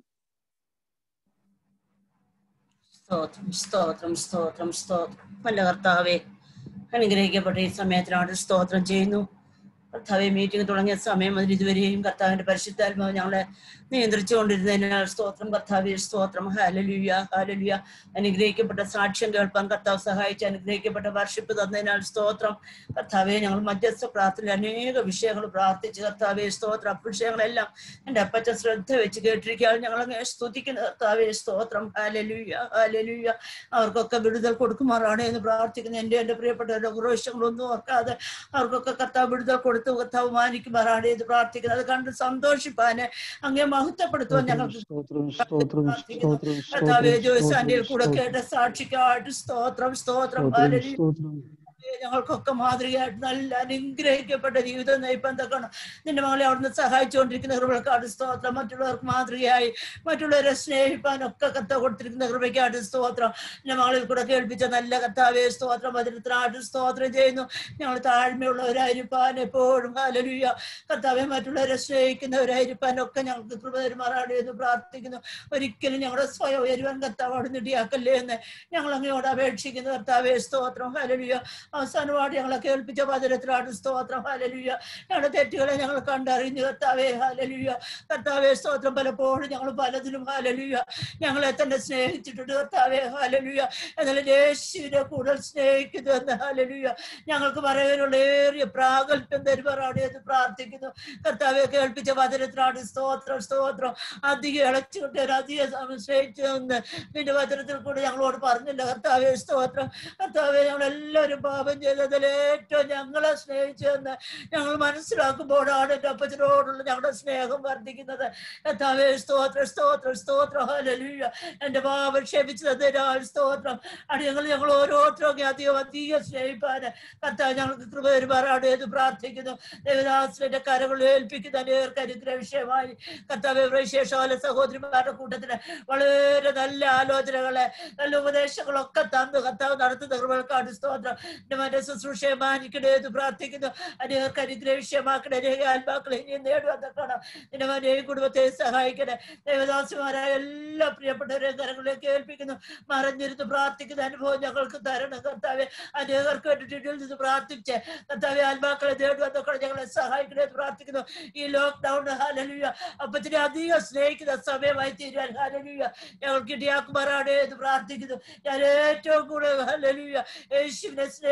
സ്തോത്രം സ്തോത്രം സ്തോത്രം സ്തോത്രം നല്ല കർത്താവെ അനുഗ്രഹിക്കപ്പെട്ട ഈ സമയത്തിനോട് സ്തോത്രം ചെയ്യുന്നു കർത്താവെ മീറ്റിംഗ് തുടങ്ങിയ സമയം മുതൽ ഇതുവരെയും കർത്താവിന്റെ പരിശുദ്ധാത്മാവ് ഞങ്ങളെ നിയന്ത്രിച്ചുകൊണ്ടിരുന്നതിനാൽ സ്തോത്രം കർത്താവെ സ്തോത്രം ഹാലലുയ ഹാലലുയ അനുഗ്രഹിക്കപ്പെട്ട സാക്ഷ്യം കേൾപ്പാൻ കർത്താവ് സഹായിച്ച് അനുഗ്രഹിക്കപ്പെട്ട വർഷിപ്പ് തന്നതിനാൽ സ്തോത്രം കർത്താവെ ഞങ്ങൾ മധ്യസ്ഥ പ്രാർത്ഥന അനേക വിഷയങ്ങൾ പ്രാർത്ഥിച്ച് കർത്താവെ സ്തോത്രം വിഷയങ്ങളെല്ലാം എൻ്റെ അപ്പച്ച ശ്രദ്ധ വെച്ച് കേട്ടിരിക്കാൻ ഞങ്ങൾ അങ്ങനെ സ്തുതിക്കുന്ന കർത്താവെ സ്തോത്രം ഹാലലുയ ഹാലലുയ അവർക്കൊക്കെ വിടുതൽ കൊടുക്കുമാറാണ് എന്ന് പ്രാർത്ഥിക്കുന്ന എൻ്റെ എൻ്റെ പ്രിയപ്പെട്ടവരുടെ കുറവശങ്ങളൊന്നും ഓർക്കാതെ അവർക്കൊക്കെ കർത്താവ് വിടുതൽ കൊടുത്ത് കർത്താവ് മാനിക്കുമാറാണ് എന്ന് പ്രാർത്ഥിക്കുന്നത് അത് കണ്ട് സന്തോഷിപ്പാന് അങ്ങേ മഹത്വപ്പെടുത്തുവാൻ ഞങ്ങൾക്ക് സ്തോത്രം സ്തോത്രം സ്തോത്രം കർത്താവെ സ്തോത്രം ജോയ്സ് ആന്റിയിൽ സ്തോത്രം കൂടെ സ്തോത്രം കേട്ട സാക്ഷിക്കായിട്ട് സ്തോത്രം സ്തോത്രം സ്തോത്രം ഹാലലുയ സ്തോത്രം ഞങ്ങൾക്കൊക്കെ മാതൃകയായിട്ട് നല്ല അനുഗ്രഹിക്കപ്പെട്ട ജീവിതം നയിപ്പാൻ തക്കണം നിന്റെ മകളെ അവിടുന്ന് സഹായിച്ചുകൊണ്ടിരിക്കുന്ന കൃപകൾക്കാട് സ്തോത്രം മറ്റുള്ളവർക്ക് മാതൃകയായി മറ്റുള്ളവരെ സ്നേഹിപ്പാൻ ഒക്കെ കത്ത കൊടുത്തിരിക്കുന്ന കൃപയ്ക്കാട് സ്തോത്രം നിന്റെ മകളിൽ കൂടെ കേൾപ്പിച്ച നല്ല കത്താവേ സ്തോത്രം വചനത്തിനായിട്ട് സ്തോത്രം ചെയ്യുന്നു ഞങ്ങൾ താഴ്മയുള്ളവരായിരിക്കാൻ എപ്പോഴും ഹാലലുയ കർത്താവെ മറ്റുള്ളവരെ സ്നേഹിക്കുന്നവരായിരിക്കാൻ ഒക്കെ ഞങ്ങൾക്ക് കൃപ തരുമാറാണ് എന്ന് പ്രാർത്ഥിക്കുന്നു ഒരിക്കലും ഞങ്ങളുടെ സ്വയം ഉയരുവാൻ കർത്താവ് അവിടെ ഇടിയാക്കല്ലേ എന്ന് ഞങ്ങൾ അങ്ങയോട് അപേക്ഷിക്കുന്നു കർത്താവേ സ്തോത്രം ഹാലലുയ അവസാനമായിട്ട് ഞങ്ങളെ കേൾപ്പിച്ച വചനത്തിലാണ് സ്തോത്രം ഹാലലുയ ഞങ്ങളുടെ തെറ്റുകളെ ഞങ്ങൾ കണ്ടറിഞ്ഞു കർത്താവേ ഹാലലുയ കർത്താവേ സ്തോത്രം പലപ്പോഴും ഞങ്ങൾ പലതിലും ഹാലലുയ ഞങ്ങളെ തന്നെ സ്നേഹിച്ചിട്ടുണ്ട് കർത്താവേ ഹാലലുയ എന്നാൽ യേശുവിനെ കൂടുതൽ സ്നേഹിക്കുന്നു എന്ന് ഹാലലുയ ഞങ്ങൾക്ക് പറയാനുള്ള ഏറിയ പ്രാഗൽഭ്യം തരുമാറാണ് എന്ന് പ്രാർത്ഥിക്കുന്നു കർത്താവെ കേൾപ്പിച്ച വചനത്തിലാണ് സ്തോത്രം സ്തോത്രം അധികം ഇളച്ചുകൊണ്ട് അധികം സംശയിച്ചു എന്ന് നിന്റെ വചനത്തിൽ കൂടെ ഞങ്ങളോട് പറഞ്ഞില്ല കർത്താവെ സ്തോത്രം കർത്താവെ ഞങ്ങളെല്ലാവരും പാപം ചെയ്തതിൽ ഏറ്റവും ഞങ്ങളെ സ്നേഹിച്ചു എന്ന് ഞങ്ങൾ മനസ്സിലാക്കുമ്പോഴാണ് എൻ്റെ അപ്പച്ചനോടുള്ള ഞങ്ങളുടെ സ്നേഹം വർദ്ധിക്കുന്നത് കർത്താവെ സ്തോത്രം സ്തോത്രം സ്തോത്രം ഹല്ലേലൂയ എൻ്റെ പാപം ക്ഷമിച്ചു തന്നതിനാൽ സ്തോത്രം അടിയങ്ങൾ ഞങ്ങൾ ഓരോരുത്തരും അധികം അധികം സ്നേഹിപ്പാന് കർത്താവ് ഞങ്ങൾക്ക് കൃപ തരുമാറാണ് എന്ന് പ്രാർത്ഥിക്കുന്നു ദേവദാസിന്റെ കരങ്ങൾ ഏൽപ്പിക്കുന്ന അനേർക്ക് അനുഗ്രഹ വിഷയമായി കർത്താവ് വിശേഷാല സഹോദരിമാരുടെ കൂട്ടത്തിന് വളരെ നല്ല ആലോചനകളെ നല്ല ഉപദേശങ്ങളൊക്കെ തന്നു കർത്താവ് നടത്തുന്ന കൃപകൾക്കാണ് സ്തോത്രം എന്റെ മറ്റേ ശുശ്രൂഷയെ മാനിക്കണേ എന്ന് പ്രാർത്ഥിക്കുന്നു അനേകർക്ക് അനുഗ്രഹ വിഷയമാക്കണേ അനേക ആത്മാക്കളെ ഇനി നേടുവന്നേക്കണം നിന്റെ മനെയും കുടുംബത്തെ സഹായിക്കണേ ദേവദാസിമാരായ എല്ലാ പ്രിയപ്പെട്ടവരെയും കരങ്ങളിലേക്ക് ഏൽപ്പിക്കുന്നു മറഞ്ഞിരുന്ന് പ്രാർത്ഥിക്കുന്ന അനുഭവം ഞങ്ങൾക്ക് തരണം കർത്താവെ അനേകർക്ക് വേണ്ടിയിട്ട് നിന്ന് പ്രാർത്ഥിച്ച് കർത്താവെ ആത്മാക്കളെ നേടുവന്നേക്കണം ഞങ്ങളെ സഹായിക്കണേ എന്ന് പ്രാർത്ഥിക്കുന്നു ഈ ലോക്ക്ഡൌൺ ഹാലലുയ അപ്പത്തിനെ അധികം സ്നേഹിക്കുന്ന സമയമായി തീരുവാൻ ഹാലലുയ ഞങ്ങൾക്ക് ഇടിയാക്കുമാറാണ് എന്ന് പ്രാർത്ഥിക്കുന്നു ഞാൻ ഏറ്റവും കൂടുതൽ ഹാലലുയ യേശുവിനെ സ്നേഹിക്കുന്നു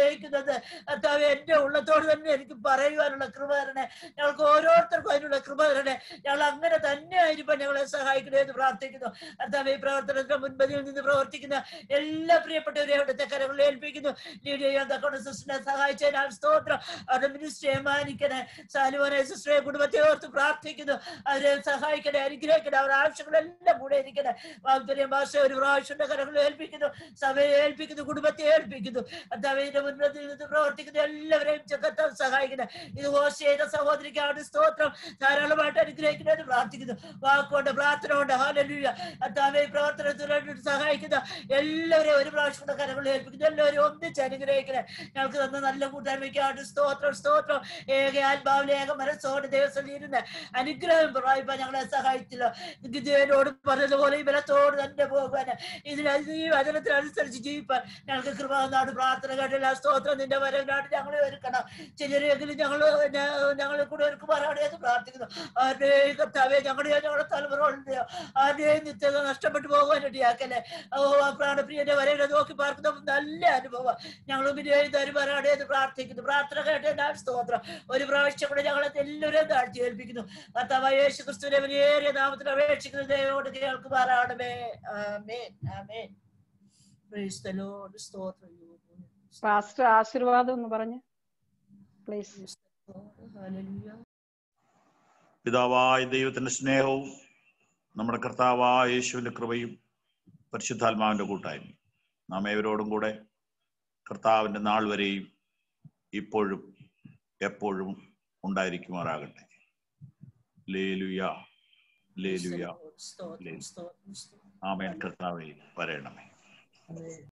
ആഗ്രഹിക്കുന്നത് കർത്താവ് എന്റെ ഉള്ളത്തോട് തന്നെ എനിക്ക് പറയുവാനുള്ള കൃപ തരണേ ഞങ്ങൾക്ക് ഓരോരുത്തർക്കും അതിനുള്ള കൃപ തരണേ ഞങ്ങൾ അങ്ങനെ തന്നെ ആയിരിക്കും ഞങ്ങളെ സഹായിക്കണേ എന്ന് പ്രാർത്ഥിക്കുന്നു കർത്താവ് ഈ പ്രവർത്തനത്തിന്റെ മുൻപതിയിൽ നിന്ന് പ്രവർത്തിക്കുന്ന എല്ലാ പ്രിയപ്പെട്ടവരെയും അവിടുത്തെ കരങ്ങളിൽ ഏൽപ്പിക്കുന്നു ലീഡിയെ സിസ്റ്ററിനെ സഹായിച്ചതിനാൽ സ്തോത്രം അവരുടെ മിനിസ്ട്രിയെ മാനിക്കണേ സാലുവനെ സിസ്റ്ററെ കുടുംബത്തെ ഓർത്ത് പ്രാർത്ഥിക്കുന്നു അവരെ സഹായിക്കണേ അനുഗ്രഹിക്കണേ അവരുടെ ആവശ്യങ്ങളെല്ലാം കൂടെ ഇരിക്കണേ വാഗ്ദര്യം ഭാഷ ഒരു പ്രാവശ്യന്റെ കരങ്ങളിൽ ഏൽപ്പിക്കുന്നു സഭയെ ഏൽപ്പിക്കുന്നു കുടുംബത്തെ ഏൽപ്പിക്കുന്നു കർത്താവിന്റെ മുൻപത്തിൽ നിന്ന് പ്രവർത്തിക്കുന്ന എല്ലാവരെയും കർത്താവ് സഹായിക്കണേ ഇത് ഹോസ്റ്റ് ചെയ്ത സഹോദരിക്ക് അവിടെ സ്തോത്രം ധാരാളമായിട്ട് അനുഗ്രഹിക്കണമെന്ന് പ്രാർത്ഥിക്കുന്നു വാക്കുകൊണ്ട് പ്രാർത്ഥന കൊണ്ട് ഹാലലുയ കർത്താവെ ഈ പ്രവർത്തനത്തിൽ വേണ്ടിയിട്ട് സഹായിക്കുന്ന എല്ലാവരെയും ഒരു പ്രാവശ്യം കൂടെ കരങ്ങളിൽ ഏൽപ്പിക്കുന്നു എല്ലാവരും ഒന്നിച്ച് അനുഗ്രഹിക്കണേ ഞങ്ങൾക്ക് തന്ന നല്ല കൂട്ടായ്മയ്ക്ക് അവിടെ സ്തോത്രം സ്തോത്രം ഏക ആത്മാവിലെ ഏക മനസ്സോട് ദിവസം ഇരുന്ന് അനുഗ്രഹം പ്രായിപ്പാൻ ഞങ്ങളെ സഹായിച്ചല്ലോ ഗിദേനോട് പറഞ്ഞതുപോലെ ഈ ബലത്തോട് തന്നെ പോകാൻ ഇതിൽ ഈ വചനത്തിനനുസരിച്ച് ജീവിപ്പാൻ ഞങ്ങൾക്ക് കൃപ നാട് പ്രാർത്ഥന കേട്ടില്ല സ്തോത്രം നിന്റെ വരവിനാട് ഞങ്ങളെ ഒരുക്കണം ചിലരെങ്കിലും ഞങ്ങൾ ഞങ്ങളെ കൂടെ ഒരുക്കുമാറാണ് എന്ന് പ്രാർത്ഥിക്കുന്നു ആരുടെയും കർത്താവെ ഞങ്ങളുടെയോ ഞങ്ങളുടെ തലമുറകളുടെയോ ആരുടെയും നിത്യത നഷ്ടപ്പെട്ടു പോകാൻ ഇടയാക്കല്ലേ ഓ ആ പ്രാണപ്രിയന്റെ വരവിനെ നോക്കി പാർക്കുന്ന നല്ല അനുഭവം ഞങ്ങൾ പിന്നെ തരുമാറാണ് എന്ന് പ്രാർത്ഥിക്കുന്നു പ്രാർത്ഥന കേട്ട സ്തോത്രം ഒരു പ്രാവശ്യം കൂടെ ഞങ്ങളെ എല്ലാവരെയും താഴ്ത്തി ഏൽപ്പിക്കുന്നു കർത്താവ് യേശു ക്രിസ്തുവിനെ വലിയേറിയ നാമത്തിൽ അപേക്ഷിക്കുന്ന ദൈവോട് കേൾക്കുമാറാണമേ ആമേൻ ആമേൻ പ്രൈസ് ദി ലോർഡ് സ്തോത്രം പാസ്റ്റർ ആശീർവാദം എന്ന് പറഞ്ഞു പ്ലീസ് ഹല്ലേലൂയ പിതാവായ ദൈവത്തിന്റെ സ്നേഹവും നമ്മുടെ കർത്താവായ യേശുവിന്റെ കൃപയും പരിശുദ്ധാത്മാവിന്റെ കൂട്ടായ്മ നാം ഏവരോടും കൂടെ കർത്താവിന്റെ നാൾ വരെയും ഇപ്പോഴും എപ്പോഴും ഉണ്ടായിരിക്കുമാറാകട്ടെ ലേലുയ ലേലുയ സ്തോത്രം സ്തോത്രം സ്തോത്രം ആമേൻ കർത്താവേ വരണമേ ആമേൻ